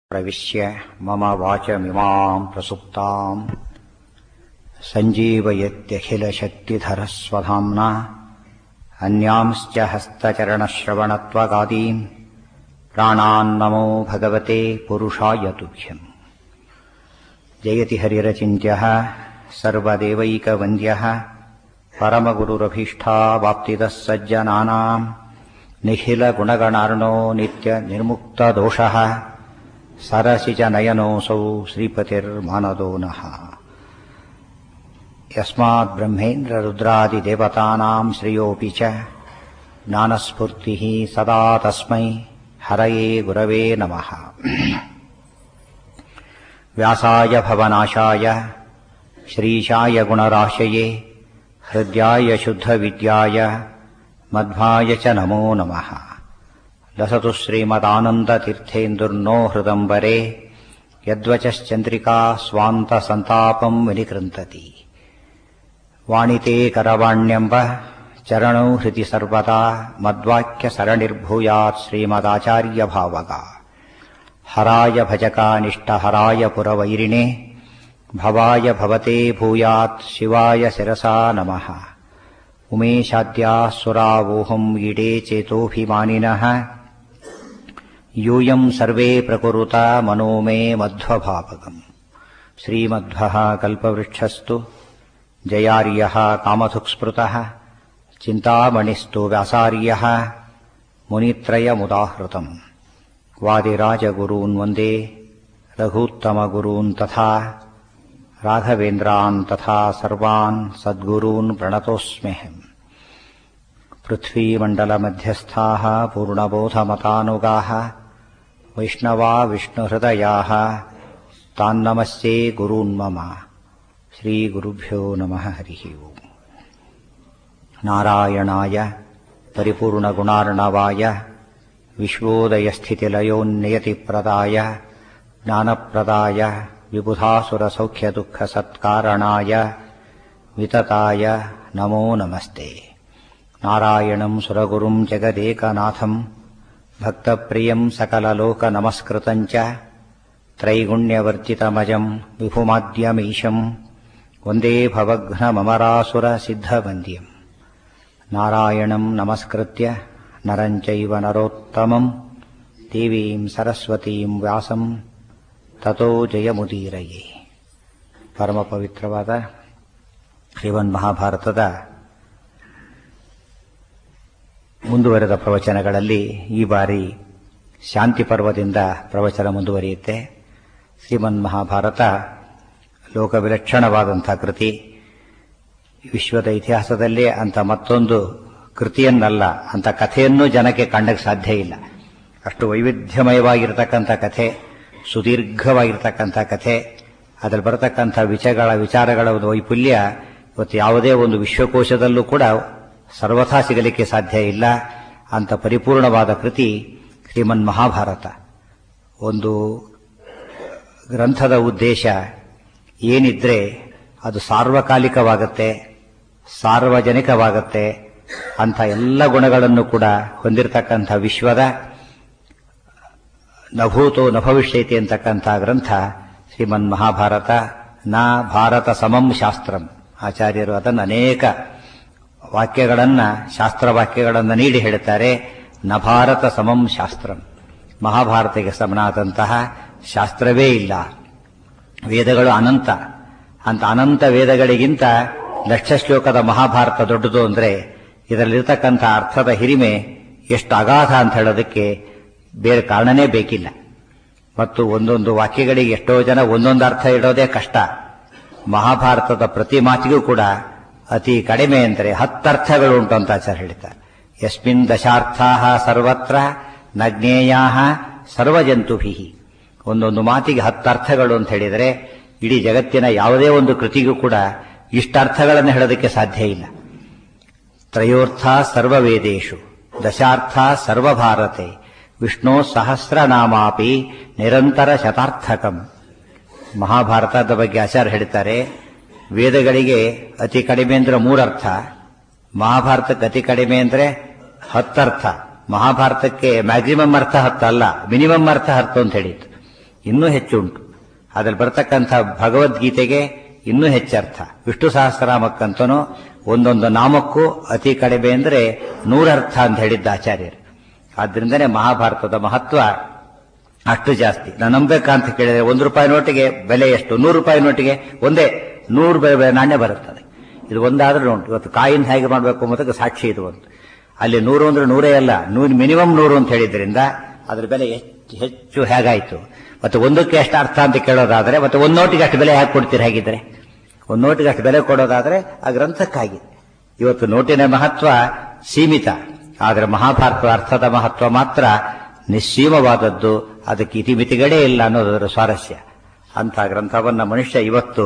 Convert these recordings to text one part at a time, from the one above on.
प्रविश्य मम वाचमिमाम् प्रसुप्ताम् सञ्जीवयत्यखिलशक्तिधरस्वधाम्ना अन्यांश्च हस्तचरणश्रवणत्वगादीन् प्राणान्नमो भगवते पुरुषाय तुभ्यम् जयति हरिरचिन्त्यः सर्वदेवैकवन्द्यः परमगुरुरभीष्टावाप्तिदः सज्जनानाम् निखिलगुणगणार्णो नित्यनिर्मुक्तदोषः सरसि च नयनोऽसौ श्रीपतिर्मानदो नः यस्माद्ब्रह्मेन्द्ररुद्रादिदेवतानाम् श्रियोऽपि च ज्ञानस्फूर्तिः सदा तस्मै हरये गुरवे नमः व्यासाय भवनाशाय श्रीशाय गुणराशये हृद्याय शुद्धविद्याय मध्वाय च नमो नमः लसतु श्रीमदानन्दतीर्थेन्दुर्नो हृदम्बरे यद्वचश्चन्द्रिका स्वान्तसन्तापम् विनिकृन्तति वाणिते करवाण्यम्ब चरणौ हृदि सर्वदा मद्वाक्यसरणिर्भूयात् श्रीमदाचार्यभावगा हराय भजकानिष्टहराय पुरवैरिणे भवाय भवते भूयात् शिवाय शिरसा नमः उमेशाद्याः सुरावोहम् ईडे चेतोऽभिमानिनः यूयम् सर्वे प्रकुरुता मनो मे मध्वभावगम् श्रीमध्वः कल्पवृक्षस्तु जयार्यः कामधुक्स्पृतः चिन्तामणिस्तु व्यासार्यः मुनित्रयमुदाहृतम् वादिराजगुरून् वन्दे रघूत्तमगुरून् तथा राघवेन्द्रान् तथा सर्वान् सद्गुरून् प्रणतोऽस्म्यहम् पृथ्वीमण्डलमध्यस्थाः पूर्णबोधमतानुगाः वैष्णवा विष्णुहृदयाः तान्नमस्ये गुरून्मम श्रीगुरुभ्यो नमः हरिः ओम् नारायणाय परिपूर्णगुणार्णवाय विश्वोदयस्थितिलयोन्नियतिप्रदाय ज्ञानप्रदाय विबुधासुरसौख्यदुःखसत्कारणाय वितताय नमो नमस्ते नारायणम् सुरगुरुम् जगदेकनाथम् भक्तप्रियम् सकललोकनमस्कृतम् च त्रैगुण्यवर्जितमजम् विभुमाद्यमीशम् वन्दे भवघ्नममरासुरसिद्धवन्द्यम् नारायणम् नमस्कृत्य नरम् चैव नरोत्तमम् देवीम् सरस्वतीम् व्यासम् ತಥೋ ಜಯಮುದೀರಯೇ ಪರಮ ಪವಿತ್ರವಾದ ಶ್ರೀಮನ್ ಮಹಾಭಾರತದ ಮುಂದುವರೆದ ಪ್ರವಚನಗಳಲ್ಲಿ ಈ ಬಾರಿ ಶಾಂತಿ ಪರ್ವದಿಂದ ಪ್ರವಚನ ಮುಂದುವರಿಯುತ್ತೆ ಶ್ರೀಮನ್ ಮಹಾಭಾರತ ಲೋಕವಿಲಕ್ಷಣವಾದಂಥ ಕೃತಿ ವಿಶ್ವದ ಇತಿಹಾಸದಲ್ಲೇ ಅಂತ ಮತ್ತೊಂದು ಕೃತಿಯನ್ನಲ್ಲ ಅಂತ ಕಥೆಯನ್ನೂ ಜನಕ್ಕೆ ಕಂಡಕ್ಕೆ ಸಾಧ್ಯ ಇಲ್ಲ ಅಷ್ಟು ವೈವಿಧ್ಯಮಯವಾಗಿರತಕ್ಕಂಥ ಕಥೆ ಸುದೀರ್ಘವಾಗಿರ್ತಕ್ಕಂಥ ಕಥೆ ಅದರಲ್ಲಿ ಬರತಕ್ಕಂಥ ವಿಚಾರಗಳ ವಿಚಾರಗಳ ಒಂದು ವೈಫಲ್ಯ ಇವತ್ತು ಯಾವುದೇ ಒಂದು ವಿಶ್ವಕೋಶದಲ್ಲೂ ಕೂಡ ಸರ್ವಥಾ ಸಿಗಲಿಕ್ಕೆ ಸಾಧ್ಯ ಇಲ್ಲ ಅಂತ ಪರಿಪೂರ್ಣವಾದ ಕೃತಿ ಶ್ರೀಮನ್ ಮಹಾಭಾರತ ಒಂದು ಗ್ರಂಥದ ಉದ್ದೇಶ ಏನಿದ್ರೆ ಅದು ಸಾರ್ವಕಾಲಿಕವಾಗತ್ತೆ ಸಾರ್ವಜನಿಕವಾಗತ್ತೆ ಅಂತ ಎಲ್ಲ ಗುಣಗಳನ್ನು ಕೂಡ ಹೊಂದಿರತಕ್ಕಂಥ ವಿಶ್ವದ ನಭೂತೋ ನಭವಿಷ್ಯತಿ ಅಂತಕ್ಕಂಥ ಗ್ರಂಥ ಶ್ರೀಮನ್ ಮಹಾಭಾರತ ನ ಭಾರತ ಸಮಂ ಶಾಸ್ತ್ರಂ ಆಚಾರ್ಯರು ಅದನ್ನು ಅನೇಕ ವಾಕ್ಯಗಳನ್ನ ಶಾಸ್ತ್ರ ವಾಕ್ಯಗಳನ್ನು ನೀಡಿ ಹೇಳುತ್ತಾರೆ ನ ಭಾರತ ಸಮಂ ಶಾಸ್ತ್ರಂ ಮಹಾಭಾರತಕ್ಕೆ ಸಮನಾದಂತಹ ಶಾಸ್ತ್ರವೇ ಇಲ್ಲ ವೇದಗಳು ಅನಂತ ಅಂತ ಅನಂತ ವೇದಗಳಿಗಿಂತ ಲಕ್ಷ ಶ್ಲೋಕದ ಮಹಾಭಾರತ ದೊಡ್ಡದು ಅಂದ್ರೆ ಇದರಲ್ಲಿರ್ತಕ್ಕಂಥ ಅರ್ಥದ ಹಿರಿಮೆ ಎಷ್ಟು ಅಗಾಧ ಅಂತ ಹೇಳೋದಕ್ಕೆ ಬೇರೆ ಕಾರಣನೇ ಬೇಕಿಲ್ಲ ಮತ್ತು ಒಂದೊಂದು ವಾಕ್ಯಗಳಿಗೆ ಎಷ್ಟೋ ಜನ ಒಂದೊಂದು ಅರ್ಥ ಇಡೋದೇ ಕಷ್ಟ ಮಹಾಭಾರತದ ಪ್ರತಿ ಮಾತಿಗೂ ಕೂಡ ಅತಿ ಕಡಿಮೆ ಅಂದರೆ ಹತ್ತರ್ಥಗಳು ಉಂಟು ಅಂತ ಆಚಾರ್ಯ ಹೇಳ್ತಾರೆ ಯಸ್ಮಿನ್ ದಶಾರ್ಥಾ ಸರ್ವತ್ರ ನ ಜ್ಞೇಯಾ ಸರ್ವಜಂತುಭಿ ಒಂದೊಂದು ಮಾತಿಗೆ ಹತ್ತರ್ಥಗಳು ಅಂತ ಹೇಳಿದರೆ ಇಡೀ ಜಗತ್ತಿನ ಯಾವುದೇ ಒಂದು ಕೃತಿಗೂ ಕೂಡ ಇಷ್ಟರ್ಥಗಳನ್ನು ಹೇಳೋದಕ್ಕೆ ಸಾಧ್ಯ ಇಲ್ಲ ತ್ರಯೋರ್ಥ ಸರ್ವವೇದೇಶು ದಶಾರ್ಥ ಸರ್ವಭಾರತೆ ವಿಷ್ಣು ಸಹಸ್ರನಾಮಾಪಿ ನಿರಂತರ ಶತಾರ್ಥಕಂ ಮಹಾಭಾರತದ ಬಗ್ಗೆ ಆಚಾರ್ಯ ಹೇಳ್ತಾರೆ ವೇದಗಳಿಗೆ ಅತಿ ಕಡಿಮೆ ಅಂದ್ರೆ ಮೂರರ್ಥ ಮಹಾಭಾರತಕ್ಕೆ ಅತಿ ಕಡಿಮೆ ಅಂದ್ರೆ ಹತ್ತರ್ಥ ಮಹಾಭಾರತಕ್ಕೆ ಮ್ಯಾಕ್ಸಿಮಮ್ ಅರ್ಥ ಹತ್ತಲ್ಲ ಮಿನಿಮಮ್ ಅರ್ಥ ಹತ್ತು ಅಂತ ಹೇಳಿತ್ತು ಇನ್ನೂ ಹೆಚ್ಚು ಉಂಟು ಅದ್ರಲ್ಲಿ ಬರ್ತಕ್ಕಂಥ ಭಗವದ್ಗೀತೆಗೆ ಇನ್ನೂ ಹೆಚ್ಚರ್ಥ ವಿಷ್ಣು ಸಹಸ್ರನಾಮಕ್ಕಂತನೂ ಒಂದೊಂದು ನಾಮಕ್ಕೂ ಅತಿ ಕಡಿಮೆ ಅಂದರೆ ನೂರರ್ಥ ಅಂತ ಹೇಳಿದ್ದ ಆಚಾರ್ಯರು ಆದ್ರಿಂದನೇ ಮಹಾಭಾರತದ ಮಹತ್ವ ಅಷ್ಟು ಜಾಸ್ತಿ ನಾನು ನಂಬೇಕಂತ ಕೇಳಿದ್ರೆ ಒಂದು ರೂಪಾಯಿ ನೋಟಿಗೆ ಬೆಲೆ ಎಷ್ಟು ನೂರು ರೂಪಾಯಿ ನೋಟಿಗೆ ಒಂದೇ ನೂರು ಬೆಲೆ ನಾಣ್ಯ ಬರುತ್ತದೆ ಇದು ಒಂದಾದ್ರೂ ಉಂಟು ಇವತ್ತು ಕಾಯಿನ್ ಹೇಗೆ ಮಾಡಬೇಕು ಅನ್ನೋದಕ್ಕೆ ಸಾಕ್ಷಿ ಇದು ಒಂದು ಅಲ್ಲಿ ನೂರು ಅಂದ್ರೆ ನೂರೇ ಅಲ್ಲ ನೂರು ಮಿನಿಮಮ್ ನೂರು ಅಂತ ಹೇಳಿದ್ರಿಂದ ಅದ್ರ ಬೆಲೆ ಹೆಚ್ಚು ಹೆಚ್ಚು ಹೇಗಾಯ್ತು ಮತ್ತೆ ಒಂದಕ್ಕೆ ಎಷ್ಟು ಅರ್ಥ ಅಂತ ಕೇಳೋದಾದ್ರೆ ಮತ್ತೆ ಒಂದು ನೋಟಿಗೆ ಅಷ್ಟು ಬೆಲೆ ಹಾಕಿ ಕೊಡ್ತೀರಿ ಹೇಗಿದ್ರೆ ಒಂದು ನೋಟಿಗೆ ಅಷ್ಟು ಬೆಲೆ ಕೊಡೋದಾದ್ರೆ ಆ ಗ್ರಂಥಕ್ಕಾಗಿ ಇವತ್ತು ನೋಟಿನ ಮಹತ್ವ ಸೀಮಿತ ಆದರೆ ಮಹಾಭಾರತದ ಅರ್ಥದ ಮಹತ್ವ ಮಾತ್ರ ನಿಸ್ಸೀಮವಾದದ್ದು ಅದಕ್ಕೆ ಇತಿಮಿತಿಗಳೇ ಇಲ್ಲ ಅನ್ನೋದರ ಸ್ವಾರಸ್ಯ ಅಂತ ಗ್ರಂಥವನ್ನ ಮನುಷ್ಯ ಇವತ್ತು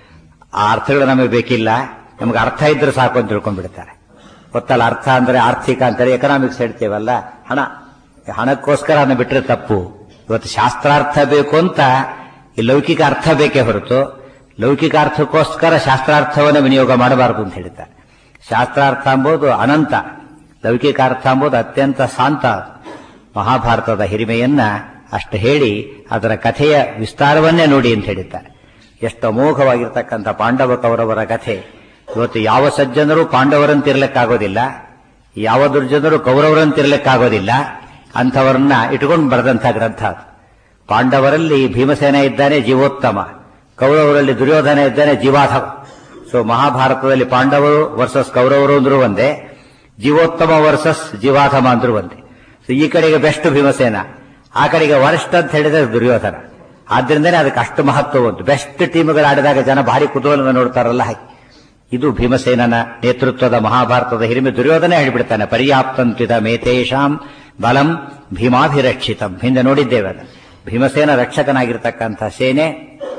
ಆ ಅರ್ಥಗಳು ನಮಗೆ ಬೇಕಿಲ್ಲ ನಮಗೆ ಅರ್ಥ ಇದ್ರೆ ಸಾಕು ಅಂತ ತಿಳ್ಕೊಂಡ್ಬಿಡ್ತಾರೆ ಗೊತ್ತಲ್ಲ ಅರ್ಥ ಅಂದ್ರೆ ಆರ್ಥಿಕ ಅಂತಾರೆ ಎಕನಾಮಿಕ್ಸ್ ಹೇಳ್ತೇವಲ್ಲ ಹಣ ಹಣಕ್ಕೋಸ್ಕರ ಅದನ್ನ ಬಿಟ್ಟರೆ ತಪ್ಪು ಇವತ್ತು ಶಾಸ್ತ್ರಾರ್ಥ ಬೇಕು ಅಂತ ಈ ಲೌಕಿಕ ಅರ್ಥ ಬೇಕೇ ಹೊರತು ಲೌಕಿಕ ಅರ್ಥಕ್ಕೋಸ್ಕರ ಶಾಸ್ತ್ರಾರ್ಥವನ್ನು ವಿನಿಯೋಗ ಮಾಡಬಾರದು ಅಂತ ಹೇಳ್ತಾರೆ ಶಾಸ್ತ್ರಾರ್ಥ ಎಂಬುದು ಅನಂತ ಲೌಕಿಕ ಅರ್ಥ ಎಂಬುದು ಅತ್ಯಂತ ಶಾಂತ ಮಹಾಭಾರತದ ಹಿರಿಮೆಯನ್ನ ಅಷ್ಟು ಹೇಳಿ ಅದರ ಕಥೆಯ ವಿಸ್ತಾರವನ್ನೇ ನೋಡಿ ಅಂತ ಹೇಳಿದ್ದಾರೆ ಎಷ್ಟು ಅಮೋಘವಾಗಿರ್ತಕ್ಕಂಥ ಪಾಂಡವ ಕೌರವರ ಕಥೆ ಇವತ್ತು ಯಾವ ಸಜ್ಜನರು ಪಾಂಡವರಂತಿರ್ಲಿಕ್ಕಾಗೋದಿಲ್ಲ ಯಾವ ದುರ್ಜನರು ಕೌರವರಂತಿರ್ಲಿಕ್ಕಾಗೋದಿಲ್ಲ ಅಂಥವರನ್ನ ಇಟ್ಕೊಂಡು ಬರೆದಂಥ ಗ್ರಂಥ ಅದು. ಪಾಂಡವರಲ್ಲಿ ಭೀಮಸೇನ ಇದ್ದಾನೆ ಜೀವೋತ್ತಮ ಕೌರವರಲ್ಲಿ ದುರ್ಯೋಧನ ಇದ್ದಾನೆ ಜೀವಾಧವ ಸೊ ಮಹಾಭಾರತದಲ್ಲಿ ಪಾಂಡವರು ವರ್ಸಸ್ ಕೌರವರು ಅಂದ್ರೂ ಒಂದೇ ಜೀವೋತ್ತಮ ವರ್ಸಸ್ ಜೀವಾಧಮ ಅಂದ್ರೂ ಒಂದೇ ಸೊ ಈ ಕಡೆಗೆ ಬೆಸ್ಟ್ ಭೀಮಸೇನ ಆ ಕಡೆಗೆ ವರ್ಸ್ಟ್ ಅಂತ ಹೇಳಿದ್ರೆ ದುರ್ಯೋಧನ ಆದ್ರಿಂದನೇ ಅದಕ್ಕೆ ಅಷ್ಟು ಮಹತ್ವ ಒಂದು ಬೆಸ್ಟ್ ಟೀಮ್ಗಳು ಆಡಿದಾಗ ಜನ ಭಾರಿ ಕುತೂಹಲದಿಂದ ನೋಡ್ತಾರಲ್ಲ ಹಾಗೆ ಇದು ಭೀಮಸೇನನ ನೇತೃತ್ವದ ಮಹಾಭಾರತದ ಹಿರಿಮೆ ದುರ್ಯೋಧನ ಹೇಳಿಬಿಡ್ತಾನೆ ಪರ್ಯಾಪ್ತಂತ್ವಿತ ಮೇತೇಶಾಂ ಬಲಂ ಭೀಮಾಭಿರಕ್ಷಿತಂ ಹಿಂದೆ ನೋಡಿದ್ದೇವೆ ಅದು ಭೀಮಸೇನ ರಕ್ಷಕನಾಗಿರ್ತಕ್ಕಂಥ ಸೇನೆ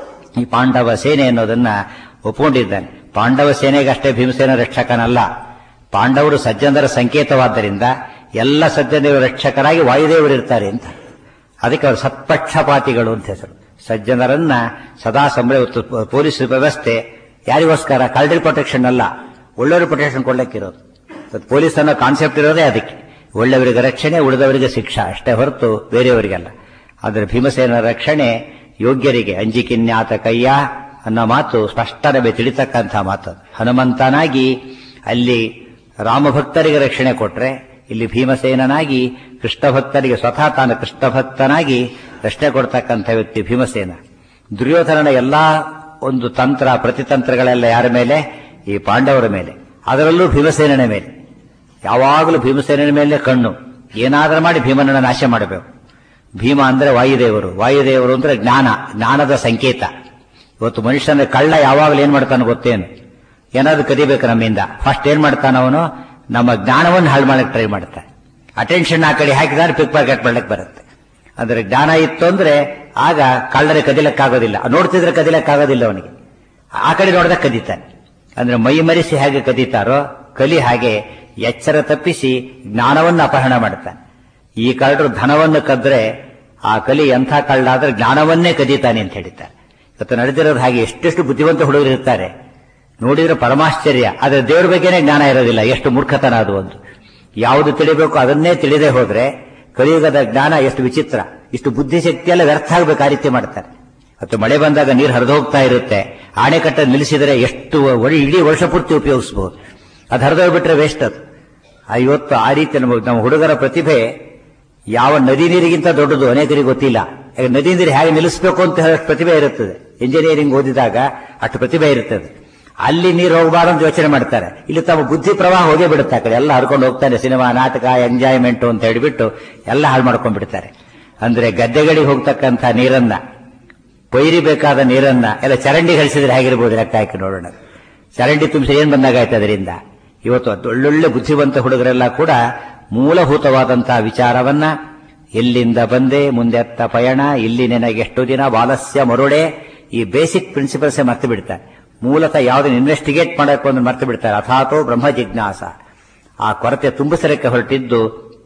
ಈ ಪಾಂಡವ ಸೇನೆ ಅನ್ನೋದನ್ನ ಒಪ್ಕೊಂಡಿದ್ದಾನೆ ಪಾಂಡವ ಸೇನೆಗಷ್ಟೇ ಭೀಮಸೇನ ರಕ್ಷಕನಲ್ಲ ಪಾಂಡವರು ಸಜ್ಜನರ ಸಂಕೇತವಾದ್ದರಿಂದ ಎಲ್ಲ ಸಜ್ಜನರ ರಕ್ಷಕರಾಗಿ ವಾಯುದೇವರು ಇರ್ತಾರೆ ಅಂತ ಅದಕ್ಕೆ ಅವರು ಸತ್ಪಕ್ಷಪಾತಿಗಳು ಅಂತ ಹೆಸರು ಸಜ್ಜನರನ್ನ ಸದಾ ಸಂಬಳ ಪೊಲೀಸ್ ವ್ಯವಸ್ಥೆ ಯಾರಿಗೋಸ್ಕರ ಕಲ್ಡ್ರಿ ಪ್ರೊಟೆಕ್ಷನ್ ಅಲ್ಲ ಒಳ್ಳೆಯವ್ರ ಪ್ರೊಟೆಕ್ಷನ್ ಕೊಡ್ಲಿಕ್ಕಿರೋದು ಇವತ್ತು ಪೊಲೀಸ್ ಅನ್ನೋ ಕಾನ್ಸೆಪ್ಟ್ ಇರೋದೇ ಅದಕ್ಕೆ ಒಳ್ಳೆಯವರಿಗೆ ರಕ್ಷಣೆ ಉಳಿದವರಿಗೆ ಶಿಕ್ಷಾ ಅಷ್ಟೇ ಹೊರತು ಬೇರೆಯವರಿಗಲ್ಲ ಆದರೆ ಭೀಮಸೇನ ರಕ್ಷಣೆ ಯೋಗ್ಯರಿಗೆ ಅಂಜಿಕಿನ್ಯಾತ ಕಯ್ಯ ಅನ್ನೋ ಮಾತು ಸ್ಪಷ್ಟನೆ ತಿಳಿತಕ್ಕಂಥ ಮಾತು ಅದು. ಹನುಮಂತನಾಗಿ ಅಲ್ಲಿ ರಾಮಭಕ್ತರಿಗೆ ರಕ್ಷಣೆ ಕೊಟ್ರೆ ಇಲ್ಲಿ ಭೀಮಸೇನನಾಗಿ ಕೃಷ್ಣ ಭಕ್ತರಿಗೆ ಸ್ವತಃ ತಾನು ಕೃಷ್ಣ ಭಕ್ತನಾಗಿ ರಕ್ಷಣೆ ಕೊಡ್ತಕ್ಕಂಥ ವ್ಯಕ್ತಿ ಭೀಮಸೇನ ದುರ್ಯೋಧನನ ಎಲ್ಲಾ ಒಂದು ತಂತ್ರ ಪ್ರತಿತಂತ್ರಗಳೆಲ್ಲ ಯಾರ ಮೇಲೆ ಈ ಪಾಂಡವರ ಮೇಲೆ ಅದರಲ್ಲೂ ಭೀಮಸೇನನ ಮೇಲೆ ಯಾವಾಗಲೂ ಭೀಮಸೇನನ ಮೇಲೆ ಕಣ್ಣು ಏನಾದರೂ ಮಾಡಿ ಭೀಮನನ್ನ ನಾಶ ಮಾಡಬೇಕು ಭೀಮ ಅಂದ್ರೆ ವಾಯುದೇವರು ವಾಯುದೇವರು ಅಂದ್ರೆ ಜ್ಞಾನ ಜ್ಞಾನದ ಸಂಕೇತ ಇವತ್ತು ಮನುಷ್ಯನ ಕಳ್ಳ ಯಾವಾಗಲೂ ಏನ್ ಮಾಡ್ತಾನೆ ಗೊತ್ತೇನು ಏನಾದ್ರು ಕದಿಬೇಕು ನಮ್ಮಿಂದ ಫಸ್ಟ್ ಏನ್ ಮಾಡ್ತಾನ ಅವನು ನಮ್ಮ ಜ್ಞಾನವನ್ನು ಹಾಳು ಮಾಡಕ್ಕೆ ಟ್ರೈ ಮಾಡ್ತಾನೆ ಅಟೆನ್ಷನ್ ಆ ಕಡೆ ಹಾಕಿದ್ರೆ ಪಿಕ್ ಪಾಕೆಟ್ ಮಾಡ್ಲಿಕ್ಕೆ ಬರುತ್ತೆ ಅಂದ್ರೆ ಜ್ಞಾನ ಇತ್ತು ಅಂದ್ರೆ ಆಗ ಕಳ್ಳರೆ ಕದಿಲಕ್ಕಾಗೋದಿಲ್ಲ ನೋಡ್ತಿದ್ರೆ ಕದಿಲಕ್ಕಾಗೋದಿಲ್ಲ ಅವನಿಗೆ ಆ ಕಡೆ ನೋಡಿದಾಗ ಕದೀತಾನೆ ಅಂದ್ರೆ ಮೈ ಮರೆಸಿ ಹೇಗೆ ಕದೀತಾರೋ ಕಲಿ ಹಾಗೆ ಎಚ್ಚರ ತಪ್ಪಿಸಿ ಜ್ಞಾನವನ್ನು ಅಪಹರಣ ಮಾಡ್ತಾನೆ ಈ ಕಳ್ಳರು ಧನವನ್ನು ಕದ್ರೆ ಆ ಕಲಿ ಎಂಥ ಕಳ್ಳ ಆದ್ರೆ ಜ್ಞಾನವನ್ನೇ ಕದೀತಾನೆ ಅಂತ ಹೇಳಿದ್ದಾರೆ ಇವತ್ತು ನಡೆದಿರೋದು ಹಾಗೆ ಎಷ್ಟೆಷ್ಟು ಬುದ್ಧಿವಂತ ಹುಡುಗರು ಇರ್ತಾರೆ ನೋಡಿದ್ರೆ ಪರಮಾಶ್ಚರ್ಯ ಆದ್ರೆ ದೇವ್ರ ಬಗ್ಗೆನೇ ಜ್ಞಾನ ಇರೋದಿಲ್ಲ ಎಷ್ಟು ಮೂರ್ಖತನ ಅದು ಒಂದು ಯಾವುದು ತಿಳಿಬೇಕು ಅದನ್ನೇ ತಿಳಿದೇ ಹೋದ್ರೆ ಕಲಿಯುಗದ ಜ್ಞಾನ ಎಷ್ಟು ವಿಚಿತ್ರ ಇಷ್ಟು ಬುದ್ಧಿಶಕ್ತಿ ಎಲ್ಲ ವ್ಯರ್ಥ ಆಗ್ಬೇಕು ಆ ರೀತಿ ಮಾಡ್ತಾರೆ ಮತ್ತು ಮಳೆ ಬಂದಾಗ ನೀರು ಹರಿದು ಹೋಗ್ತಾ ಇರುತ್ತೆ ಆಣೆಕಟ್ಟ ನಿಲ್ಲಿಸಿದರೆ ಎಷ್ಟು ಒಳ್ಳೆ ಇಡೀ ವರ್ಷ ಪೂರ್ತಿ ಉಪಯೋಗಿಸಬಹುದು ಅದು ಹರಿದೋಗ್ಬಿಟ್ರೆ ವೇಸ್ಟ್ ಅದು ಆ ಇವತ್ತು ಆ ರೀತಿ ನಮ್ಮ ನಮ್ಮ ಹುಡುಗರ ಪ್ರತಿಭೆ ಯಾವ ನದಿ ನೀರಿಗಿಂತ ದೊಡ್ಡದು ಅನೇಕರಿಗೆ ಗೊತ್ತಿಲ್ಲ ಯಾಕೆ ನದಿ ನೀರು ಹೇಗೆ ನಿಲ್ಲಿಸಬೇಕು ಅಂತ ಹೇಳೋ ಪ್ರತಿಭೆ ಇರುತ್ತದೆ ಇಂಜಿನಿಯರಿಂಗ್ ಓದಿದಾಗ ಅಷ್ಟು ಪ್ರತಿಭೆ ಇರುತ್ತದೆ ಅಲ್ಲಿ ನೀರು ಹೋಗಬಾರ್ದು ಅಂತ ಯೋಚನೆ ಮಾಡ್ತಾರೆ ಇಲ್ಲಿ ತಮ್ಮ ಬುದ್ಧಿ ಪ್ರವಾಹ ಹೋಗೇ ಬಿಡುತ್ತೆ ಆ ಕಡೆ ಎಲ್ಲ ಹರ್ಕೊಂಡು ಹೋಗ್ತಾನೆ ಸಿನಿಮಾ ನಾಟಕ ಎಂಜಾಯ್ಮೆಂಟ್ ಅಂತ ಹೇಳಿಬಿಟ್ಟು ಎಲ್ಲ ಹಾಳು ಮಾಡ್ಕೊಂಡ್ ಬಿಡ್ತಾರೆ ಅಂದ್ರೆ ಗದ್ದೆಗಳಿಗೆ ಹೋಗ್ತಕ್ಕಂಥ ನೀರನ್ನ ಕೊಯ್ರಿಬೇಕಾದ ನೀರನ್ನ ಎಲ್ಲ ಚರಂಡಿ ಹರಿಸಿದ್ರೆ ಹೇಗಿರ್ಬೋದು ಲೆಕ್ಕ ಹಾಕಿ ನೋಡೋಣ ಚರಂಡಿ ತುಂಬಿಸಿ ಏನ್ ಬಂದಾಗಾಯ್ತು ಅದರಿಂದ ಇವತ್ತು ಅದು ಒಳ್ಳೊಳ್ಳೆ ಬುದ್ಧಿವಂತ ಹುಡುಗರೆಲ್ಲ ಕೂಡ ಮೂಲಭೂತವಾದಂತಹ ವಿಚಾರವನ್ನ ಎಲ್ಲಿಂದ ಬಂದೆ ಮುಂದೆತ್ತ ಪಯಣ ಇಲ್ಲಿ ನಿನಗೆ ಎಷ್ಟು ದಿನ ಬಾಲಸ್ಯ ಮರುಳೆ ಈ ಬೇಸಿಕ್ ಪ್ರಿನ್ಸಿಪಲ್ಸೇ ಮರ್ತು ಬಿಡ್ತಾರೆ ಮೂಲತಃ ಯಾವುದನ್ನು ಇನ್ವೆಸ್ಟಿಗೇಟ್ ಮಾಡಬೇಕು ಅಂದ್ರೆ ಮರ್ತು ಬಿಡ್ತಾರೆ ಅಥಾತೋ ಬ್ರಹ್ಮ ಜಿಜ್ಞಾಸ ಆ ಕೊರತೆ ತುಂಬಿಸಲಿಕ್ಕೆ ಹೊರಟಿದ್ದು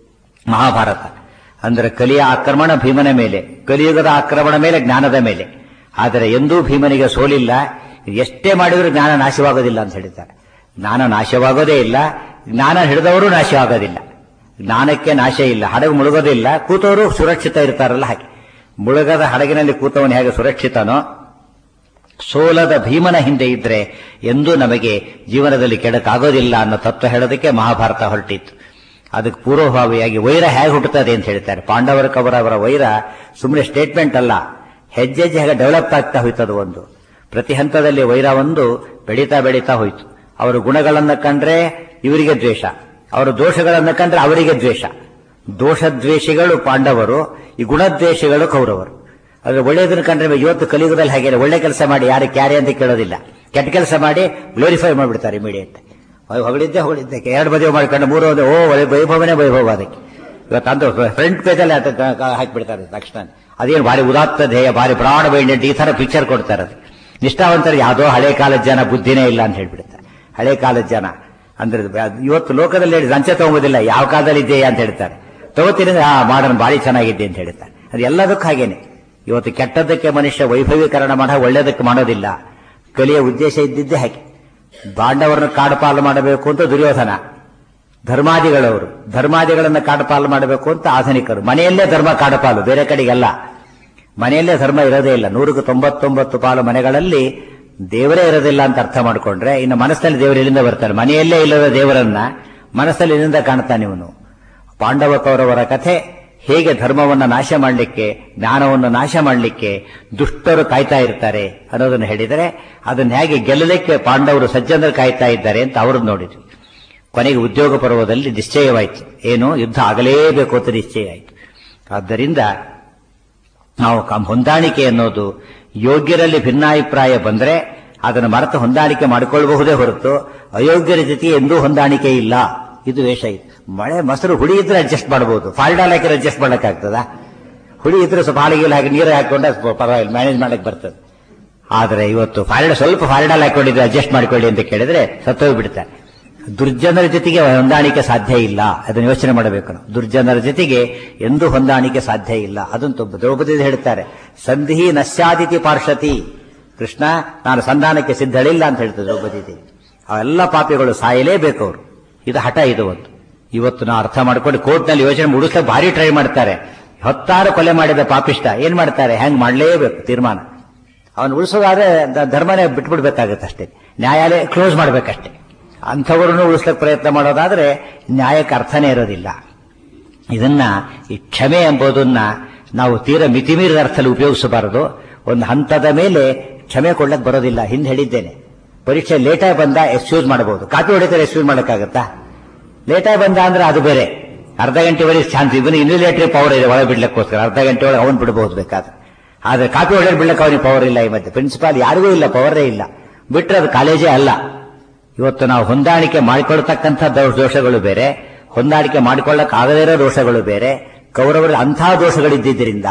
ಮಹಾಭಾರತ ಅಂದ್ರೆ ಕಲಿಯ ಆಕ್ರಮಣ ಭೀಮನ ಮೇಲೆ ಕಲಿಯುಗದ ಆಕ್ರಮಣ ಮೇಲೆ ಜ್ಞಾನದ ಮೇಲೆ ಆದರೆ ಎಂದೂ ಭೀಮನಿಗೆ ಸೋಲಿಲ್ಲ ಎಷ್ಟೇ ಮಾಡಿದರೂ ಜ್ಞಾನ ನಾಶವಾಗೋದಿಲ್ಲ ಅಂತ ಹೇಳಿದ್ದಾರೆ ಜ್ಞಾನ ನಾಶವಾಗೋದೇ ಇಲ್ಲ ಜ್ಞಾನ ಹಿಡಿದವರು ನಾಶವಾಗೋದಿಲ್ಲ ಜ್ಞಾನಕ್ಕೆ ನಾಶ ಇಲ್ಲ ಹಡಗು ಮುಳುಗೋದಿಲ್ಲ ಕೂತವರು ಸುರಕ್ಷಿತ ಇರ್ತಾರಲ್ಲ ಹಾಗೆ ಮುಳುಗದ ಹಡಗಿನಲ್ಲಿ ಕೂತವನು ಹೇಗೆ ಸುರಕ್ಷಿತನೋ ಸೋಲದ ಭೀಮನ ಹಿಂದೆ ಇದ್ರೆ ಎಂದೂ ನಮಗೆ ಜೀವನದಲ್ಲಿ ಕೆಡಕಾಗೋದಿಲ್ಲ ಅನ್ನೋ ತತ್ವ ಹೇಳೋದಕ್ಕೆ ಮಹಾಭಾರತ ಹೊರಟಿತ್ತು ಅದಕ್ಕೆ ಪೂರ್ವಭಾವಿಯಾಗಿ ವೈರ ಹೇಗೆ ಹುಟ್ಟುತ್ತದೆ ಅಂತ ಹೇಳ್ತಾರೆ ಪಾಂಡವರ ಕವರ ಅವರ ವೈರ ಸುಮ್ಮನೆ ಸ್ಟೇಟ್ಮೆಂಟ್ ಅಲ್ಲ ಹೆಜ್ಜೆ ಹೆಜ್ಜೆ ಹೇಗೆ ಡೆವಲಪ್ ಆಗ್ತಾ ಹೋಯ್ತದು ಒಂದು ಪ್ರತಿ ಹಂತದಲ್ಲಿ ವೈರ ಒಂದು ಬೆಳೀತಾ ಬೆಳೀತಾ ಹೋಯ್ತು ಅವರ ಗುಣಗಳನ್ನು ಕಂಡ್ರೆ ಇವರಿಗೆ ದ್ವೇಷ ಅವರ ದೋಷಗಳನ್ನು ಕಂಡ್ರೆ ಅವರಿಗೆ ದ್ವೇಷ ದೋಷದ್ವೇಷಿಗಳು ಪಾಂಡವರು ಈ ಗುಣದ್ವೇಷಿಗಳು ಕೌರವರು ಆದ್ರೆ ಒಳ್ಳೆಯದನ್ನು ಕಂಡ್ರೆ ಇವತ್ತು ಕಲಿಯುಗದಲ್ಲಿ ಹಾಗೆ ಒಳ್ಳೆ ಕೆಲಸ ಮಾಡಿ ಯಾರು ಕ್ಯಾರೆ ಅಂತ ಕೇಳೋದಿಲ್ಲ ಕೆಟ್ಟ ಕೆಲಸ ಮಾಡಿ ಗ್ಲೋರಿಫೈ ಮಾಡಿಬಿಡ್ತಾರೆ ಇಮಿಡಿಯೇಟ್ ಹೊಗಳಿದ್ದೆ ಹೊಗಳಿದ್ದೆ ಎರಡು ಮದುವೆ ಮಾಡ್ಕೊಂಡು ಮೂರು ಒಂದು ಓ ಒಳ್ಳೆ ವೈಭವನೇ ವೈಭವ ಅದಕ್ಕೆ ಇವತ್ತು ಅಂದ್ರೆ ಫ್ರಂಟ್ ಪೇಜಲ್ಲಿ ಹಾಕಿಬಿಡ್ತಾರೆ ತಕ್ಷಣ ಅದೇನು ಭಾರಿ ಉದಾತ್ತ ಧ್ಯೇಯ ಭಾರಿ ಬ್ರಾಡ್ ಮೈಂಡೆಡ್ ಈ ತರ ಪಿಕ್ಚರ್ ಕೊಡ್ತಾರೆ ಅದು ನಿಷ್ಠಾವಂತರು ಯಾವುದೋ ಹಳೆ ಕಾಲದ ಜನ ಬುದ್ಧಿನೇ ಇಲ್ಲ ಅಂತ ಹೇಳ್ಬಿಡ್ತಾರೆ ಹಳೆ ಕಾಲದ ಜನ ಅಂದ್ರೆ ಇವತ್ತು ಲೋಕದಲ್ಲಿ ಹೇಳಿ ಲಂಚ ತಗೊಂಬೋದಿಲ್ಲ ಯಾವ ಕಾಲದಲ್ಲಿ ಇದೆಯಾ ಅಂತ ಹೇಳ್ತಾರೆ ತಗೋತೀನಿ ಆ ಮಾಡರ್ನ್ ಭಾರಿ ಚೆನ್ನಾಗಿದೆ ಅಂತ ಹೇಳ್ತಾರೆ ಅದು ಎಲ್ಲದಕ್ಕೂ ಹಾಗೇನೆ ಇವತ್ತು ಕೆಟ್ಟದ್ದಕ್ಕೆ ಮನುಷ್ಯ ವೈಭವೀಕರಣ ಮಾಡ ಒಳ್ಳೆಯದಕ್ಕೆ ಮಾಡೋದಿಲ್ಲ ಕಲಿಯ ಉದ್ದೇಶ ಇದ್ದಿದ್ದೇ ಹಾಗೆ ಬಾಂಡವರನ್ನು ಕಾಡುಪಾಲು ಮಾಡಬೇಕು ಅಂತ ದುರ್ಯೋಧನ ಧರ್ಮಾದಿಗಳವರು ಧರ್ಮಾದಿಗಳನ್ನ ಕಾಡುಪಾಲು ಮಾಡಬೇಕು ಅಂತ ಆಧುನಿಕರು ಮನೆಯಲ್ಲೇ ಧರ್ಮ ಕಾಡುಪಾಲು ಬೇರೆ ಕಡೆಗೆಲ್ಲ ಮನೆಯಲ್ಲೇ ಧರ್ಮ ಇರೋದೇ ಇಲ್ಲ ನೂರಕ್ಕೆ ತೊಂಬತ್ತೊಂಬತ್ತು ಪಾಲು ಮನೆಗಳಲ್ಲಿ ದೇವರೇ ಇರೋದಿಲ್ಲ ಅಂತ ಅರ್ಥ ಮಾಡ್ಕೊಂಡ್ರೆ ಇನ್ನು ಮನಸ್ಸಲ್ಲಿ ದೇವರು ಎಲ್ಲಿಂದ ಬರ್ತಾರೆ ಮನೆಯಲ್ಲೇ ಇಲ್ಲದ ದೇವರನ್ನ ಮನಸ್ಸಲ್ಲಿ ಎಲ್ಲಿಂದ ಕಾಣ್ತಾನೆ ಇವನು ಪಾಂಡವ ಕೌರವರ ಕಥೆ ಹೇಗೆ ಧರ್ಮವನ್ನು ನಾಶ ಮಾಡಲಿಕ್ಕೆ ಜ್ಞಾನವನ್ನು ನಾಶ ಮಾಡಲಿಕ್ಕೆ ದುಷ್ಟರು ಕಾಯ್ತಾ ಇರ್ತಾರೆ ಅನ್ನೋದನ್ನು ಹೇಳಿದರೆ ಅದನ್ನು ಹೇಗೆ ಗೆಲ್ಲಲಿಕ್ಕೆ ಪಾಂಡವರು ಸಜ್ಜನರು ಕಾಯ್ತಾ ಇದ್ದಾರೆ ಅಂತ ಅವರು ನೋಡಿದ್ರು ಕೊನೆಗೆ ಉದ್ಯೋಗ ಪರ್ವದಲ್ಲಿ ನಿಶ್ಚಯವಾಯಿತು ಏನು ಯುದ್ಧ ಆಗಲೇಬೇಕು ಅಂತ ನಿಶ್ಚಯ ಆಯಿತು ಆದ್ದರಿಂದ ನಾವು ಹೊಂದಾಣಿಕೆ ಅನ್ನೋದು ಯೋಗ್ಯರಲ್ಲಿ ಭಿನ್ನಾಭಿಪ್ರಾಯ ಬಂದರೆ ಅದನ್ನು ಮರೆತು ಹೊಂದಾಣಿಕೆ ಮಾಡಿಕೊಳ್ಳಬಹುದೇ ಹೊರತು ಅಯೋಗ್ಯರ ಜೊತೆ ಎಂದೂ ಹೊಂದಾಣಿಕೆ ಇಲ್ಲ ಇದು ವೇಷ ಇದು ಮಳೆ ಮೊಸರು ಹುಳಿ ಇದ್ರೆ ಅಡ್ಜಸ್ಟ್ ಮಾಡಬಹುದು ಫಾಲ್ಡಾಲ್ ಹಾಕಿದ್ರೆ ಅಡ್ಜಸ್ಟ್ ಮಾಡಕ್ಕಾಗ್ತದ ಹುಳಿ ಇದ್ರೆ ಸ್ವಲ್ಪ ಹಾಲಿಗೆ ಹಾಕಿ ನೀರು ಹಾಕೊಂಡ್ರೆ ಪರವಾಗಿಲ್ಲ ಮ್ಯಾನೇಜ್ ಮಾಡಕ್ ಬರ್ತದೆ ಆದ್ರೆ ಇವತ್ತು ಫಾಲ್ಡ ಸ್ವಲ್ಪ ಫಾಲ್ಡಾಲ್ ಹಾಕೊಂಡಿದ್ರೆ ಅಡ್ಜಸ್ಟ್ ಮಾಡಿಕೊಳ್ಳಿ ಅಂತ ಕೇಳಿದ್ರೆ ಸತ್ತೋಗ್ಬಿಡ್ತಾರೆ ದುರ್ಜನರ ಜೊತೆಗೆ ಹೊಂದಾಣಿಕೆ ಸಾಧ್ಯ ಇಲ್ಲ ಅದನ್ನು ಯೋಚನೆ ಮಾಡಬೇಕು ನಾವು ದುರ್ಜನರ ಜೊತೆಗೆ ಎಂದೂ ಹೊಂದಾಣಿಕೆ ಸಾಧ್ಯ ಇಲ್ಲ ಅದನ್ನು ದ್ರೌಪದಿ ಹೇಳ್ತಾರೆ ಸಂಧಿ ನಶ್ಯಾದಿತಿ ಪಾರ್ಷತಿ ಕೃಷ್ಣ ನಾನು ಸಂಧಾನಕ್ಕೆ ಸಿದ್ಧಳಿಲ್ಲ ಅಂತ ಹೇಳ್ತಾರೆ ದ್ರೌಪದಿ ದೇವಿ ಅವೆಲ್ಲ ಪಾಪಿಗಳು ಸಾಯಲೇಬೇಕು ಅವರು ಇದು ಹಠ ಇದು ಒಂದು ಇವತ್ತು ನಾವು ಅರ್ಥ ಮಾಡ್ಕೊಂಡು ಕೋರ್ಟ್ನಲ್ಲಿ ಯೋಚನೆ ಮುಡಿಸ್ಲಿಕ್ಕೆ ಭಾರಿ ಟ್ರೈ ಮಾಡ್ತಾರೆ ಹತ್ತಾರು ಕೊಲೆ ಮಾಡಿದ ಪಾಪಿಷ್ಟ ಏನ್ ಮಾಡ್ತಾರೆ ಹೆಂಗ್ ಮಾಡಲೇಬೇಕು ತೀರ್ಮಾನ ಅವನು ಉಳಿಸೋದಾದ್ರೆ ಧರ್ಮನೇ ಬಿಟ್ಬಿಡ್ಬೇಕಾಗತ್ತೆ ಅಷ್ಟೇ ನ್ಯಾಯಾಲಯ ಕ್ಲೋಸ್ ಮಾಡ್ಬೇಕಷ್ಟೇ ಅಂಥವ್ರನ್ನು ಉಳಿಸ್ಲಿಕ್ಕೆ ಪ್ರಯತ್ನ ಮಾಡೋದಾದ್ರೆ ನ್ಯಾಯಕ್ಕೆ ಅರ್ಥನೇ ಇರೋದಿಲ್ಲ ಇದನ್ನ ಈ ಕ್ಷಮೆ ಎಂಬುದನ್ನ ನಾವು ತೀರ ಮಿತಿಮೀರಿದ ಅರ್ಥದಲ್ಲಿ ಉಪಯೋಗಿಸಬಾರದು ಒಂದು ಹಂತದ ಮೇಲೆ ಕ್ಷಮೆ ಕೊಡ್ಲಕ್ಕೆ ಬರೋದಿಲ್ಲ ಹಿಂದೆ ಹೇಳಿದ್ದೇನೆ ಪರೀಕ್ಷೆ ಲೇಟಾಗಿ ಬಂದ ಎಕ್ಸ್ಕ್ಯೂಸ್ ಮಾಡಬಹುದು ಕಾಪಿ ಹೊಡಿತಾರೆ ಎಕ್ಸ್ಕ್ಯೂಸ್ ಮಾಡೋಕ್ಕಾಗತ್ತಾ ಲೇಟಾಗಿ ಬಂದ ಅಂದ್ರೆ ಅದು ಬೇರೆ ಅರ್ಧ ಗಂಟೆವರೆಗೆ ಚಾನ್ಸ್ ಇವನು ಇನ್ವಿಲೇಟರಿ ಪವರ್ ಇದೆ ಒಳಗೆ ಬಿಡ್ಲಿಕ್ಕೋಸ್ಕರ ಅರ್ಧ ಗಂಟೆ ಒಳಗೆ ಅವನು ಬಿಡಬಹುದು ಬೇಕಾದ್ರೆ ಆದ್ರೆ ಕಾಪಿ ಹೊಡೆದು ಬಿಡ್ಲಿಕ್ಕೆ ಅವನಿಗೆ ಪವರ್ ಇಲ್ಲ ಈ ಮಧ್ಯೆ ಪ್ರಿನ್ಸಿಪಾಲ್ ಯಾರಿಗೂ ಇಲ್ಲ ಪವರೇ ಇಲ್ಲ ಬಿಟ್ರೆ ಅದು ಕಾಲೇಜೇ ಅಲ್ಲ ಇವತ್ತು ನಾವು ಹೊಂದಾಣಿಕೆ ಮಾಡಿಕೊಳ್ತಕ್ಕಂಥ ದೋಷಗಳು ಬೇರೆ ಹೊಂದಾಣಿಕೆ ಮಾಡಿಕೊಳ್ಳಕ್ ಆಗದೇ ಇರೋ ದೋಷಗಳು ಬೇರೆ ಕೌರವರಲ್ಲಿ ಅಂಥ ದೋಷಗಳಿದ್ದಿದ್ದರಿಂದ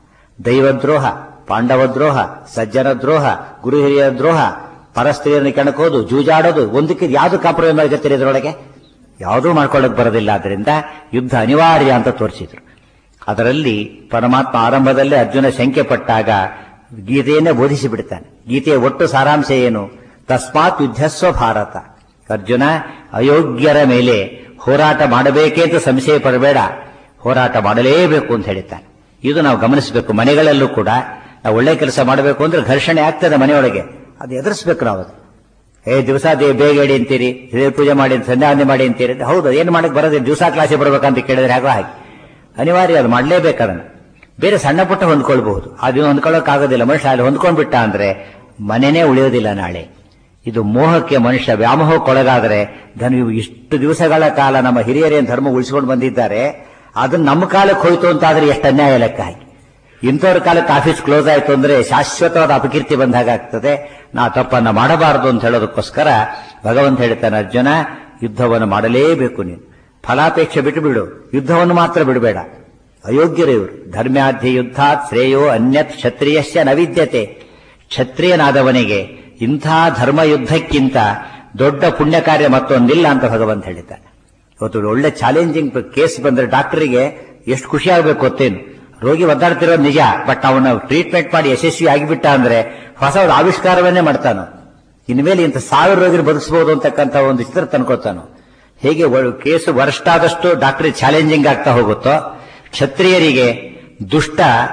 ದೈವದ್ರೋಹ ಪಾಂಡವ ದ್ರೋಹ ಸಜ್ಜನ ದ್ರೋಹ ಗುರು ಹಿರಿಯ ದ್ರೋಹ ಪರಸ್ತ್ರೀಯರನ್ನು ಕೆಣಕೋದು ಜೂಜಾಡೋದು ಒಂದಕ್ಕೆ ಯಾವುದು ಕಾಂಪ್ರಮೈಸ್ ಮಾಡಿರ್ತೀರಿ ಇದರೊಳಗೆ ಯಾವುದೂ ಮಾಡ್ಕೊಳ್ಳಕ್ ಬರೋದಿಲ್ಲ ಅದರಿಂದ ಯುದ್ಧ ಅನಿವಾರ್ಯ ಅಂತ ತೋರಿಸಿದ್ರು ಅದರಲ್ಲಿ ಪರಮಾತ್ಮ ಆರಂಭದಲ್ಲೇ ಅರ್ಜುನ ಶಂಕೆ ಪಟ್ಟಾಗ ಗೀತೆಯನ್ನೇ ಬೋಧಿಸಿ ಬಿಡ್ತಾನೆ ಗೀತೆಯ ಒಟ್ಟು ಸಾರಾಂಶ ಏನು ತಸ್ಮಾತ್ ಯುದ್ಧಸ್ವ ಭಾರತ ಅರ್ಜುನ ಅಯೋಗ್ಯರ ಮೇಲೆ ಹೋರಾಟ ಮಾಡಬೇಕೇ ಅಂತ ಸಂಶಯ ಪಡಬೇಡ ಹೋರಾಟ ಮಾಡಲೇಬೇಕು ಅಂತ ಹೇಳ್ತಾನೆ ಇದು ನಾವು ಗಮನಿಸಬೇಕು ಮನೆಗಳಲ್ಲೂ ಕೂಡ ನಾವು ಒಳ್ಳೆ ಕೆಲಸ ಮಾಡಬೇಕು ಅಂದ್ರೆ ಘರ್ಷಣೆ ಆಗ್ತದೆ ಮನೆಯೊಳಗೆ ಅದು ಎದುರಿಸ್ಬೇಕು ನಾವು ಅದು ಏ ದಿವಸ ಬೇಗ ಹೇಳಿ ಅಂತೀರಿ ದೇವ್ರ ಪೂಜೆ ಮಾಡಿ ಸಂಧ್ಯಾವಂದನೆ ಮಾಡಿ ಅಂತೀರಿ ಹೌದು ಏನು ಮಾಡಕ್ ಬರೋದಿಲ್ಲ ದಿವಸ ಕ್ಲಾಸಿಗೆ ಬರ್ಬೇಕಂತ ಕೇಳಿದ್ರೆ ಹಾಗೋ ಹಾಗೆ ಅನಿವಾರ್ಯ ಅದು ಮಾಡಲೇಬೇಕು ಅದನ್ನು ಬೇರೆ ಸಣ್ಣ ಪುಟ್ಟ ಹೊಂದ್ಕೊಳ್ಬಹುದು ಅದು ಹೊಂದ್ಕೊಳ್ಳೋಕ್ಕಾಗೋದಿಲ್ಲ ಮನುಷ್ಯ ಅಲ್ಲಿ ಹೊಂದ್ಕೊಂಡ್ಬಿಟ್ಟ ಅಂದ್ರೆ ಮನೆನೇ ಉಳಿಯೋದಿಲ್ಲ ನಾಳೆ ಇದು ಮೋಹಕ್ಕೆ ಮನುಷ್ಯ ವ್ಯಾಮೋಹಕ್ಕೊಳಗಾದರೆ ಧನ ಇಷ್ಟು ದಿವಸಗಳ ಕಾಲ ನಮ್ಮ ಹಿರಿಯರೇನು ಧರ್ಮ ಉಳಿಸಿಕೊಂಡು ಬಂದಿದ್ದಾರೆ ಅದನ್ನ ನಮ್ಮ ಕಾಲಕ್ಕೆ ಹೋಯ್ತು ಅಂತ ಆದ್ರೆ ಎಷ್ಟು ಅನ್ಯಾಯ ಲೆಕ್ಕ ಹಾಕಿ ಇಂಥವ್ರ ಕಾಲಕ್ಕೆ ಆಫೀಸ್ ಕ್ಲೋಸ್ ಆಯ್ತು ಅಂದ್ರೆ ಶಾಶ್ವತವಾದ ಅಪಕೀರ್ತಿ ಬಂದಾಗ ಆಗ್ತದೆ ನಾ ತಪ್ಪನ್ನ ಮಾಡಬಾರದು ಅಂತ ಹೇಳೋದಕ್ಕೋಸ್ಕರ ಭಗವಂತ ಹೇಳ್ತಾನೆ ಅರ್ಜುನ ಯುದ್ಧವನ್ನು ಮಾಡಲೇಬೇಕು ನೀನು ಫಲಾಪೇಕ್ಷೆ ಬಿಟ್ಟು ಬಿಡು ಯುದ್ಧವನ್ನು ಮಾತ್ರ ಬಿಡಬೇಡ ಅಯೋಗ್ಯರು ಇವರು ಧರ್ಮ್ಯಾಧ್ಯ ಯುದ್ಧಾತ್ ಶ್ರೇಯೋ ಅನ್ಯತ್ ಕ್ಷತ್ರಿಯಶ್ಚ ನವಿದ್ಯತೆ ಕ್ಷತ್ರಿಯನಾದವನಿಗೆ ಇಂಥ ಧರ್ಮ ಯುದ್ಧಕ್ಕಿಂತ ದೊಡ್ಡ ಪುಣ್ಯ ಕಾರ್ಯ ಮತ್ತೊಂದಿಲ್ಲ ಅಂತ ಭಗವಂತ ಹೇಳಿದ್ದಾನೆ ಇವತ್ತು ಒಳ್ಳೆ ಚಾಲೆಂಜಿಂಗ್ ಕೇಸ್ ಬಂದ್ರೆ ಡಾಕ್ಟರಿಗೆ ಎಷ್ಟು ಖುಷಿ ಆಗಬೇಕು ಗೊತ್ತೇನು ರೋಗಿ ಒದ್ದಾಡ್ತಿರೋದು ನಿಜ ಬಟ್ ಅವನ ಟ್ರೀಟ್ಮೆಂಟ್ ಮಾಡಿ ಯಶಸ್ವಿ ಆಗಿಬಿಟ್ಟ ಅಂದ್ರೆ ಹೊಸ ಒಂದು ಆವಿಷ್ಕಾರವನ್ನೇ ಮಾಡ್ತಾನು ಇನ್ಮೇಲೆ ಇಂಥ ಸಾವಿರ ರೋಗಿನ ಬದುಕಿಸಬಹುದು ಅಂತಕ್ಕಂಥ ಒಂದು ಚಿತ್ರ ತಂದ್ಕೊತಾನು ಹೇಗೆ ಕೇಸು ವರ್ಷ ಆದಷ್ಟು ಡಾಕ್ಟರ್ ಚಾಲೆಂಜಿಂಗ್ ಆಗ್ತಾ ಹೋಗುತ್ತೋ ಕ್ಷತ್ರಿಯರಿಗೆ ದುಷ್ಟ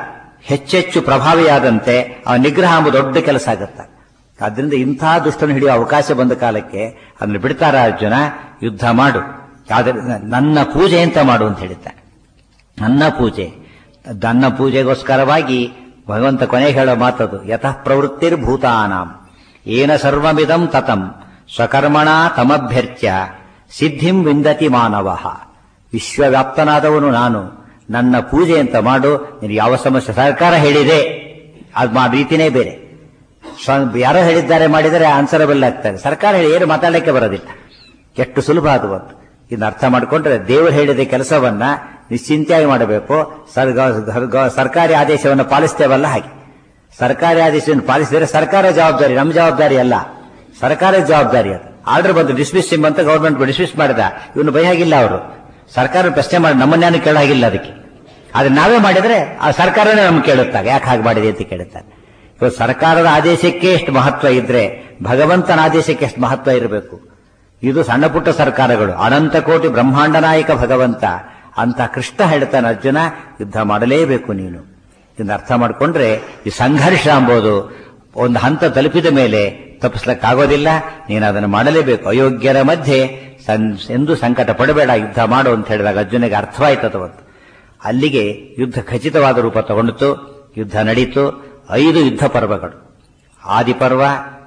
ಹೆಚ್ಚೆಚ್ಚು ಪ್ರಭಾವಿಯಾದಂತೆ ಆ ನಿಗ್ರಹ ಎಂಬುದು ದೊಡ್ಡ ಕೆಲಸ ಆಗುತ್ತೆ ಆದ್ರಿಂದ ಇಂಥ ದುಷ್ಟನ್ನು ಹಿಡಿಯುವ ಅವಕಾಶ ಬಂದ ಕಾಲಕ್ಕೆ ಅದನ್ನು ಬಿಡ್ತಾರ ಅರ್ಜುನ ಯುದ್ಧ ಮಾಡು ಆದ್ರೆ ನನ್ನ ಪೂಜೆ ಅಂತ ಮಾಡು ಅಂತ ಹೇಳಿದ್ದಾನೆ ನನ್ನ ಪೂಜೆ ನನ್ನ ಪೂಜೆಗೋಸ್ಕರವಾಗಿ ಭಗವಂತ ಕೊನೆ ಹೇಳೋ ಮಾತದು ಯತಃ ಪ್ರವೃತ್ತಿರ್ಭೂತಾನಾಂ ಏನ ಸರ್ವಮಿದಂ ತತಂ ಸ್ವಕರ್ಮಣ ತಮಭ್ಯರ್ಚ್ಯ ಸಿದ್ಧಿಂ ವಿಂದತಿ ಮಾನವ ವಿಶ್ವವ್ಯಾಪ್ತನಾದವನು ನಾನು ನನ್ನ ಪೂಜೆ ಅಂತ ಮಾಡು ನಿನಗೆ ಯಾವ ಸಮಸ್ಯೆ ಸರ್ಕಾರ ಹೇಳಿದೆ ಅದು ಮಾ ರೀತಿನೇ ಬೇರೆ ಸ್ವ- ಯಾರೋ ಹೇಳಿದ್ದಾರೆ ಮಾಡಿದರೆ ಆನ್ಸರಬಲ್ ಆಗ್ತಾರೆ ಸರ್ಕಾರ ಹೇಳಿ ಏನು ಮಾತಾಡಲಿಕ್ಕೆ ಬರೋದಿಲ್ಲ ಎಷ್ಟು ಸುಲಭ ಅದು ಒಂದು ಇದನ್ನ ಅರ್ಥ ಮಾಡಿಕೊಂಡ್ರೆ ದೇವರು ಹೇಳಿದ ಕೆಲಸವನ್ನ ನಿಶ್ಚಿಂತೆಯಾಗಿ ಮಾಡಬೇಕು ಸರ್ಗ- ಸರ್ಗ- ಸರ್ಕಾರಿ ಆದೇಶವನ್ನು ಪಾಲಿಸ್ತೇವಲ್ಲ ಹಾಗೆ ಸರ್ಕಾರಿ ಆದೇಶವನ್ನು ಪಾಲಿಸಿದರೆ ಸರ್ಕಾರ ಜವಾಬ್ದಾರಿ ನಮ್ಮ ಜವಾಬ್ದಾರಿ ಅಲ್ಲ ಸರ್ಕಾರದ ಜವಾಬ್ದಾರಿ ಅದು ಆರ್ಡರ್ ಬಂದು ಡಿಸ್ಮಿಸ್ ಅಂತ ಗೌರ್ಮೆಂಟ್ ಡಿಸ್ಮಿಸ್ ಮಾಡಿದ ಇವನು ಭಯ ಆಗಿಲ್ಲ ಅವರು ಸರ್ಕಾರ ಪ್ರಶ್ನೆ ಮಾಡಿ ನಮ್ಮನ್ನೇನು ಕೇಳಾಗಿಲ್ಲ ಅದಕ್ಕೆ ಆದ್ರೆ ನಾವೇ ಮಾಡಿದ್ರೆ ಆ ಸರ್ಕಾರನೇ ನಮ್ಗೆ ಕೇಳುತ್ತಾರೆ ಯಾಕೆ ಹಾಗೆ ಮಾಡಿದೆ ಅಂತ ಕೇಳುತ್ತಾರೆ ಇವತ್ತು ಸರ್ಕಾರದ ಆದೇಶಕ್ಕೆ ಎಷ್ಟು ಮಹತ್ವ ಇದ್ರೆ ಭಗವಂತನ ಆದೇಶಕ್ಕೆ ಎಷ್ಟು ಮಹತ್ವ ಇರಬೇಕು ಇದು ಸಣ್ಣ ಪುಟ್ಟ ಸರ್ಕಾರಗಳು ಅನಂತ ಕೋಟಿ ಬ್ರಹ್ಮಾಂಡ ನಾಯಕ ಭಗವಂತ ಅಂತ ಕೃಷ್ಣ ಹೇಳ್ತಾನೆ ಅರ್ಜುನ ಯುದ್ಧ ಮಾಡಲೇಬೇಕು ನೀನು ಇದನ್ನ ಅರ್ಥ ಮಾಡಿಕೊಂಡ್ರೆ ಈ ಸಂಘರ್ಷ ಎಂಬುದು ಒಂದು ಹಂತ ತಲುಪಿದ ಮೇಲೆ ತಪ್ಪಿಸ್ಲಿಕ್ಕಾಗೋದಿಲ್ಲ ನೀನು ಅದನ್ನು ಮಾಡಲೇಬೇಕು ಅಯೋಗ್ಯರ ಮಧ್ಯೆ ಸಂ- ಎಂದು ಸಂಕಟ ಪಡಬೇಡ ಯುದ್ಧ ಮಾಡು ಅಂತ ಹೇಳಿದಾಗ ಅರ್ಜುನಿಗೆ ಅರ್ಥವಾಯ್ತದವತ್ತು ಅಲ್ಲಿಗೆ ಯುದ್ಧ ಖಚಿತವಾದ ರೂಪ ತಗೊಂಡಿತು ಯುದ್ಧ ನಡೀತು ಐದು ಯುದ್ಧ ಪರ್ವಗಳು ಆದಿಪರ್ವ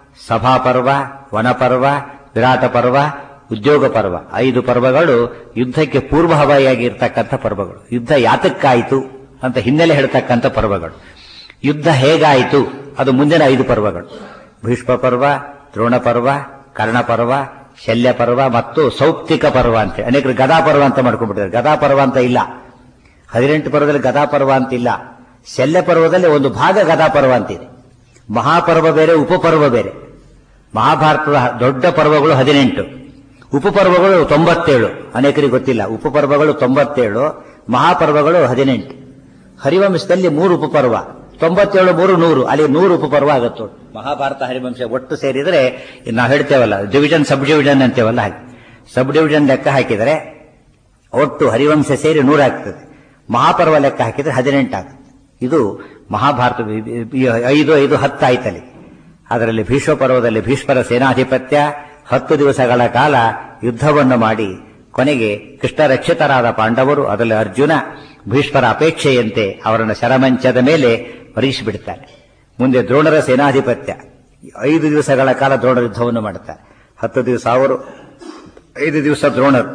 ಸಭಾಪರ್ವ ವನಪರ್ವ ವಿರಾಟ ಪರ್ವ ಉದ್ಯೋಗ ಪರ್ವ ಐದು ಪರ್ವಗಳು ಯುದ್ಧಕ್ಕೆ ಪೂರ್ವಭಾವಿಯಾಗಿ ಇರ್ತಕ್ಕಂಥ ಪರ್ವಗಳು ಯುದ್ಧ ಯಾತಕ್ಕಾಯಿತು ಅಂತ ಹಿನ್ನೆಲೆ ಹೇಳ್ತಕ್ಕಂಥ ಪರ್ವಗಳು ಯುದ್ಧ ಹೇಗಾಯಿತು ಅದು ಮುಂದಿನ ಐದು ಪರ್ವಗಳು ಭೀಷ್ಮ ಪರ್ವ ದ್ರೋಣ ಪರ್ವ ಕರ್ಣ ಪರ್ವ ಶಲ್ಯ ಪರ್ವ ಮತ್ತು ಸೌಪ್ತಿಕ ಪರ್ವ ಅಂತ ಅನೇಕರು ಗದಾ ಪರ್ವ ಅಂತ ಮಾಡ್ಕೊಂಡ್ಬಿಟ್ಟಿದ್ದಾರೆ ಗದಾ ಪರ್ವ ಅಂತ ಇಲ್ಲ ಹದಿನೆಂಟು ಪರ್ವದಲ್ಲಿ ಗದಾ ಪರ್ವ ಅಂತಿಲ್ಲ ಶಲ್ಯ ಪರ್ವದಲ್ಲಿ ಒಂದು ಭಾಗ ಗದಾ ಪರ್ವ ಅಂತಿದೆ ಮಹಾಪರ್ವ ಬೇರೆ ಉಪಪರ್ವ ಬೇರೆ ಮಹಾಭಾರತದ ದೊಡ್ಡ ಪರ್ವಗಳು ಹದಿನೆಂಟು ಉಪಪರ್ವಗಳು ತೊಂಬತ್ತೇಳು ಅನೇಕರಿಗೆ ಗೊತ್ತಿಲ್ಲ ಉಪಪರ್ವಗಳು ತೊಂಬತ್ತೇಳು ಮಹಾಪರ್ವಗಳು ಹದಿನೆಂಟು ಹರಿವಂಶದಲ್ಲಿ ಮೂರು ಉಪಪರ್ವ ತೊಂಬತ್ತೇಳು ಮೂರು ನೂರು ಅಲ್ಲಿ ನೂರು ಉಪಪರ್ವ ಆಗುತ್ತೆ ಒಟ್ಟು. ಮಹಾಭಾರತ ಹರಿವಂಶ ಒಟ್ಟು ಸೇರಿದರೆ ಇದು ನಾವು ಹೇಳ್ತೇವಲ್ಲ ಡಿವಿಷನ್ ಸಬ್ ಡಿವಿಷನ್ ಅಂತೇವಲ್ಲ ಹಾಗೆ ಸಬ್ ಡಿವಿಷನ್ ಲೆಕ್ಕ ಹಾಕಿದರೆ ಒಟ್ಟು ಹರಿವಂಶ ಸೇರಿ ನೂರಾಗ್ತದೆ ಮಹಾಪರ್ವ ಲೆಕ್ಕ ಹಾಕಿದ್ರೆ ಹದಿನೆಂಟು ಆಗ್ತದೆ ಇದು ಮಹಾಭಾರತ ಈ ಐದು ಐದು ಹತ್ತು ಆಯ್ತಲ್ಲಿ ಅದರಲ್ಲಿ ಭೀಷ್ಮ ಪರ್ವದಲ್ಲಿ ಭೀಷ್ಮರ ಸೇನಾಧಿಪತ್ಯ ಹತ್ತು ದಿವಸಗಳ ಕಾಲ ಯುದ್ಧವನ್ನು ಮಾಡಿ ಕೊನೆಗೆ ಕೃಷ್ಣ ರಕ್ಷಿತರಾದ ಪಾಂಡವರು ಅದರಲ್ಲಿ ಅರ್ಜುನ ಭೀಷ್ಮರ ಅಪೇಕ್ಷೆಯಂತೆ ಅವರನ್ನು ಶರಮಂಚದ ಮೇಲೆ ವರಿಸಿಬಿಡ್ತಾರೆ ಮುಂದೆ ದ್ರೋಣರ ಸೇನಾಧಿಪತ್ಯ ಐದು ದಿವಸಗಳ ಕಾಲ ದ್ರೋಣ ಯುದ್ಧವನ್ನು ಮಾಡುತ್ತಾರೆ ಹತ್ತು ದಿವಸ ಅವರು ಐದು ದಿವಸ ದ್ರೋಣರು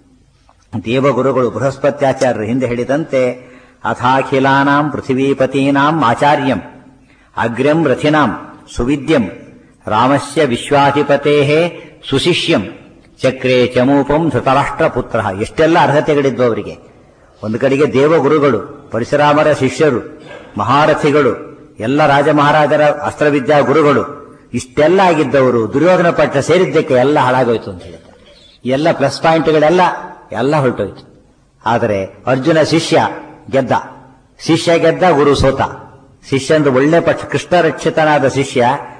ದೇವಗುರುಗಳು ಬೃಹಸ್ಪತ್ಯಾಚಾರ್ಯರು ಹಿಂದೆ ಹೇಳಿದಂತೆ ಅಥಾಖಿಲಾನಾಂ ಪೃಥಿವೀಪತೀನಾಂ ಆಚಾರ್ಯಂ ಅಗ್ರ್ಯಂ ರಥಿನಾಂ ಸುವಿದ್ಯಂ ರಾಮಸ್ಯ ವಿಶ್ವಾಧಿಪತೇ ಸುಶಿಷ್ಯಂ ಚಕ್ರೇ ಚಮೂಪಂ ಧೃತರಾಷ್ಟ್ರ ಪುತ್ರ ಎಷ್ಟೆಲ್ಲ ಅರ್ಹತೆಗಳಿದ್ವು ಅವರಿಗೆ ಒಂದು ಕಡೆಗೆ ದೇವಗುರುಗಳು ಪರಶುರಾಮರ ಶಿಷ್ಯರು ಮಹಾರಥಿಗಳು ಎಲ್ಲ ರಾಜ ಮಹಾರಾಜರ ಅಸ್ತ್ರವಿದ್ಯಾ ಗುರುಗಳು ಇಷ್ಟೆಲ್ಲ ಆಗಿದ್ದವರು ದುರ್ಯೋಧನ ಪಟ್ಟ ಸೇರಿದ್ದಕ್ಕೆ ಎಲ್ಲ ಹಾಳಾಗೋಯ್ತು ಅಂತ ಹೇಳಿದ್ದಾರೆ ಎಲ್ಲ ಪ್ಲಸ್ ಪಾಯಿಂಟ್ಗಳೆಲ್ಲ ಎಲ್ಲ ಹೊರಟೋಯ್ತು ಆದರೆ ಅರ್ಜುನ ಶಿಷ್ಯ ಗೆದ್ದ ಶಿಷ್ಯ ಗೆದ್ದ ಗುರು ಸೋತ ಶಿಷ್ಯ ಅಂದ್ರೆ ಒಳ್ಳೆ ಪಕ್ಷ ಕೃಷ್ಣ ರಕ್ಷಿತನಾದ ಶಿಷ್ಯ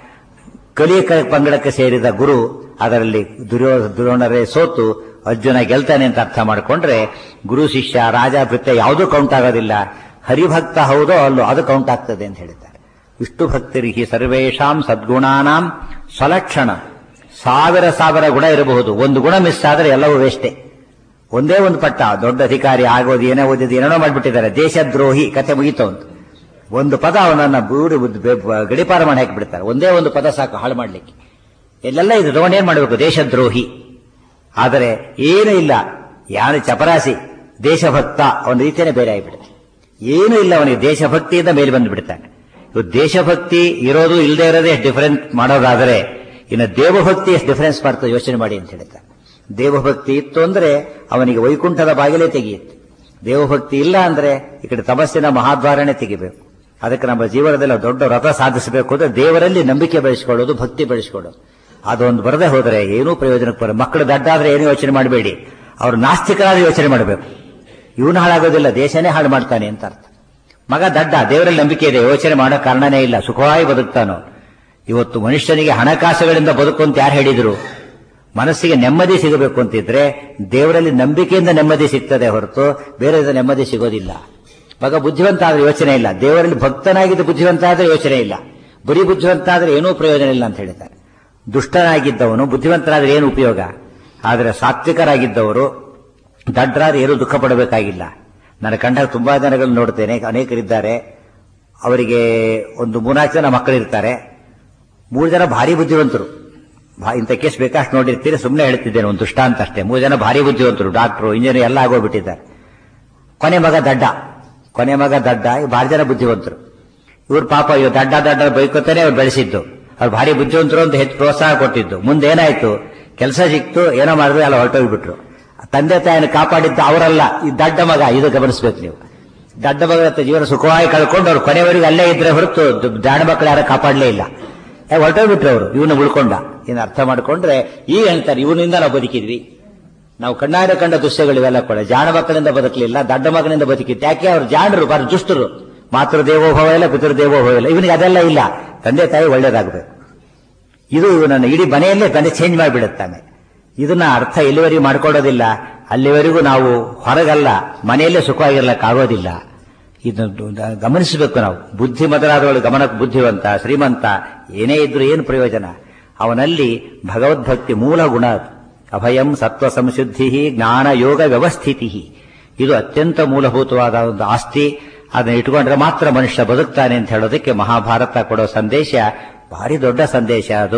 ಕಲಿಯ ಪಂಗಡಕ್ಕೆ ಸೇರಿದ ಗುರು ಅದರಲ್ಲಿ ದುರ್ಯೋ ದ್ರೋಣರೇ ಸೋತು ಅರ್ಜುನ ಗೆಲ್ತಾನೆ ಅಂತ ಅರ್ಥ ಮಾಡಿಕೊಂಡ್ರೆ ಗುರು ಶಿಷ್ಯ ರಾಜ ಭೃತ್ಯ ಯಾವುದೂ ಕೌಂಟ್ ಆಗೋದಿಲ್ಲ ಹರಿಭಕ್ತ ಹೌದೋ ಅಲ್ಲೋ ಅದು ಕೌಂಟ್ ಆಗ್ತದೆ ಅಂತ ಹೇಳಿದ್ದಾರೆ ವಿಷ್ಣು ಭಕ್ತರಿಗೆ ಸರ್ವೇಶಾಂ ಸದ್ಗುಣಾನಾಂ ಸ್ವಲಕ್ಷಣ ಸಾವಿರ ಸಾವಿರ ಗುಣ ಇರಬಹುದು ಒಂದು ಗುಣ ಮಿಸ್ ಆದರೆ ಎಲ್ಲವೂ ವೇಸ್ಟೆ ಒಂದೇ ಒಂದು ಪಟ್ಟ ದೊಡ್ಡ ಅಧಿಕಾರಿ ಆಗೋದು ಏನೇ ಓದಿದ್ದು ಏನೇನೋ ಮಾಡಿಬಿಟ್ಟಿದ್ದಾರೆ ದೇಶದ್ರೋಹಿ ಕತೆ ಮುಗೀತು ಅಂತ ಒಂದು ಪದ ಅವನನ್ನ ಬೂಡಿ ಬುದ್ಧಿ ಬೆ- ಬ- ಗಡಿಪಾರ ಮಾಡಿ ಹಾಕಿಬಿಡ್ತಾರೆ ಒಂದೇ ಒಂದು ಪದ ಸಾಕು ಹಾಳು ಮಾಡ್ಲಿಕ್ಕೆ ಎಲ್ಲೆಲ್ಲ ಇದು ತಗೊಂಡು ಏನ್ ಮಾಡಬೇಕು ದೇಶದ್ರೋಹಿ ಆದರೆ ಏನೂ ಇಲ್ಲ ಯಾರು ಚಪರಾಸಿ ದೇಶಭಕ್ತ ಅವನ ರೀತಿಯೇ ಬೇರೆ ಆಗಿಬಿಡುತ್ತೆ ಏನೂ ಇಲ್ಲ ಅವನಿಗೆ ದೇಶಭಕ್ತಿಯಿಂದ ಮೇಲೆ ಬಂದು ಬಿಡ್ತಾನೆ ಇವು ದೇಶಭಕ್ತಿ ಇರೋದು ಇಲ್ಲದೆ ಇರೋದೇ ಡಿಫರೆನ್ಸ್ ಮಾಡೋದಾದರೆ ಇನ್ನು ದೇವಭಕ್ತಿ ಎಷ್ಟು ಡಿಫರೆನ್ಸ್ ಮಾಡ್ತದೆ ಯೋಚನೆ ಮಾಡಿ ಅಂತ ಹೇಳ್ತಾರೆ ದೇವಭಕ್ತಿ ಇತ್ತು ಅಂದ್ರೆ ಅವನಿಗೆ ವೈಕುಂಠದ ಬಾಗಿಲೇ ತೆಗೆಯುತ್ತೆ ದೇವಭಕ್ತಿ ಇಲ್ಲ ಅಂದ್ರೆ ಈ ಕಡೆ ತಪಸ್ಸಿನ ಮಹಾದ್ವಾರನೇ ತೆಗಿಬೇಕು ಅದಕ್ಕೆ ನಮ್ಮ ಜೀವನದಲ್ಲಿ ದೊಡ್ಡ ವ್ರತ ಸಾಧಿಸಬೇಕು ಅಂದ್ರೆ ದೇವರಲ್ಲಿ ನಂಬಿಕೆ ಬೆಳೆಸ್ಕೊಳ್ಳೋದು ಭಕ್ತಿ ಬೆಳೆಸ್ಕೊಳ್ಳೋದು ಅದೊಂದು ಬರದೇ ಹೋದರೆ ಏನೂ ಪ್ರಯೋಜನಕ್ಕೆ ಬರ ಮಕ್ಕಳು ದಡ್ಡಾದ್ರೆ ಏನೂ ಯೋಚನೆ ಮಾಡಬೇಡಿ ಅವರು ನಾಸ್ತಿಕರಾದ ಯೋಚನೆ ಮಾಡಬೇಕು ಇವನು ಹಾಳಾಗೋದಿಲ್ಲ ದೇಶನೇ ಹಾಳು ಮಾಡ್ತಾನೆ ಅಂತ ಅರ್ಥ ಮಗ ದಡ್ಡ ದೇವರಲ್ಲಿ ನಂಬಿಕೆ ಇದೆ ಯೋಚನೆ ಮಾಡೋ ಕಾರಣನೇ ಇಲ್ಲ ಸುಖವಾಗಿ ಬದುಕ್ತಾನೋ ಇವತ್ತು ಮನುಷ್ಯನಿಗೆ ಹಣಕಾಸುಗಳಿಂದ ಬದುಕು ಅಂತ ಯಾರು ಹೇಳಿದ್ರು ಮನಸ್ಸಿಗೆ ನೆಮ್ಮದಿ ಸಿಗಬೇಕು ಅಂತಿದ್ರೆ ದೇವರಲ್ಲಿ ನಂಬಿಕೆಯಿಂದ ನೆಮ್ಮದಿ ಸಿಗ್ತದೆ ಹೊರತು ಬೇರೆ ನೆಮ್ಮದಿ ಸಿಗೋದಿಲ್ಲ ಮಗ ಬುದ್ಧಿವಂತ ಆದ್ರೆ ಯೋಚನೆ ಇಲ್ಲ ದೇವರಲ್ಲಿ ಭಕ್ತನಾಗಿದ್ದು ಬುದ್ಧಿವಂತ ಆದ್ರೆ ಯೋಚನೆ ಇಲ್ಲ ಬರೀ ಬುದ್ಧಿವಂತ ಆದ್ರೆ ಏನೂ ಪ್ರಯೋಜನ ಇಲ್ಲ ಅಂತ ಹೇಳಿದ್ದಾರೆ ದುಷ್ಟನಾಗಿದ್ದವನು ಬುದ್ಧಿವಂತನಾದ್ರೆ ಏನು ಉಪಯೋಗ ಆದರೆ ಸಾತ್ವಿಕರಾಗಿದ್ದವರು ದಡ್ಡರಾದ್ರೆ ಏನೂ ದುಃಖ ಪಡಬೇಕಾಗಿಲ್ಲ ನನ್ನ ಕಂಡ ತುಂಬಾ ಜನಗಳನ್ನು ನೋಡ್ತೇನೆ ಅನೇಕರಿದ್ದಾರೆ ಅವರಿಗೆ ಒಂದು ಮೂರ್ನಾಲ್ಕು ಜನ ಮಕ್ಕಳಿರ್ತಾರೆ ಮೂರು ಜನ ಭಾರಿ ಬುದ್ಧಿವಂತರು ಭಾ- ಇಂಥ ಕೇಸ್ ಬೇಕಷ್ಟು ನೋಡಿರ್ತೀರಿ ಸುಮ್ಮನೆ ಹೇಳ್ತಿದ್ದೇನೆ ಒಂದು ದುಷ್ಟಾಂತ ಅಷ್ಟೇ ಮೂರು ಜನ ಭಾರಿ ಬುದ್ಧಿವಂತರು ಡಾಕ್ಟ್ರು ಇಂಜಿನಿಯರ್ ಎಲ್ಲ ಆಗೋಗ್ಬಿಟ್ಟಿದ್ದಾರೆ ಕೊನೆ ಮಗ ದಡ್ಡ ಕೊನೆ ಮಗ ದಡ್ಡ ಇವ್ ಭಾರಿ ಜನ ಬುದ್ಧಿವಂತರು ಇವ್ರು ಪಾಪ ಇವ್ ದಡ್ಡ ದಡ್ಡ ಬೈಕೋತಾನೆ ಅವ್ರು ಬೆಳೆಸಿದ್ದು ಅವ್ರು ಭಾರಿ ಬುದ್ಧಿವಂತರು ಅಂತ ಹೆಚ್ಚು ಪ್ರೋತ್ಸಾಹ ಕೊಟ್ಟಿದ್ದು ಮುಂದೆ ಏನಾಯ್ತು ಕೆಲಸ ಸಿಕ್ತು ಏನೋ ಮಾಡಿದ್ರು ಎಲ್ಲ ಹೊರಟೋಗ್ಬಿಟ್ರು ತಂದೆ ತಾಯಿನ ಕಾಪಾಡಿದ್ದು ಅವರಲ್ಲ ಈ ದಡ್ಡ ಮಗ ಇದು ಗಮನಿಸ್ಬೇಕು ನೀವು ದಡ್ಡ ಮಗ ಹತ್ರ ಜೀವನ ಸುಖವಾಗಿ ಕಳ್ಕೊಂಡು ಅವ್ರು ಕೊನೆವರೆಗೂ ಅಲ್ಲೇ ಇದ್ರೆ ಹೊರತು ಜಾಣ ಮಕ್ಕಳು ಯಾರು ಕಾಪಾಡಲೇ ಇಲ್ಲ ಏ, ಹೊರಟೋಗ್ಬಿಟ್ರು ಅವರು ಇವನ್ನ ಉಳ್ಕೊಂಡ ಇನ್ನು ಅರ್ಥ ಮಾಡ್ಕೊಂಡ್ರೆ ಈಗ ಹೇಳ್ತಾರೆ ಇವನಿಂದ ನಾವು ಬದುಕಿದ್ವಿ ನಾವು ಕಣ್ಣಾರೆ ಕಂಡ ದೃಶ್ಯಗಳಿವೆಲ್ಲ ಕೂಡ ಜಾಣ ಮಕ್ಕಳಿಂದ ಬದುಕಲಿಲ್ಲ ದಡ್ಡ ಮಗನಿಂದ ಬದುಕಿತ್ತು ಯಾಕೆ ಅವ್ರು ಜಾಣರು ಬಾರಿ ದುಷ್ಟರು ಮಾತೃ ದೇವೋಭವ ಇಲ್ಲ ಪಿತೃ ದೇವೋಭವ ಇಲ್ಲ ಇವನಿಗೆ ಅದೆಲ್ಲ ಇಲ್ಲ ತಂದೆ ತಾಯಿ ಒಳ್ಳೇದಾಗಬೇಕು ಇದು ನನ್ನ ಇಡೀ ಮನೆಯಲ್ಲೇ ತಂದೆ ಚೇಂಜ್ ಮಾಡಿಬಿಡುತ್ತಾನೆ ಇದನ್ನ ಅರ್ಥ ಎಲ್ಲಿವರೆಗೂ ಮಾಡ್ಕೊಳ್ಳೋದಿಲ್ಲ ಅಲ್ಲಿವರೆಗೂ ನಾವು ಹೊರಗಲ್ಲ ಮನೆಯಲ್ಲೇ ಸುಖವಾಗಿರ್ಲಕ್ಕಾಗೋದಿಲ್ಲ ಇದನ್ನು ದ- ಗಮನಿಸಬೇಕು ನಾವು ಬುದ್ಧಿ ಮೊದಲಾದವಳು ಗಮನ ಬುದ್ಧಿವಂತ ಶ್ರೀಮಂತ ಏನೇ ಇದ್ರೂ ಏನು ಪ್ರಯೋಜನ ಅವನಲ್ಲಿ ಭಗವದ್ಭಕ್ತಿ ಮೂಲ ಗುಣ ಅದು. ಅಭಯಂ ಸತ್ವ ಸಂಶುದ್ಧಿ ಜ್ಞಾನ ಯೋಗ ವ್ಯವಸ್ಥಿತಿ ಇದು ಅತ್ಯಂತ ಮೂಲಭೂತವಾದ ಒಂದು ಆಸ್ತಿ ಅದನ್ನ ಇಟ್ಕೊಂಡ್ರೆ ಮಾತ್ರ ಮನುಷ್ಯ ಬದುಕ್ತಾನೆ ಅಂತ ಹೇಳೋದಕ್ಕೆ ಮಹಾಭಾರತ ಕೊಡೋ ಸಂದೇಶ ಭಾರಿ ದೊಡ್ಡ ಸಂದೇಶ ಅದು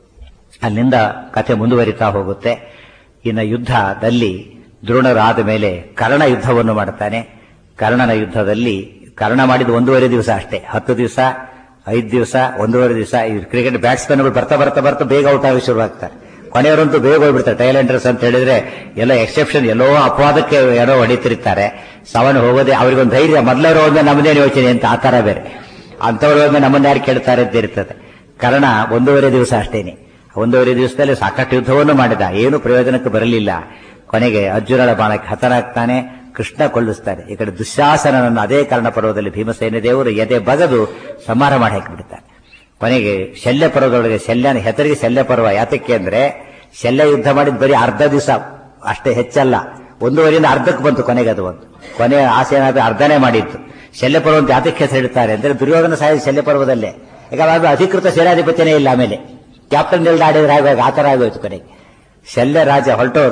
ಅಲ್ಲಿಂದ ಕಥೆ ಮುಂದುವರಿತಾ ಹೋಗುತ್ತೆ ಇನ್ನು ಯುದ್ಧದಲ್ಲಿ ದ್ರೋಣರಾದ ಮೇಲೆ ಕರ್ಣ ಯುದ್ಧವನ್ನು ಮಾಡ್ತಾನೆ ಕರ್ಣನ ಯುದ್ಧದಲ್ಲಿ ಕರ್ಣ ಮಾಡಿದ ಒಂದೂವರೆ ದಿವಸ ಅಷ್ಟೇ ಹತ್ತು ದಿವಸ ಐದು ದಿವಸ ಒಂದೂವರೆ ದಿವಸ ಈ ಕ್ರಿಕೆಟ್ ಬ್ಯಾಟ್ಸ್ಮನ್ಗಳು ಬರ್ತಾ ಬರ್ತಾ ಬರ್ತಾ ಬೇಗ ಔಟ್ ಆಗಿ ಶುರುವಾಗ್ತಾರೆ ಕೊನೆಯವರಂತೂ ಬೇಗ ಹೋಗ್ಬಿಡ್ತಾರೆ ಟೈಲೆಂಡರ್ಸ್ ಅಂತ ಹೇಳಿದ್ರೆ ಎಲ್ಲ ಎಕ್ಸೆಪ್ಷನ್ ಎಲ್ಲೋ ಅಪವಾದಕ್ಕೆ ಏನೋ ಹೊಡಿತಿರ್ತಾರೆ ಸವನ್ ಹೋಗೋದೇ ಅವ್ರಿಗೊಂದು ಧೈರ್ಯ ಮೊದಲವರು ಹೋದ್ರೆ ನಮ್ಮದೇನು ಯೋಚನೆ ಅಂತ ಆ ತರ ಬೇರೆ ಅಂಥವ್ರು ಹೋದ್ರೆ ನಮ್ಮನ್ನ ಯಾರು ಕೇಳ್ತಾರೆ ಅಂತ ಇರ್ತದೆ ಕಾರಣ ಒಂದೂವರೆ ದಿವಸ ಅಷ್ಟೇನೆ ಒಂದೂವರೆ ದಿವಸದಲ್ಲಿ ಸಾಕಷ್ಟು ಯುದ್ಧವನ್ನು ಮಾಡಿದ ಏನು ಪ್ರಯೋಜನಕ್ಕೆ ಬರಲಿಲ್ಲ ಕೊನೆಗೆ ಅರ್ಜುನನ ಬಾಣಕ್ಕೆ ಹತನಾಗ್ತಾನೆ ಕೃಷ್ಣ ಕೊಳ್ಳಿಸ್ತಾನೆ ಈ ಕಡೆ ದುಶ್ಯಾಸನನನ್ನು ಅದೇ ಕಾರಣ ಪರ್ವದಲ್ಲಿ ಭೀಮಸೇನ ದೇವರು ಎದೆ ಬಗದು ಸಂಹಾರ ಮಾಡಿ ಹಾಕಿಬಿಡ್ತಾನೆ ಕೊನೆಗೆ ಶಲ್ಯ ಪರ್ವದೊಳಗೆ ಶಲ್ಯನ ಹೆಸರಿಗೆ ಶಲ್ಯ ಪರ್ವ ಯಾತಕ್ಕೆ ಅಂದ್ರೆ ಶಲ್ಯ ಯುದ್ಧ ಮಾಡಿದ ಬರೀ ಅರ್ಧ ದಿವಸ ಅಷ್ಟೇ ಹೆಚ್ಚಲ್ಲ ಒಂದೂವರೆಯಿಂದ ಅರ್ಧಕ್ಕೆ ಬಂತು ಕೊನೆಗೆ ಅದು ಒಂದು ಕೊನೆ ಆಸೆ ಏನಾದ್ರೆ ಅರ್ಧನೇ ಮಾಡಿತ್ತು ಶಲ್ಯ ಪರ್ವ ಅಂತ ಯಾತಕ್ಕೆ ಹೆಸರಿಡ್ತಾರೆ ಅಂದ್ರೆ ದುರ್ಯೋಧನ ಸಾಯ ಶಲ್ಯ ಪರ್ವದಲ್ಲೇ ಈಗ ಅದು ಅಧಿಕೃತ ಸೇನಾಧಿಪತಿನೇ ಇಲ್ಲ ಆಮೇಲೆ ಕ್ಯಾಪ್ಟನ್ ನಿಲ್ದ ಆಡಿದ್ರೆ ಆಗುವಾಗ ಆ ತರ ಆಗೋಯ್ತು ಕೊನೆಗೆ ಶಲ್ಯ ರಾಜ ಹೊರಟೋದ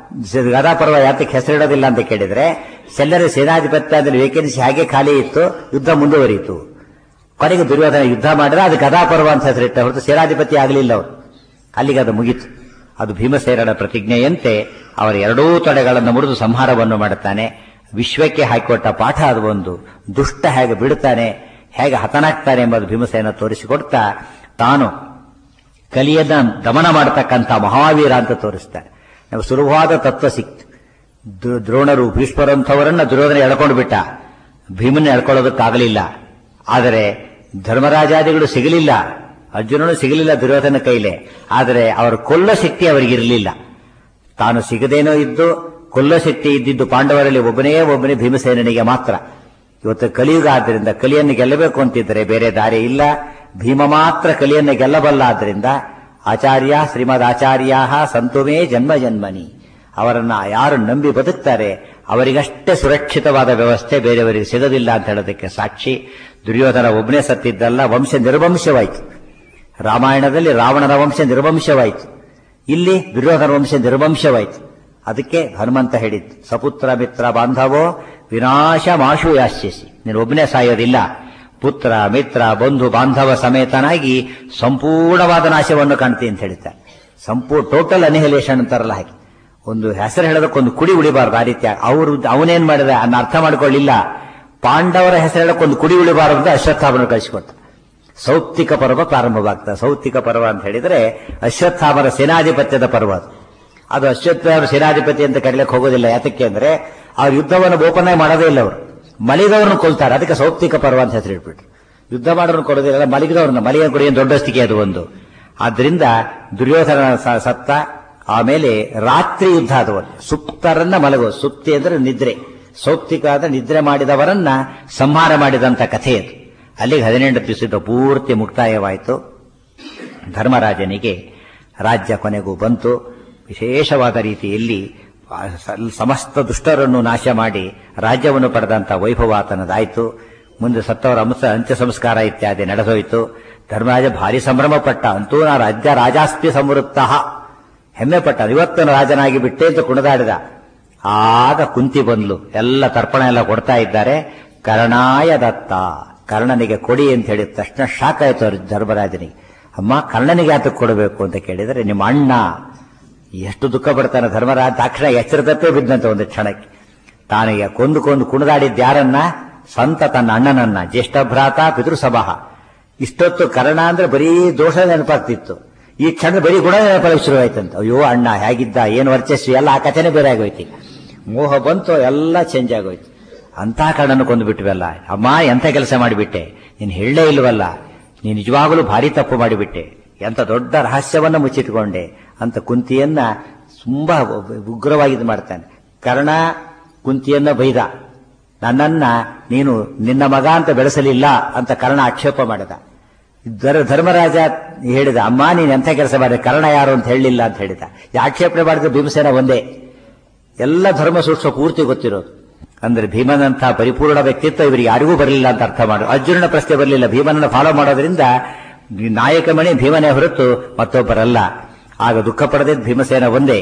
ಗದಾ ಪರ್ವ ಯಾತಕ್ಕೆ ಹೆಸರಿಡೋದಿಲ್ಲ ಅಂತ ಕೇಳಿದ್ರೆ ಶಲ್ಯರ ಸೇನಾಧಿಪತ್ಯ ಅಂದ್ರೆ ವೇಕೆನ್ಸಿ ಹಾಗೆ ಖಾಲಿ ಇತ್ತು ಯುದ್ಧ ಮುಂದುವರಿಯಿತು ಕೊನೆಗೆ ದುರ್ಯೋಧನ ಯುದ್ಧ ಮಾಡಿದ್ರೆ ಅದು ಗದಾ ಪರ್ವ ಅಂತ ಹೆಸರಿಟ್ಟ ಹೊರತು ಸೇನಾಧಿಪತಿ ಆಗಲಿಲ್ಲ ಅವರು ಅಲ್ಲಿಗೆ ಅದು ಮುಗೀತು ಅದು ಭೀಮಸೇನನ ಪ್ರತಿಜ್ಞೆಯಂತೆ ಅವರ ಎರಡೂ ತೊಡೆಗಳನ್ನು ಮುರಿದು ಸಂಹಾರವನ್ನು ಮಾಡುತ್ತಾನೆ ವಿಶ್ವಕ್ಕೆ ಹಾಕಿಕೊಟ್ಟ ಪಾಠ ಅದು ಒಂದು ದುಷ್ಟ ಹೇಗೆ ಬಿಡುತ್ತಾನೆ ಹೇಗೆ ಹತನಾಗ್ತಾನೆ ಎಂಬುದು ಭೀಮಸೇನ ತೋರಿಸಿಕೊಡ್ತಾ ತಾನು ಕಲಿಯನ್ನ ದಮನ ಮಾಡತಕ್ಕಂಥ ಮಹಾವೀರ ಅಂತ ತೋರಿಸ್ತಾರೆ ನಾವು ಸುಲಭವಾದ ತತ್ವ ಸಿಕ್ತು ದ್ರೋ- ದ್ರೋಣರು ಭೀಷ್ಮರಂಥವರನ್ನ ದುರ್ಯೋಧನ ಎಳ್ಕೊಂಡು ಬಿಟ್ಟ ಭೀಮನ್ನ ಎಳ್ಕೊಳ್ಳೋದಕ್ಕಾಗಲಿಲ್ಲ ಆದರೆ ಧರ್ಮರಾಜಾದಿಗಳು ಸಿಗಲಿಲ್ಲ ಅರ್ಜುನನು ಸಿಗಲಿಲ್ಲ ದುರ್ಯೋಧನ ಕೈಲೆ ಆದರೆ ಅವರ ಕೊಲ್ಲೋ ಶಕ್ತಿ ಅವರಿಗಿರಲಿಲ್ಲ ತಾನು ಸಿಗದೇನೋ ಇದ್ದು ಕೊಲ್ಲೋ ಶಕ್ತಿ ಇದ್ದಿದ್ದು ಪಾಂಡವರಲ್ಲಿ ಒಬ್ಬನೇ ಒಬ್ಬನೇ ಭೀಮಸೇನಿಗೆ ಮಾತ್ರ ಇವತ್ತು ಕಲಿಯುಗ ಆದ್ದರಿಂದ ಕಲಿಯನ್ನು ಗೆಲ್ಲಬೇಕು ಅಂತಿದ್ರೆ ಬೇರೆ ದಾರಿ ಇಲ್ಲ ಭೀಮ ಮಾತ್ರ ಕಲಿಯನ್ನು ಗೆಲ್ಲಬಲ್ಲ ಆದ್ರಿಂದ ಆಚಾರ್ಯ ಶ್ರೀಮದ್ ಆಚಾರ್ಯ ಸಂತುಮೇ ಜನ್ಮ ಜನ್ಮನಿ ಅವರನ್ನ ಯಾರು ನಂಬಿ ಬದುಕ್ತಾರೆ ಅವರಿಗಷ್ಟೇ ಸುರಕ್ಷಿತವಾದ ವ್ಯವಸ್ಥೆ ಬೇರೆಯವರಿಗೆ ಸಿಗೋದಿಲ್ಲ ಅಂತ ಹೇಳೋದಕ್ಕೆ ಸಾಕ್ಷಿ ದುರ್ಯೋಧನ ಒಬ್ಬನೇ ಸತ್ತಿದ್ದಲ್ಲ ವಂಶ ನಿರ್ವಂಶವಾಯಿತು ರಾಮಾಯಣದಲ್ಲಿ ರಾವಣನ ವಂಶ ನಿರ್ವಂಶವಾಯಿತು ಇಲ್ಲಿ ದುರ್ಯೋಧನ ವಂಶ ನಿರ್ವಂಶವಾಯಿತು ಅದಕ್ಕೆ ಹನುಮಂತ ಹೇಳಿದ್ದು ಸಪುತ್ರ ಮಿತ್ರ ಬಾಂಧವೋ ವಿನಾಶ ಮಾಶು ಯಾಸ್ಯಸಿ ನೀನು ಒಬ್ಬನೇ ಸಾಯೋದಿಲ್ಲ ಪುತ್ರ ಮಿತ್ರ ಬಂಧು ಬಾಂಧವ ಸಮೇತನಾಗಿ ಸಂಪೂರ್ಣವಾದ ನಾಶವನ್ನು ಕಾಣ್ತೀನಿ ಅಂತ ಹೇಳ್ತಾರೆ ಸಂಪೂರ್ಣ ಟೋಟಲ್ ಅನಿಹಿಲೇಷನ್ ಅಂತಾರಲ್ಲ ಹಾಗೆ ಒಂದು ಹೆಸರು ಹೇಳೋದಕ್ಕೊಂದು ಕುಡಿ ಉಳಿಬಾರ್ದು ಆ ರೀತಿ ಅವರು ಅವನೇನ್ ಮಾಡಿದ ಅನ್ನ ಅರ್ಥ ಮಾಡ್ಕೊಳ್ಳಿಲ್ಲ ಪಾಂಡವರ ಹೆಸರು ಹೇಳಕ್ಕೊಂದು ಕುಡಿ ಉಳಿಬಾರದು ಅಂತ ಅಶ್ವತ್ಥಾಮನ ಕಳಿಸಿಕೊಟ್ಟ ಸೌಪ್ತಿಕ ಪರ್ವ ಪ್ರಾರಂಭವಾಗ್ತದೆ ಸೌಪ್ತಿಕ ಪರ್ವ ಅಂತ ಹೇಳಿದ್ರೆ ಅಶ್ವತ್ಥಾಮರ ಸೇನಾಧಿಪತ್ಯದ ಪರ್ವ ಅದು ಅದು ಅಶ್ವತ್ಥಾಮರ ಸೇನಾಧಿಪತಿ ಅಂತ ಕರೀಲಕ್ಕೆ ಹೋಗೋದಿಲ್ಲ ಯಾತಕ್ಕೆ ಅಂದ್ರೆ ಅವ್ರ ಯುದ್ಧವನ್ನು ಓಪನ್ ಆಗಿ ಮಾಡೋದೇ ಇಲ್ಲ ಅವರು ಮಲಿದವ್ರನ್ನ ಕೊಲ್ತಾರೆ ಅದಕ್ಕೆ ಸೌಪ್ತಿಕ ಪರ್ವ ಅಂತ ಹೆಸರಿಟ್ಬಿಟ್ರು ಯುದ್ಧ ಮಾಡೋರನ್ನ ಕೊಡೋದಿಲ್ಲ ಮಲಗಿದವ್ರನ್ನ ಮಲಿಯ ಕೊಡಿ ಏನು ದೊಡ್ಡಸ್ತಿಕೆ ಅದು ಒಂದು ಆದ್ರಿಂದ ದುರ್ಯೋಧನ ಸ- ಸತ್ತ ಆಮೇಲೆ ರಾತ್ರಿ ಯುದ್ಧ ಅದು ಒಂದು ಸುಪ್ತರನ್ನ ಮಲಗೋ ಸುಪ್ತಿ ಅಂದ್ರೆ ನಿದ್ರೆ ಸೌಪ್ತಿಕ ಅಂದ್ರೆ ನಿದ್ರೆ ಮಾಡಿದವರನ್ನ ಸಂಹಾರ ಮಾಡಿದಂತ ಕಥೆ ಅದು ಅಲ್ಲಿಗೆ ಹದಿನೆಂಟು ದಿವಸದ ಪೂರ್ತಿ ಮುಕ್ತಾಯವಾಯಿತು ಧರ್ಮರಾಜನಿಗೆ ರಾಜ್ಯ ಕೊನೆಗೂ ಬಂತು ವಿಶೇಷವಾದ ರೀತಿಯಲ್ಲಿ ಆ ಸ- ಸಮಸ್ತ ದುಷ್ಟರನ್ನು ನಾಶ ಮಾಡಿ ರಾಜ್ಯವನ್ನು ಪಡೆದಂತ ವೈಭವ ಆತನದಾಯಿತು ಮುಂದೆ ಸತ್ತವರ ಅಂಶ ಅಂತ್ಯ ಸಂಸ್ಕಾರ ಇತ್ಯಾದಿ ನಡೆದೋಯ್ತು ಧರ್ಮರಾಜ ಭಾರಿ ಸಂಭ್ರಮ ಪಟ್ಟ ಅಂತೂ ನಾ ರಾಜ್ಯ ರಾಜಾಸ್ತಿ ಸಮೃದ್ಧ ಹೆಮ್ಮೆ ಪಟ್ಟ ಇವತ್ತು ರಾಜನಾಗಿ ಬಿಟ್ಟೆ ಅಂತ ಕುಣಿದಾಡಿದ ಆಗ ಕುಂತಿ ಬಂದ್ಲು ಎಲ್ಲ ತರ್ಪಣ ಎಲ್ಲ ಕೊಡ್ತಾ ಇದ್ದಾರೆ ಕರ್ಣಾಯ ದತ್ತ ಕರ್ಣನಿಗೆ ಕೊಡಿ ಅಂತ ಹೇಳಿದ ತಕ್ಷಣ ಶಾಕ್ ಆಯ್ತು ಅವ್ರ ಧರ್ಮರಾಜನಿಗೆ ಅಮ್ಮ ಕರ್ಣನಿಗೆ ಯಾತಕ್ಕೆ ಕೊಡಬೇಕು ಅಂತ ಕೇಳಿದರೆ ನಿಮ್ಮ ಅಣ್ಣ ಎಷ್ಟು ದುಃಖ ಪಡ್ತಾನೆ ಧರ್ಮರಾಜ ತಕ್ಷಣ ಎಚ್ಚರ ತಪ್ಪೇ ಬಿದ್ದಂತೆ ಒಂದು ಕ್ಷಣಕ್ಕೆ ತಾನಿಗೆ ಕೊಂದು ಕೊಂದು ಕುಣಿದಾಡಿದ್ದ ಯಾರನ್ನ ಸ್ವಂತ ತನ್ನ ಅಣ್ಣನನ್ನ ಜ್ಯೇಷ್ಠ ಭ್ರಾತ ಪಿತೃಸಭಾಹ ಇಷ್ಟೊತ್ತು ಕರ್ಣ ಅಂದ್ರೆ ಬರೀ ದೋಷ ನೆನಪಾಗ್ತಿತ್ತು ಈ ಕ್ಷಣ ಬರೀ ಗುಣ ನೆನಪಲ್ಲ ಶುರುವಾಯ್ತಂತ ಅಯ್ಯೋ ಅಣ್ಣ ಹೇಗಿದ್ದ ಏನು ವರ್ಚಸ್ವಿ ಎಲ್ಲ ಆ ಕಥೆನೇ ಬೇರೆ ಆಗೋಯ್ತು ಈಗ. ಮೋಹ ಬಂತು ಎಲ್ಲ ಚೇಂಜ್ ಆಗೋಯ್ತು ಅಂತ ಕರ್ಣನ ಕೊಂದು ಬಿಟ್ವಲ್ಲ ಅಮ್ಮ ಎಂತ ಕೆಲಸ ಮಾಡಿಬಿಟ್ಟೆ ನೀನು ಹೇಳಲೇ ಇಲ್ವಲ್ಲ ನೀನು ನಿಜವಾಗಲೂ ಭಾರಿ ತಪ್ಪು ಮಾಡಿಬಿಟ್ಟೆ ಎಂತ ದೊಡ್ಡ ರಹಸ್ಯವನ್ನ ಮುಚ್ಚಿಟ್ಕೊಂಡೆ ಅಂತ ಕುಂತಿಯನ್ನ ತುಂಬಾ ಉಗ್ರವಾಗಿ ಇದು ಮಾಡ್ತಾನೆ ಕರ್ಣ ಕುಂತಿಯನ್ನ ಬೈದ ನನ್ನನ್ನ ನೀನು ನಿನ್ನ ಮಗ ಅಂತ ಬೆಳೆಸಲಿಲ್ಲ ಅಂತ ಕರ್ಣ ಆಕ್ಷೇಪ ಮಾಡಿದ ಧರ್- ಧರ್ಮರಾಜ ಹೇಳಿದ ಅಮ್ಮ ನೀನ್ ಎಂಥ ಕೆಲಸ ಮಾಡಿದ ಕರ್ಣ ಯಾರು ಅಂತ ಹೇಳಲಿಲ್ಲ ಅಂತ ಹೇಳಿದ ಈ ಆಕ್ಷೇಪಣೆ ಮಾಡಿದ ಭೀಮಸೇನ ಒಂದೇ ಎಲ್ಲ ಧರ್ಮ ಸೂಕ್ಷ್ಮ ಪೂರ್ತಿ ಗೊತ್ತಿರೋದು ಅಂದ್ರೆ ಭೀಮನಂಥ ಪರಿಪೂರ್ಣ ವ್ಯಕ್ತಿತ್ವ ಇವರಿಗೆ ಯಾರಿಗೂ ಬರಲಿಲ್ಲ ಅಂತ ಅರ್ಥ ಮಾಡು ಅರ್ಜುನನ ಪ್ರಶ್ನೆ ಬರಲಿಲ್ಲ ಭೀಮನನ್ನು ಫಾಲೋ ಮಾಡೋದ್ರಿಂದ ಈ ನಾಯಕ ಮಣಿ ಭೀಮನೇ ಹೊರತು ಮತ್ತೊಬ್ಬರಲ್ಲ ಆಗ ದುಃಖ ಪಡೆದಿದ್ದ ಭೀಮಸೇನ ಒಂದೇ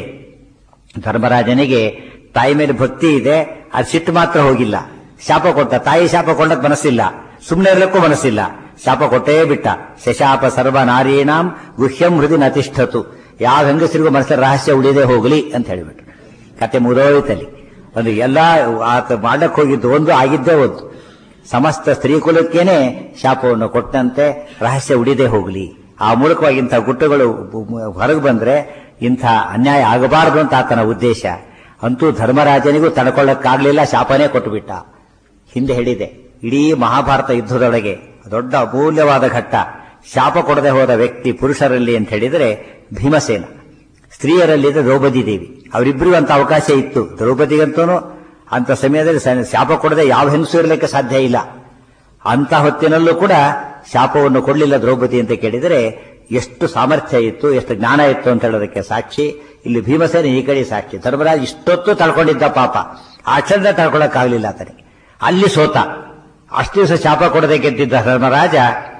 ಧರ್ಮರಾಜನಿಗೆ ತಾಯಿ ಮೇಲೆ ಭಕ್ತಿ ಇದೆ ಅದು ಸಿಟ್ಟು ಮಾತ್ರ ಹೋಗಿಲ್ಲ ಶಾಪ ಕೊಟ್ಟ ತಾಯಿ ಶಾಪ ಕೊಂಡಕ್ ಮನಸ್ಸಿಲ್ಲ ಸುಮ್ಮನೆ ಇರಲಿಕ್ಕೂ ಮನಸ್ಸಿಲ್ಲ ಶಾಪ ಕೊಟ್ಟೇ ಬಿಟ್ಟ ಶಶಾಪ ಸರ್ವ ನಾರೀಣಾಂ ಗುಹ್ಯಂ ಹೃದಯ ನತಿಷ್ಠತು ಯಾವ ಹೆಂಗಸರಿಗೂ ಮನಸ್ಸಿನ ರಹಸ್ಯ ಉಳಿದೇ ಹೋಗಲಿ ಅಂತ ಹೇಳಿಬಿಟ್ರು ಕತೆ ಮುಗಿದೋಯ್ತಲ್ಲಿ ಒಂದು ಎಲ್ಲ ಆತ ಮಾಡಕ್ ಹೋಗಿದ್ದು ಒಂದು ಆಗಿದ್ದೇ ಒಂದು ಸಮಸ್ತ ಸ್ತ್ರೀ ಕುಲಕ್ಕೇನೆ ಶಾಪವನ್ನು ಕೊಟ್ಟಂತೆ ರಹಸ್ಯ ಉಳಿದೇ ಹೋಗಲಿ ಆ ಮೂಲಕವಾಗಿ ಇಂಥ ಗುಟ್ಟಗಳು ಹೊರಗೆ ಬಂದ್ರೆ ಇಂಥ ಅನ್ಯಾಯ ಆಗಬಾರದು ಅಂತ ಆತನ ಉದ್ದೇಶ ಅಂತೂ ಧರ್ಮರಾಜನಿಗೂ ತಡ್ಕೊಳ್ಳಕ್ಕಾಗ್ಲಿಲ್ಲ ಶಾಪನೇ ಕೊಟ್ಟುಬಿಟ್ಟ ಹಿಂದೆ ಹೇಳಿದೆ ಇಡೀ ಮಹಾಭಾರತ ಯುದ್ಧದೊಳಗೆ ದೊಡ್ಡ ಅಮೂಲ್ಯವಾದ ಘಟ್ಟ ಶಾಪ ಕೊಡದೆ ಹೋದ ವ್ಯಕ್ತಿ ಪುರುಷರಲ್ಲಿ ಅಂತ ಹೇಳಿದರೆ ಭೀಮಸೇನ ಸ್ತ್ರೀಯರಲ್ಲಿ ದ್ರೌಪದಿ ದೇವಿ ಅವರಿಬ್ಬರಿಗೂ ಅಂತ ಅವಕಾಶ ಇತ್ತು ದ್ರೌಪದಿಗಂತೂ ಅಂತ ಸಮಯದಲ್ಲಿ ಸ- ಶಾಪ ಕೊಡದೆ ಯಾವ ಹೆಂಗಸು ಇರಲಿಕ್ಕೆ ಸಾಧ್ಯ ಇಲ್ಲ ಅಂತ ಹೊತ್ತಿನಲ್ಲೂ ಕೂಡ ಶಾಪವನ್ನು ಕೊಡಲಿಲ್ಲ ದ್ರೌಪದಿ ಅಂತ ಕೇಳಿದರೆ ಎಷ್ಟು ಸಾಮರ್ಥ್ಯ ಇತ್ತು ಎಷ್ಟು ಜ್ಞಾನ ಇತ್ತು ಅಂತ ಹೇಳೋದಕ್ಕೆ ಸಾಕ್ಷಿ ಇಲ್ಲಿ ಭೀಮಸೇನ ಈ ಕಡೆ ಸಾಕ್ಷಿ ಧರ್ಮರಾಜ್ ಇಷ್ಟೊತ್ತು ತಳ್ಕೊಂಡಿದ್ದ ಪಾಪ ಆ ಕ್ಷಣದ ತಳ್ಕೊಳ್ಳಕ್ಕಾಗಲಿಲ್ಲ ಆತನಿಗೆ ಅಲ್ಲಿ ಸೋತ ಅಷ್ಟು ದಿವಸ ಶಾಪ ಕೊಡದೆ ಗೆದ್ದಿದ್ದ ಧರ್ಮರಾಜ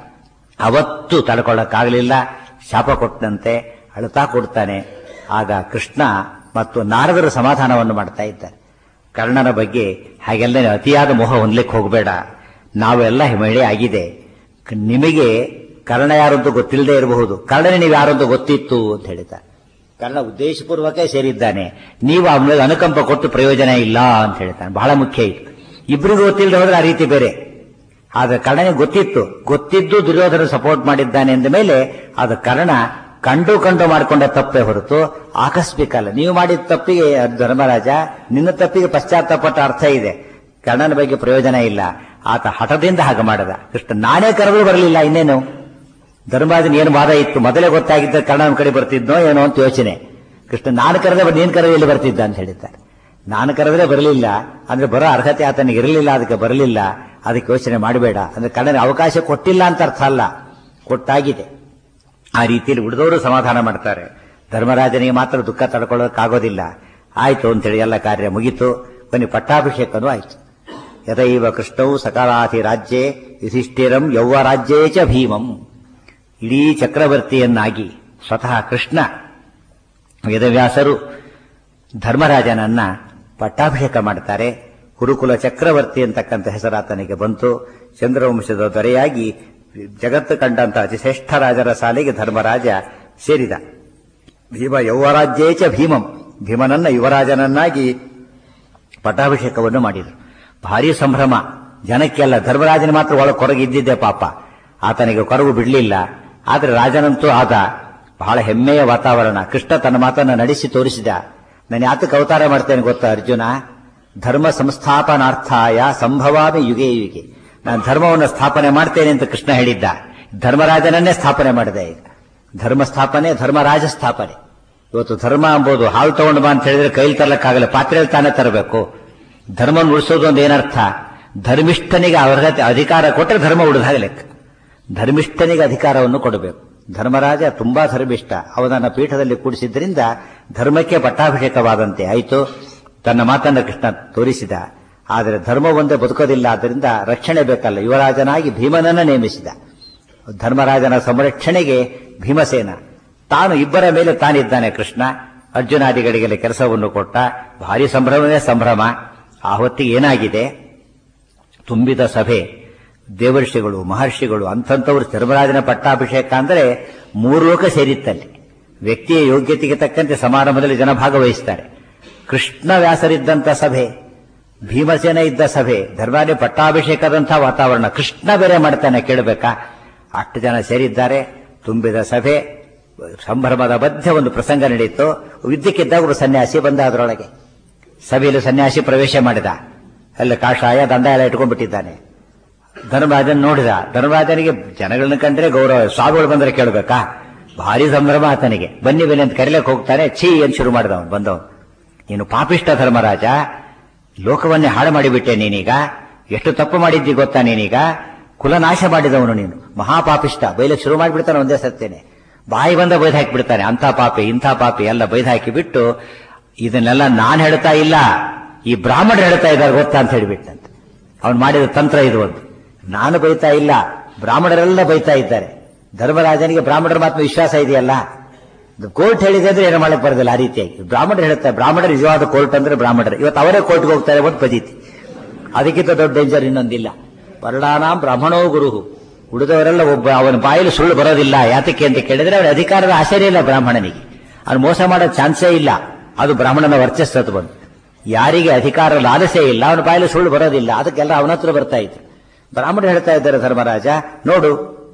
ಅವತ್ತು ತಡ್ಕೊಳ್ಳಕ್ಕಾಗಲಿಲ್ಲ ಶಾಪ ಕೊಟ್ಟಂತೆ ಅಳುತ್ತಾ ಕೊಡ್ತಾನೆ ಆಗ ಕೃಷ್ಣ ಮತ್ತು ನಾರದರು ಸಮಾಧಾನವನ್ನು ಮಾಡ್ತಾ ಇದ್ದಾರೆ ಕರ್ಣನ ಬಗ್ಗೆ ಹಾಗೆಲ್ಲ ನೀವು ಅತಿಯಾದ ಮೋಹ ಹೊಂದಲಿಕ್ಕೆ ಹೋಗಬೇಡ ನಾವೆಲ್ಲ ಹಿಮಳಿ ಆಗಿದೆ ಕ- ನಿಮಗೆ ಕರ್ಣ ಯಾರು ಅಂತ ಗೊತ್ತಿಲ್ಲದೆ ಇರಬಹುದು ಕರ್ಣನೇ ನೀವು ಯಾರು ಅಂತ ಗೊತ್ತಿತ್ತು ಅಂತ ಹೇಳಿದ್ದಾರೆ ಕರ್ಣ ಉದ್ದೇಶಪೂರ್ವಕ ಸೇರಿದ್ದಾನೆ ನೀವು ಅವನಿಗೆ ಅನುಕಂಪ ಕೊಟ್ಟು ಪ್ರಯೋಜನ ಇಲ್ಲ ಅಂತ ಹೇಳ್ತಾನೆ ಬಹಳ ಮುಖ್ಯ ಇದು ಇಬ್ಬರಿಗೂ ಗೊತ್ತಿಲ್ಲದೆ ಹೋದ್ರೆ ಆ ರೀತಿ ಬೇರೆ ಆದ್ರೆ ಕರ್ಣನಿಗೆ ಗೊತ್ತಿತ್ತು ಗೊತ್ತಿದ್ದು ದುರ್ಯೋಧನ ಸಪೋರ್ಟ್ ಮಾಡಿದ್ದಾನೆ ಎಂದ ಮೇಲೆ ಅದು ಕರ್ಣ ಕಂಡು ಕಂಡು ಮಾಡಿಕೊಂಡ ತಪ್ಪೇ ಹೊರತು ಆಕಸ್ಮಿಕ ಅಲ್ಲ ನೀವು ಮಾಡಿದ ತಪ್ಪಿಗೆ ಧರ್ಮರಾಜ ನಿನ್ನ ತಪ್ಪಿಗೆ ಪಶ್ಚಾತ್ತಾಪಟ್ಟ ಅರ್ಥ ಇದೆ ಕರ್ಣನ ಬಗ್ಗೆ ಪ್ರಯೋಜನ ಇಲ್ಲ ಆತ ಹಠದಿಂದ ಹಾಗೆ ಮಾಡದ ಕೃಷ್ಣ ನಾನೇ ಕರೆದು ಬರಲಿಲ್ಲ ಇನ್ನೇನು ಧರ್ಮರಾಜನ ಏನು ವಾದ ಇತ್ತು ಮೊದಲೇ ಗೊತ್ತಾಗಿದ್ದ ಕರ್ಣನ ಕಡೆ ಬರ್ತಿದ್ನೋ ಏನೋ ಅಂತ ಯೋಚನೆ ಕೃಷ್ಣ ನಾನು ಕರೆದ್ರೆ ನೀನು ಕರೆದ್ರೆ ಎಲ್ಲಿ ಬರ್ತಿದ್ದ ಅಂತ ಹೇಳಿದ್ದಾರೆ ನಾನು ಕರೆದ್ರೆ ಬರಲಿಲ್ಲ ಅಂದ್ರೆ ಬರೋ ಅರ್ಹತೆ ಆತನಿಗೆ ಇರಲಿಲ್ಲ ಅದಕ್ಕೆ ಬರಲಿಲ್ಲ ಅದಕ್ಕೆ ಯೋಚನೆ ಮಾಡಬೇಡ ಅಂದ್ರೆ ಕರ್ಣನ ಅವಕಾಶ ಕೊಟ್ಟಿಲ್ಲ ಅಂತ ಅರ್ಥ ಅಲ್ಲ ಕೊಟ್ಟಾಗಿದೆ ಆ ರೀತಿಯಲ್ಲಿ ಉಳಿದವರು ಸಮಾಧಾನ ಮಾಡ್ತಾರೆ ಧರ್ಮರಾಜನಿಗೆ ಮಾತ್ರ ದುಃಖ ತಡ್ಕೊಳ್ಳೋಕ್ಕಾಗೋದಿಲ್ಲ ಆಯ್ತು ಅಂತೇಳಿ ಎಲ್ಲ ಕಾರ್ಯ ಮುಗೀತು ಕೊನೆ ಪಟ್ಟಾಭಿಷೇಕನೂ ಆಯ್ತು ಯದೈವ ಕೃಷ್ಣವು ಸಕಾಲಾತಿ ರಾಜ್ಯೇ ಯುಧಿಷ್ಠಿರಂ ಯೌವರಾಜ್ಯೇ ಚ ಭೀಮಂ ಇಡೀ ಚಕ್ರವರ್ತಿಯನ್ನಾಗಿ ಸ್ವತಃ ಕೃಷ್ಣ ವೇದವ್ಯಾಸರು ಧರ್ಮರಾಜನನ್ನ ಪಟ್ಟಾಭಿಷೇಕ ಮಾಡ್ತಾರೆ ಕುರುಕುಲ ಚಕ್ರವರ್ತಿ ಅಂತಕ್ಕಂಥ ಹೆಸರಾತನಿಗೆ ಬಂತು ಚಂದ್ರವಂಶದ ದೊರೆಯಾಗಿ ಜಗತ್ತು ಕಂಡಂತ ಅತಿಶ್ರೇಷ್ಠ ರಾಜರ ಸಾಲಿಗೆ ಧರ್ಮರಾಜ ಸೇರಿದ ಭೀಮ ಯೌವರಾಜ್ಯೇ ಚ ಭೀಮಂ ಭೀಮನನ್ನ ಯುವರಾಜನನ್ನಾಗಿ ಪಟ್ಟಾಭಿಷೇಕವನ್ನು ಮಾಡಿದರು ಭಾರಿ ಸಂಭ್ರಮ ಜನಕ್ಕೆಲ್ಲ ಧರ್ಮರಾಜನ ಮಾತ್ರ ಒಳಗೆ ಕೊರಗಿದ್ದಿದ್ದೆ ಪಾಪ ಆತನಿಗೆ ಕೊರಗು ಬಿಡಲಿಲ್ಲ ಆದರೆ ರಾಜನಂತೂ ಆದ ಬಹಳ ಹೆಮ್ಮೆಯ ವಾತಾವರಣ ಕೃಷ್ಣ ತನ್ನ ಮಾತನ್ನು ನಡೆಸಿ ತೋರಿಸಿದ ನಾನು ಯಾತಕ್ಕೆ ಅವತಾರ ಮಾಡ್ತೇನೆ ಗೊತ್ತಾ ಅರ್ಜುನ ಧರ್ಮ ಸಂಸ್ಥಾಪನಾರ್ಥಾಯ ಸಂಭವಾಮಿ ಯುಗೆ ಯುಗೆ ನಾನು ಧರ್ಮವನ್ನು ಸ್ಥಾಪನೆ ಮಾಡ್ತೇನೆ ಅಂತ ಕೃಷ್ಣ ಹೇಳಿದ್ದ ಧರ್ಮರಾಜನನ್ನೇ ಸ್ಥಾಪನೆ ಮಾಡಿದೆ ಈಗ ಧರ್ಮ ಸ್ಥಾಪನೆ ಧರ್ಮರಾಜ ಸ್ಥಾಪನೆ ಇವತ್ತು ಧರ್ಮ ಎಂಬುದು ಹಾಲು ತಗೊಂಡು ಬಾ ಅಂತ ಹೇಳಿದ್ರೆ ಕೈಲಿ ತರಲಿಕ್ಕಾಗಲ್ಲ ಪಾತ್ರೆಯಲ್ಲಿ ತಾನೇ ತರಬೇಕು ಧರ್ಮ ಉಳಿಸೋದು ಒಂದು ಏನರ್ಥ ಧರ್ಮಿಷ್ಠನಿಗೆ ಅರ್ಹತೆ ಅಧಿಕಾರ ಕೊಟ್ಟರೆ ಧರ್ಮ ಉಳಿದಾಗ ಲೆಕ್ಕ ಧರ್ಮಿಷ್ಠನಿಗೆ ಅಧಿಕಾರವನ್ನು ಕೊಡಬೇಕು ಧರ್ಮರಾಜ ತುಂಬಾ ಧರ್ಮಿಷ್ಠ ಅವನನ್ನ ಪೀಠದಲ್ಲಿ ಕೂಡಿಸಿದ್ರಿಂದ ಧರ್ಮಕ್ಕೆ ಪಟ್ಟಾಭಿಷೇಕವಾದಂತೆ ಆಯಿತು ತನ್ನ ಮಾತನ್ನು ಕೃಷ್ಣ ತೋರಿಸಿದ ಆದರೆ ಧರ್ಮ ಒಂದೇ ಬದುಕೋದಿಲ್ಲ ಆದ್ದರಿಂದ ರಕ್ಷಣೆ ಬೇಕಲ್ಲ ಯುವರಾಜನಾಗಿ ಭೀಮನನ್ನ ನೇಮಿಸಿದ ಧರ್ಮರಾಜನ ಸಂರಕ್ಷಣೆಗೆ ಭೀಮಸೇನ ತಾನು ಇಬ್ಬರ ಮೇಲೆ ತಾನಿದ್ದಾನೆ ಕೃಷ್ಣ ಅರ್ಜುನಾದಿಗಳಿಗೆಲ್ಲ ಕೆಲಸವನ್ನು ಕೊಟ್ಟ ಭಾರಿ ಸಂಭ್ರಮವೇ ಸಂಭ್ರಮ ಆ ಹೊತ್ತಿಗೆ ಏನಾಗಿದೆ ತುಂಬಿದ ಸಭೆ ದೇವರ್ಷಿಗಳು ಮಹರ್ಷಿಗಳು ಅಂಥಂಥವ್ರು ಧರ್ಮರಾಜನ ಪಟ್ಟಾಭಿಷೇಕ ಅಂದರೆ ಮೂರು ಲೋಕ ಸೇರಿತ್ತಲ್ಲಿ ವ್ಯಕ್ತಿಯ ಯೋಗ್ಯತೆಗೆ ತಕ್ಕಂತೆ ಸಮಾರಂಭದಲ್ಲಿ ಜನ ಭಾಗವಹಿಸ್ತಾರೆ ಕೃಷ್ಣ ವ್ಯಾಸರಿದ್ದಂಥ ಸಭೆ ಭೀಮಸೇನ ಇದ್ದ ಸಭೆ ಧರ್ಮರಾಜ ಪಟ್ಟಾಭಿಷೇಕದಂಥ ವಾತಾವರಣ ಕೃಷ್ಣ ಬೇರೆ ಮಾಡ್ತಾನೆ ಕೇಳಬೇಕಾ ಅಷ್ಟು ಜನ ಸೇರಿದ್ದಾರೆ ತುಂಬಿದ ಸಭೆ ಸಂಭ್ರಮದ ಮಧ್ಯೆ ಒಂದು ಪ್ರಸಂಗ ನಡೆಯಿತು ವಿದ್ಯಕ್ಕಿದ್ದಾಗ ಒಬ್ಬ ಸನ್ಯಾಸಿ ಬಂದ ಅದರೊಳಗೆ ಸಭೆಯಲ್ಲಿ ಸನ್ಯಾಸಿ ಪ್ರವೇಶ ಮಾಡಿದ ಅಲ್ಲಿ ಕಾಷಾಯ ದಂಡ ಎಲ್ಲ ಇಟ್ಕೊಂಡ್ಬಿಟ್ಟಿದ್ದಾನೆ ಧರ್ಮರಾಜನ್ ನೋಡಿದ ಧರ್ಮರಾಜನಿಗೆ ಜನಗಳನ್ನ ಕಂಡ್ರೆ ಗೌರವ ಸ್ವಾಮಿಗಳು ಬಂದ್ರೆ ಕೇಳಬೇಕಾ ಭಾರಿ ಸಂಭ್ರಮ ಆತನಿಗೆ ಬನ್ನಿ ಬನ್ನಿ ಅಂತ ಕರೀಲಕ್ಕೆ ಹೋಗ್ತಾನೆ ಛೀ ಅಂತ ಶುರು ಮಾಡಿದ ಅವನು ಬಂದವನು ನೀನು ಪಾಪಿಷ್ಟ ಧರ್ಮರಾಜ ಲೋಕವನ್ನೇ ಹಾಳು ಮಾಡಿಬಿಟ್ಟೆ ನೀನೀಗ ಎಷ್ಟು ತಪ್ಪು ಮಾಡಿದ್ದಿ ಗೊತ್ತಾ ನೀನೀಗ ಕುಲನಾಶ ಮಾಡಿದವನು ನೀನು ಮಹಾಪಾಪಿಷ್ಟ ಬೈಲಕ್ಕೆ ಶುರು ಮಾಡಿಬಿಡ್ತಾನೆ ಒಂದೇ ಸತ್ತೇನೆ ಬಾಯಿ ಬಂದ ಬೈದು ಹಾಕಿಬಿಡ್ತಾನೆ ಅಂಥ ಪಾಪಿ ಇಂಥ ಪಾಪಿ ಎಲ್ಲ ಬೈದು ಹಾಕಿ ಬಿಟ್ಟು ಇದನ್ನೆಲ್ಲ ನಾನು ಹೇಳ್ತಾ ಇಲ್ಲ ಈ ಬ್ರಾಹ್ಮಣರು ಹೇಳ್ತಾ ಇದ್ದಾರೆ ಗೊತ್ತಾ ಅಂತ ಹೇಳಿಬಿಟ್ಟಂತೆ ಅವನು ಮಾಡಿದ ತಂತ್ರ ಇದು ಒಂದು ನಾನು ಬೈತಾ ಇಲ್ಲ ಬ್ರಾಹ್ಮಣರೆಲ್ಲ ಬೈತಾ ಇದ್ದಾರೆ ಧರ್ಮರಾಜನಿಗೆ ಬ್ರಾಹ್ಮಣರ ಮಾತ್ರ ವಿಶ್ವಾಸ ಇದೆಯಲ್ಲ ಕೋರ್ಟ್ ಹೇಳಿದೆ ಅಂದ್ರೆ ಏನು ಮಾಡಕ್ ಬರೋದಿಲ್ಲ ಆ ರೀತಿಯಾಗಿ ಬ್ರಾಹ್ಮಣರು ಹೇಳ್ತಾರೆ ಬ್ರಾಹ್ಮಣರು ನಿಜವಾದ ಕೋರ್ಟ್ ಅಂದ್ರೆ ಬ್ರಾಹ್ಮಣರು ಇವತ್ತು ಅವರೇ ಕೋರ್ಟ್ಗೆ ಹೋಗ್ತಾರೆ ಒಂದು ಪದೀತಿ ಅದಕ್ಕಿಂತ ದೊಡ್ಡ ಡೇಂಜರ್ ಇನ್ನೊಂದಿಲ್ಲ ವರ್ಣಾನಾಂ ಬ್ರಾಹ್ಮಣೋ ಗುರು ಉಳಿದವರೆಲ್ಲ ಒಬ್ಬ ಅವನ ಬಾಯಲ್ಲಿ ಸುಳ್ಳು ಬರೋದಿಲ್ಲ ಯಾತಕ್ಕೆ ಅಂತ ಕೇಳಿದ್ರೆ ಅವನ ಅಧಿಕಾರದ ಆಶ್ಚರ್ಯ ಇಲ್ಲ ಬ್ರಾಹ್ಮಣನಿಗೆ ಅವನು ಮೋಸ ಮಾಡೋ ಚಾನ್ಸೇ ಇಲ್ಲ ಅದು ಬ್ರಾಹ್ಮಣನ ವರ್ಚಸ್ಸತ್ತು ಬಂದು ಯಾರಿಗೆ ಅಧಿಕಾರ ಲಾಲಸೆ ಇಲ್ಲ ಅವನ ಬಾಯಲ್ಲಿ ಸುಳ್ಳು ಬರೋದಿಲ್ಲ ಅದಕ್ಕೆಲ್ಲ ಅವನ ಹತ್ರ ಬರ್ತಾ ಇದ್ರು ಬ್ರಾಹ್ಮಣರು ಹೇಳ್ತಾ ಇದ್ದಾರೆ ಧರ್ಮರಾಜ ನೋಡು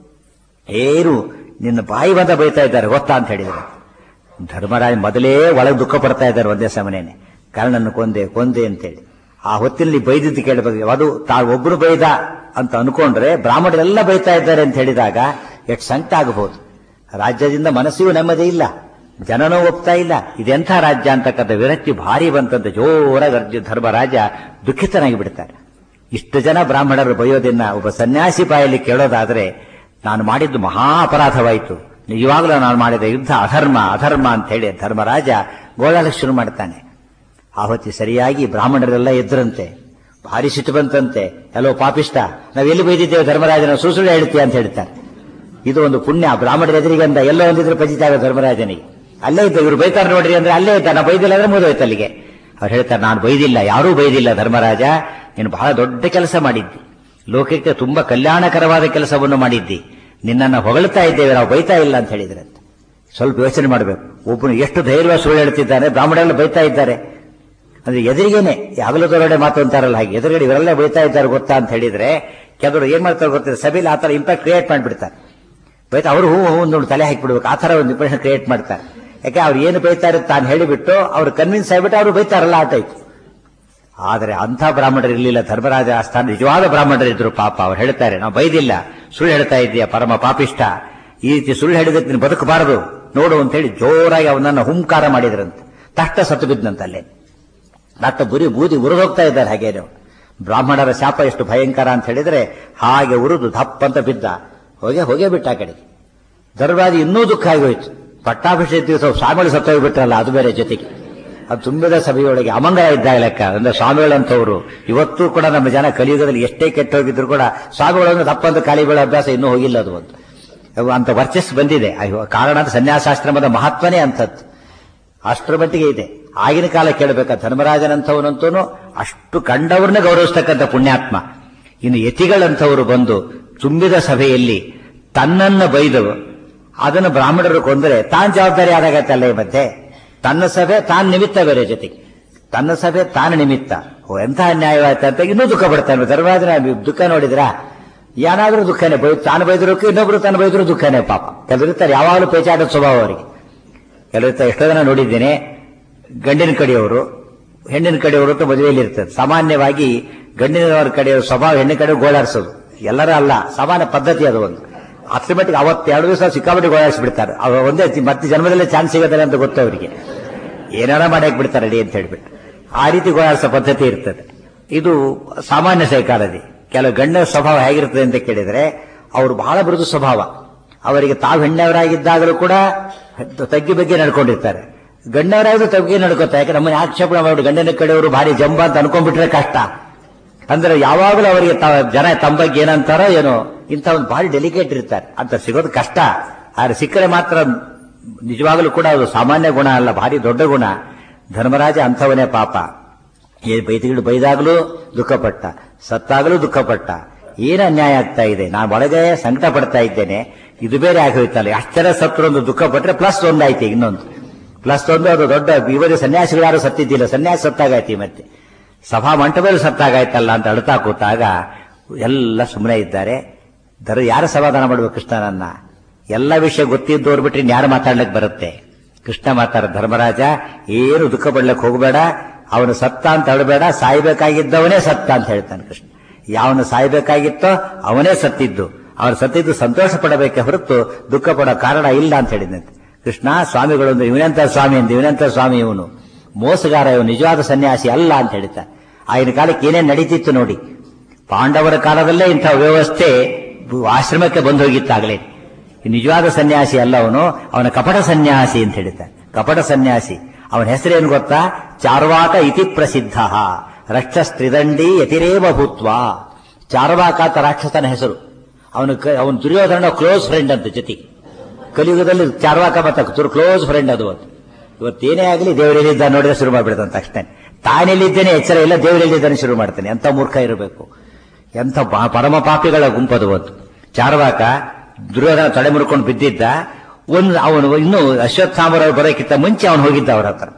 ಏನು ನಿನ್ನ ಬಾಯಿ ಬಂದ ಬೈತಾ ಇದ್ದಾರೆ ಗೊತ್ತಾ ಅಂತ ಹೇಳಿದ್ರು ಧರ್ಮರಾಜ ಮೊದಲೇ ಒಳಗೆ ದುಃಖ ಪಡ್ತಾ ಇದ್ದಾರೆ ಒಂದೇ ಸಮನೇನೆ ಕರ್ಣನ್ನು ಕೊಂದೆ ಕೊಂದೆ ಅಂತೇಳಿ ಆ ಹೊತ್ತಿನಲ್ಲಿ ಬೈದಿದ್ದು ಕೇಳಬೇಕು ಅದು ತಾವು ಒಬ್ರು ಬೈದ ಅಂತ ಅನ್ಕೊಂಡ್ರೆ ಬ್ರಾಹ್ಮಣರೆಲ್ಲ ಬೈತಾ ಇದ್ದಾರೆ ಅಂತ ಹೇಳಿದಾಗ ಎಷ್ಟು ಸಂಕಟ ಆಗಬಹುದು ರಾಜ್ಯದಿಂದ ಮನಸ್ಸಿಗೂ ನೆಮ್ಮದಿ ಇಲ್ಲ ಜನನೂ ಒಪ್ತಾ ಇಲ್ಲ ಇದೆಂಥ ರಾಜ್ಯ ಅಂತಕ್ಕಂಥ ವಿರಕ್ತಿ ಭಾರಿ ಬಂತಂತ ಜೋರಾಗಿ ಅರ್ಜುನ್ ಧರ್ಮರಾಜ ದುಃಖಿತನಾಗಿ ಬಿಡ್ತಾರೆ ಇಷ್ಟು ಜನ ಬ್ರಾಹ್ಮಣರು ಬೈಯೋದನ್ನ ಒಬ್ಬ ಸನ್ಯಾಸಿ ಬಾಯಲ್ಲಿ ಕೇಳೋದಾದ್ರೆ ನಾನು ಮಾಡಿದ್ದು ಮಹಾ ಅಪರಾಧವಾಯಿತು ನಿಜವಾಗ್ಲೂ ನಾನು ಮಾಡಿದ ಯುದ್ಧ ಅಧರ್ಮ ಅಧರ್ಮ ಅಂತ ಹೇಳಿ ಧರ್ಮರಾಜ ಗೋಳಾಡಕ್ಕೆ ಶುರು ಮಾಡ್ತಾನೆ ಆ ಹೊತ್ತಿ ಸರಿಯಾಗಿ ಬ್ರಾಹ್ಮಣರೆಲ್ಲ ಎದ್ರಂತೆ ಭಾರಿ ಸಿಟ್ಟು ಬಂತಂತೆ ಎಲ್ಲೋ ಪಾಪಿಷ್ಟ ನಾವು ಎಲ್ಲಿ ಬೈದಿದ್ದೇವೆ ಧರ್ಮರಾಜನ ಸುಸುಳು ಹೇಳ್ತೀಯ ಅಂತ ಹೇಳ್ತಾರೆ ಇದು ಒಂದು ಪುಣ್ಯ ಬ್ರಾಹ್ಮಣರ ಎದುರಿಗೆ ಅಂತ ಎಲ್ಲೋ ಒಂದಿದ್ರೆ ಪಜಿತಾಗ ಧರ್ಮರಾಜನಿಗೆ ಅಲ್ಲೇ ಇದ್ದ ಇವರು ಬೈತಾರೆ ನೋಡ್ರಿ ಅಂದ್ರೆ ಅಲ್ಲೇ ಇದ್ದ ನಾ ಬೈದಿಲ್ಲ ಅಂದ್ರೆ ಮುಗಿದೋಯ್ತು ಅಲ್ಲಿಗೆ ಅವ್ರು ಹೇಳ್ತಾರೆ ನಾನು ಬೈದಿಲ್ಲ ಯಾರೂ ಬೈದಿಲ್ಲ ಧರ್ಮರಾಜ ನೀನು ಬಹಳ ದೊಡ್ಡ ಕೆಲಸ ಮಾಡಿದ್ದಿ ಲೋಕಕ್ಕೆ ತುಂಬಾ ಕಲ್ಯಾಣಕರವಾದ ಕೆಲಸವನ್ನು ಮಾಡಿದ್ದಿ ನಿನ್ನನ್ನು ಹೊಗಳ್ತಾ ಇದ್ದೇವೆ ನಾವು ಬೈತಾ ಇಲ್ಲ ಅಂತ ಹೇಳಿದ್ರಂತೆ ಸ್ವಲ್ಪ ಯೋಚನೆ ಮಾಡಬೇಕು ಒಬ್ಬನು ಎಷ್ಟು ಧೈರ್ಯ ಸುಳ್ಳು ಹೇಳ್ತಿದ್ದಾನೆ ಬ್ರಾಹ್ಮಣರೆಲ್ಲ ಬೈತಾ ಇದ್ದಾರೆ ಅಂದ್ರೆ ಎದುರಿಗೇನೆ ಯಾಗಲದೊಳಗಡೆ ಮಾತು ಅಂತಾರಲ್ಲ ಹಾಗೆ ಎದುರುಗಡೆ ಇವರೆಲ್ಲ ಬೈತಾ ಇದ್ದಾರೆ ಗೊತ್ತಾ ಅಂತ ಹೇಳಿದ್ರೆ ಕೆಲವರು ಏನ್ ಮಾಡ್ತಾರೆ ಗೊತ್ತಿದೆ ಸಭೆಯಲ್ಲಿ ಆ ತರ ಇಂಪ್ಯಾಕ್ಟ್ ಕ್ರಿಯೇಟ್ ಮಾಡಿಬಿಡ್ತಾರೆ ಬೈತಾ ಅವರು ಹೂ ಹೂ ಒಂದು ತಲೆ ಹಾಕಿಬಿಡ್ಬೇಕು ಆ ತರ ಒಂದು ಇಂಪ್ರೆಷನ್ ಕ್ರಿಯೇಟ್ ಮಾಡ್ತಾರೆ ಯಾಕೆ ಅವ್ರು ಏನು ಬೈತಾ ಇರುತ್ತೆ ತಾನು ಹೇಳಿಬಿಟ್ಟು ಅವ್ರು ಕನ್ವಿನ್ಸ್ ಆಗಿಬಿಟ್ಟು ಅವರು ಬೈತಾರಲ್ಲ ಆ ಟೈಪ್ ಆದರೆ ಅಂಥ ಬ್ರಾಹ್ಮಣರು ಇರಲಿಲ್ಲ ಧರ್ಮರಾಜ ಆಸ್ಥಾನ ನಿಜವಾದ ಬ್ರಾಹ್ಮಣರಿದ್ರು ಪಾಪ ಅವ್ರು ಹೇಳ್ತಾರೆ ನಾವು ಬೈದಿಲ್ಲ ಸುಳ್ಳು ಹೇಳ್ತಾ ಇದ್ದೀಯ ಪರಮ ಪಾಪಿಷ್ಟ ಈ ರೀತಿ ಸುಳ್ಳು ಹೇಳಿದಕ್ಕೆ ನೀನು ಬದುಕಬಾರದು ನೋಡು ಅಂತ ಹೇಳಿ ಜೋರಾಗಿ ಅವನನ್ನ ಹುಂಕಾರ ಮಾಡಿದ್ರಂತೆ ತಷ್ಟ ಸತ್ತು ಬಿದ್ದಂತಲ್ಲೇ ಡಾಕ್ಟರ್ ಬುರಿ ಬೂದಿ ಉರಿದೋಗ್ತಾ ಇದ್ದಾರೆ ಹಾಗೇನು ಬ್ರಾಹ್ಮಣರ ಶಾಪ ಎಷ್ಟು ಭಯಂಕರ ಅಂತ ಹೇಳಿದ್ರೆ ಹಾಗೆ ಉರಿದು ದಪ್ಪ ಅಂತ ಬಿದ್ದ ಹೋಗೆ ಹೋಗೇ ಬಿಟ್ಟ ಆ ಕಡೆಗೆ ಧರ್ಮರಾಜ ಇನ್ನೂ ದುಃಖ ಆಗೋಯ್ತು ಪಟ್ಟಾಭಿಷೇಕ ದಿವಸ ಸ್ವಾಮಿಗಳು ಸತ್ತೋಗ್ಬಿಟ್ರಲ್ಲ ಅದು ಬೇರೆ ಜೊತೆಗೆ ಅದು ತುಂಬಿದ ಸಭೆಯೊಳಗೆ ಅಮಂಗಲ ಇದ್ದಾಗ ಲೆಕ್ಕ ಅಂದ್ರೆ ಸ್ವಾಮಿಗಳಂತವರು ಇವತ್ತು ಕೂಡ ನಮ್ಮ ಜನ ಕಲಿಯುಗದಲ್ಲಿ ಎಷ್ಟೇ ಕೆಟ್ಟೋಗಿದ್ರು ಕೂಡ ಸ್ವಾಮಿಗಳನ್ನು ತಪ್ಪಂತ ಖಾಲಿ ಬೀಳೋ ಅಭ್ಯಾಸ ಇನ್ನೂ ಹೋಗಿಲ್ಲ ಅದು ಒಂದು ಅವು ಅಂತ ವರ್ಚಸ್ ಬಂದಿದೆ ಅಯ್ಯೋ, ಕಾರಣ ಅಂತ ಸನ್ಯಾಸಾಶ್ರಮದ ಮಹತ್ವನೇ ಅಂತದ್ದು ಅಷ್ಟರ ಮಟ್ಟಿಗೆ ಇದೆ ಆಗಿನ ಕಾಲ ಕೇಳಬೇಕ ಧರ್ಮರಾಜನಂಥವನಂತೂ ಅಷ್ಟು ಕಂಡವ್ರನ್ನ ಗೌರವಿಸ್ತಕ್ಕಂಥ ಪುಣ್ಯಾತ್ಮ ಇನ್ನು ಯತಿಗಳಂಥವರು ಬಂದು ತುಂಬಿದ ಸಭೆಯಲ್ಲಿ ತನ್ನನ್ನ ಬೈದು ಅದನ್ನು ಬ್ರಾಹ್ಮಣರು ಕೊಂದರೆ ತಾನ್ ಜವಾಬ್ದಾರಿ ಆದಾಗತ್ತಲ್ಲ ಈ ಮಧ್ಯೆ ತನ್ನ ಸಭೆ ತಾನ್ ನಿಮಿತ್ತ ಬೇರೆ ಜೊತೆಗೆ ತನ್ನ ಸಭೆ ತಾನು ನಿಮಿತ್ತ ಓ ಎಂಥ ಅನ್ಯಾಯವಾಯ್ತು ಅಂತ ಇನ್ನೂ ದುಃಖ ಪಡ್ತಾನೆ ಧರ್ಮರಾಜನ ದುಃಖ ನೋಡಿದ್ರಾ ಏನಾದ್ರೂ ದುಃಖನೇ ಬೈ ತಾನು ಬೈದ್ರು ಇನ್ನೊಬ್ರು ತಾನು ಬೈದ್ರು ದುಃಖನೇ ಪಾಪ ಕೆಲವರಿರ್ತಾರೆ ಯಾವಾಗಲೂ ಪೇಚಾಟದ ಸ್ವಭಾವ ಅವರಿಗೆ ಕೆಲವರಿರ್ತಾರೆ ಎಷ್ಟೋ ಜನ ನೋಡಿದ್ದೇನೆ ಗಂಡಿನ ಕಡೆಯವರು ಹೆಣ್ಣಿನ ಕಡೆಯವರು ಅಂತ ಮದುವೆಯಲ್ಲಿ ಇರ್ತದೆ ಸಾಮಾನ್ಯವಾಗಿ ಗಂಡಿನವರ ಕಡೆಯವರು ಸ್ವಭಾವ ಹೆಣ್ಣಿನ ಕಡೆ ಗೋಳಾಡಿಸೋದು ಎಲ್ಲರ ಅಲ್ಲ ಸಾಮಾನ್ಯ ಪದ್ಧತಿ ಅದು ಒಂದು ಅದ್ರ ಮಟ್ಟಿಗೆ ಅವತ್ತು ಎರಡು ದಿವಸ ಸಿಕ್ಕಾಪಟ್ಟೆ ಗೋಳಾಡಿಸ್ಬಿಡ್ತಾರೆ ಅವ ಒಂದೇ ತಿ- ಮತ್ತೆ ಜನ್ಮದಲ್ಲೇ ಚಾನ್ಸ್ ಸಿಗೋದಿಲ್ಲ ಅಂತ ಗೊತ್ತು ಅವರಿಗೆ ಏನಾರ ಮಾಡಕ್ ಬಿಡ್ತಾರೆ ಅಡಿ ಅಂತ ಹೇಳ್ಬಿಟ್ಟು ಆ ರೀತಿ ಗೋಳಾಡಿಸೋ ಪದ್ಧತಿ ಇರ್ತದೆ ಇದು ಸಾಮಾನ್ಯ ಸೈಕಾಲಜಿ ಕೆಲವು ಗಂಡ ಸ್ವಭಾವ ಹೇಗಿರ್ತದೆ ಅಂತ ಕೇಳಿದ್ರೆ ಅವರು ಬಹಳ ಮೃದು ಸ್ವಭಾವ ಅವರಿಗೆ ತಾವು ಹೆಣ್ಣವರಾಗಿದ್ದಾಗಲೂ ಕೂಡ ತಗ್ಗಿ ಬಗ್ಗೆ ನಡ್ಕೊಂಡಿರ್ತಾರೆ ಗಂಡವರಾದ್ರು ತಪ್ಪಿಗೆ ನಡ್ಕೋತಾ ಯಾಕೆ ನಮ್ಮನ್ನ ಆಕ್ಷೇಪಣೆ ಮಾಡಿ ಗಂಡನ ಕಡೆಯವರು ಭಾರಿ ಜಂಬ ಅಂತ ಅನ್ಕೊಂಡ್ಬಿಟ್ರೆ ಕಷ್ಟ ಅಂದ್ರೆ ಯಾವಾಗಲೂ ಅವರಿಗೆ ತ- ಜನ ತಮ್ಮ ಬಗ್ಗೆ ಏನಂತಾರೋ ಏನೋ ಇಂಥ ಒಂದು ಭಾರಿ ಡೆಲಿಕೇಟ್ ಇರ್ತಾರೆ ಅಂತ ಸಿಗೋದು ಕಷ್ಟ ಆದ್ರೆ ಸಿಕ್ಕರೆ ಮಾತ್ರ ನಿಜವಾಗಲೂ ಕೂಡ ಅದು ಸಾಮಾನ್ಯ ಗುಣ ಅಲ್ಲ ಭಾರಿ ದೊಡ್ಡ ಗುಣ ಧರ್ಮರಾಜ ಅಂಥವನೇ ಪಾಪ ಏ ಬೈದಿಗಳು ಬೈದಾಗಲೂ ದುಃಖಪಟ್ಟ ಸತ್ತಾಗಲೂ ದುಃಖಪಟ್ಟ ಏನು ಅನ್ಯಾಯ ಆಗ್ತಾ ಇದೆ ನಾನು ಒಳಗೆ ಸಂಕಟ ಪಡ್ತಾ ಇದ್ದೇನೆ ಇದು ಬೇರೆ ಆಗೋಯ್ತಲ್ಲ ಎಷ್ಟು ಜನ ಸತ್ರು ಒಂದು ದುಃಖ ಪಟ್ರೆ ಪ್ಲಸ್ ಒಂದಾಯ್ತು ಇನ್ನೊಂದು ಪ್ಲಸ್ ಒಂದು ಅದು ದೊಡ್ಡ ಇವರಿಗೆ ಸನ್ಯಾಸಿಗಳು ಯಾರು ಸತ್ತಿದ್ದಿಲ್ಲ ಸನ್ಯಾಸ ಸತ್ತಾಗಾಯ್ತಿ ಮತ್ತೆ ಸಭಾ ಮಂಟಪದಲ್ಲಿ ಸತ್ತಾಗಾಯ್ತಲ್ಲ ಅಂತ ಅಳ್ತಾ ಕೂತಾಗ ಎಲ್ಲ ಸುಮ್ಮನೆ ಇದ್ದಾರೆ ದರ ಯಾರು ಸಮಾಧಾನ ಮಾಡ್ಬೇಕು ಕೃಷ್ಣನನ್ನ ಎಲ್ಲ ವಿಷಯ ಗೊತ್ತಿದ್ದವ್ರು ಬಿಟ್ರೆ ಯಾರು ಮಾತಾಡ್ಲಿಕ್ಕೆ ಬರುತ್ತೆ ಕೃಷ್ಣ ಮಾತಾಡ ಧರ್ಮರಾಜ ಏನು ದುಃಖ ಪಡ್ಲಿಕ್ಕೆ ಹೋಗಬೇಡ ಅವನು ಸತ್ತ ಅಂತ ಅಳಬೇಡ ಸಾಯ್ಬೇಕಾಗಿದ್ದವನೇ ಸತ್ತ ಅಂತ ಹೇಳ್ತಾನೆ ಕೃಷ್ಣ ಯಾವನು ಸಾಯ್ಬೇಕಾಗಿತ್ತೋ ಅವನೇ ಸತ್ತಿದ್ದು ಅವನು ಸತ್ತಿದ್ದು ಸಂತೋಷ ಪಡಬೇಕೆ ಹೊರತು ದುಃಖ ಪಡೋ ಕಾರಣ ಇಲ್ಲ ಅಂತ ಹೇಳಿದಂತೆ ಕೃಷ್ಣ ಸ್ವಾಮಿಗಳೊಂದು ಇವನೆಂತ ಸ್ವಾಮಿ ಅಂತ ಇವನೆಂತ ಸ್ವಾಮಿ ಇವನು ಮೋಸಗಾರ ಇವನು ನಿಜವಾದ ಸನ್ಯಾಸಿ ಅಲ್ಲ ಅಂತ ಹೇಳ್ತಾನೆ ಆಗಿನ ಕಾಲಕ್ಕೆ ಏನೇನ್ ನಡೀತಿತ್ತು ನೋಡಿ ಪಾಂಡವರ ಕಾಲದಲ್ಲೇ ಇಂಥ ವ್ಯವಸ್ಥೆ ಆಶ್ರಮಕ್ಕೆ ಬಂದು ಹೋಗಿತ್ತಾಗಲೇ ನಿಜವಾದ ಸನ್ಯಾಸಿ ಅಲ್ಲ ಅವನು ಅವನ ಕಪಟ ಸನ್ಯಾಸಿ ಅಂತ ಹೇಳ್ತಾನೆ ಕಪಟ ಸನ್ಯಾಸಿ ಅವನ ಹೆಸರೇನು ಗೊತ್ತಾ ಚಾರ್ವಾಕ ಇತಿ ಪ್ರಸಿದ್ಧ ರಕ್ಷಸ್ತ್ರಿದಂಡಿ ಯತಿರೇವ ಭೂತ್ವ ಚಾರ್ವಾಕ ಅಂತ ರಾಕ್ಷಸನ ಹೆಸರು ಅವನು ಅವನು ದುರ್ಯೋಧನ ಕ್ಲೋಸ್ ಫ್ರೆಂಡ್ ಅಂತ ಜೊತೆಗೆ ಕಲಿಯುಗದಲ್ಲಿ ಚಾರ್ವಾಕ ಮತ್ತು ಕ್ಲೋಸ್ ಫ್ರೆಂಡ್ ಅದು ಅವತ್ತು ಇವತ್ತೇನೇ ಆಗಲಿ ದೇವರೆಲ್ಲಿದ್ದ ನೋಡಿದ್ರೆ ಶುರು ಮಾಡಿಬಿಡ್ತಾನೆ ತಕ್ಷಣ ತಾನೆಲ್ಲಿದ್ದೇನೆ ಎಚ್ಚರ ಇಲ್ಲ ದೇವರೆಲ್ಲಿದ್ದಾನೆ ಶುರು ಮಾಡ್ತಾನೆ ಎಂತ ಮೂರ್ಖ ಇರಬೇಕು ಎಂಥ ಪಾ- ಪರಮ ಪಾಪಿಗಳ ಗುಂಪದು ಒಂದು ಚಾರ್ವಾಕ ದುರ್ಯೋಧನ ತಡೆ ಮುರ್ಕೊಂಡು ಬಿದ್ದಿದ್ದ ಒಂದು ಅವನು ಇನ್ನು ಅಶ್ವತ್ಥಾಮರವ್ರು ಬರೋಕ್ಕಿಂತ ಮುಂಚೆ ಅವನು ಹೋಗಿದ್ದ ಅವರ ಹತ್ರ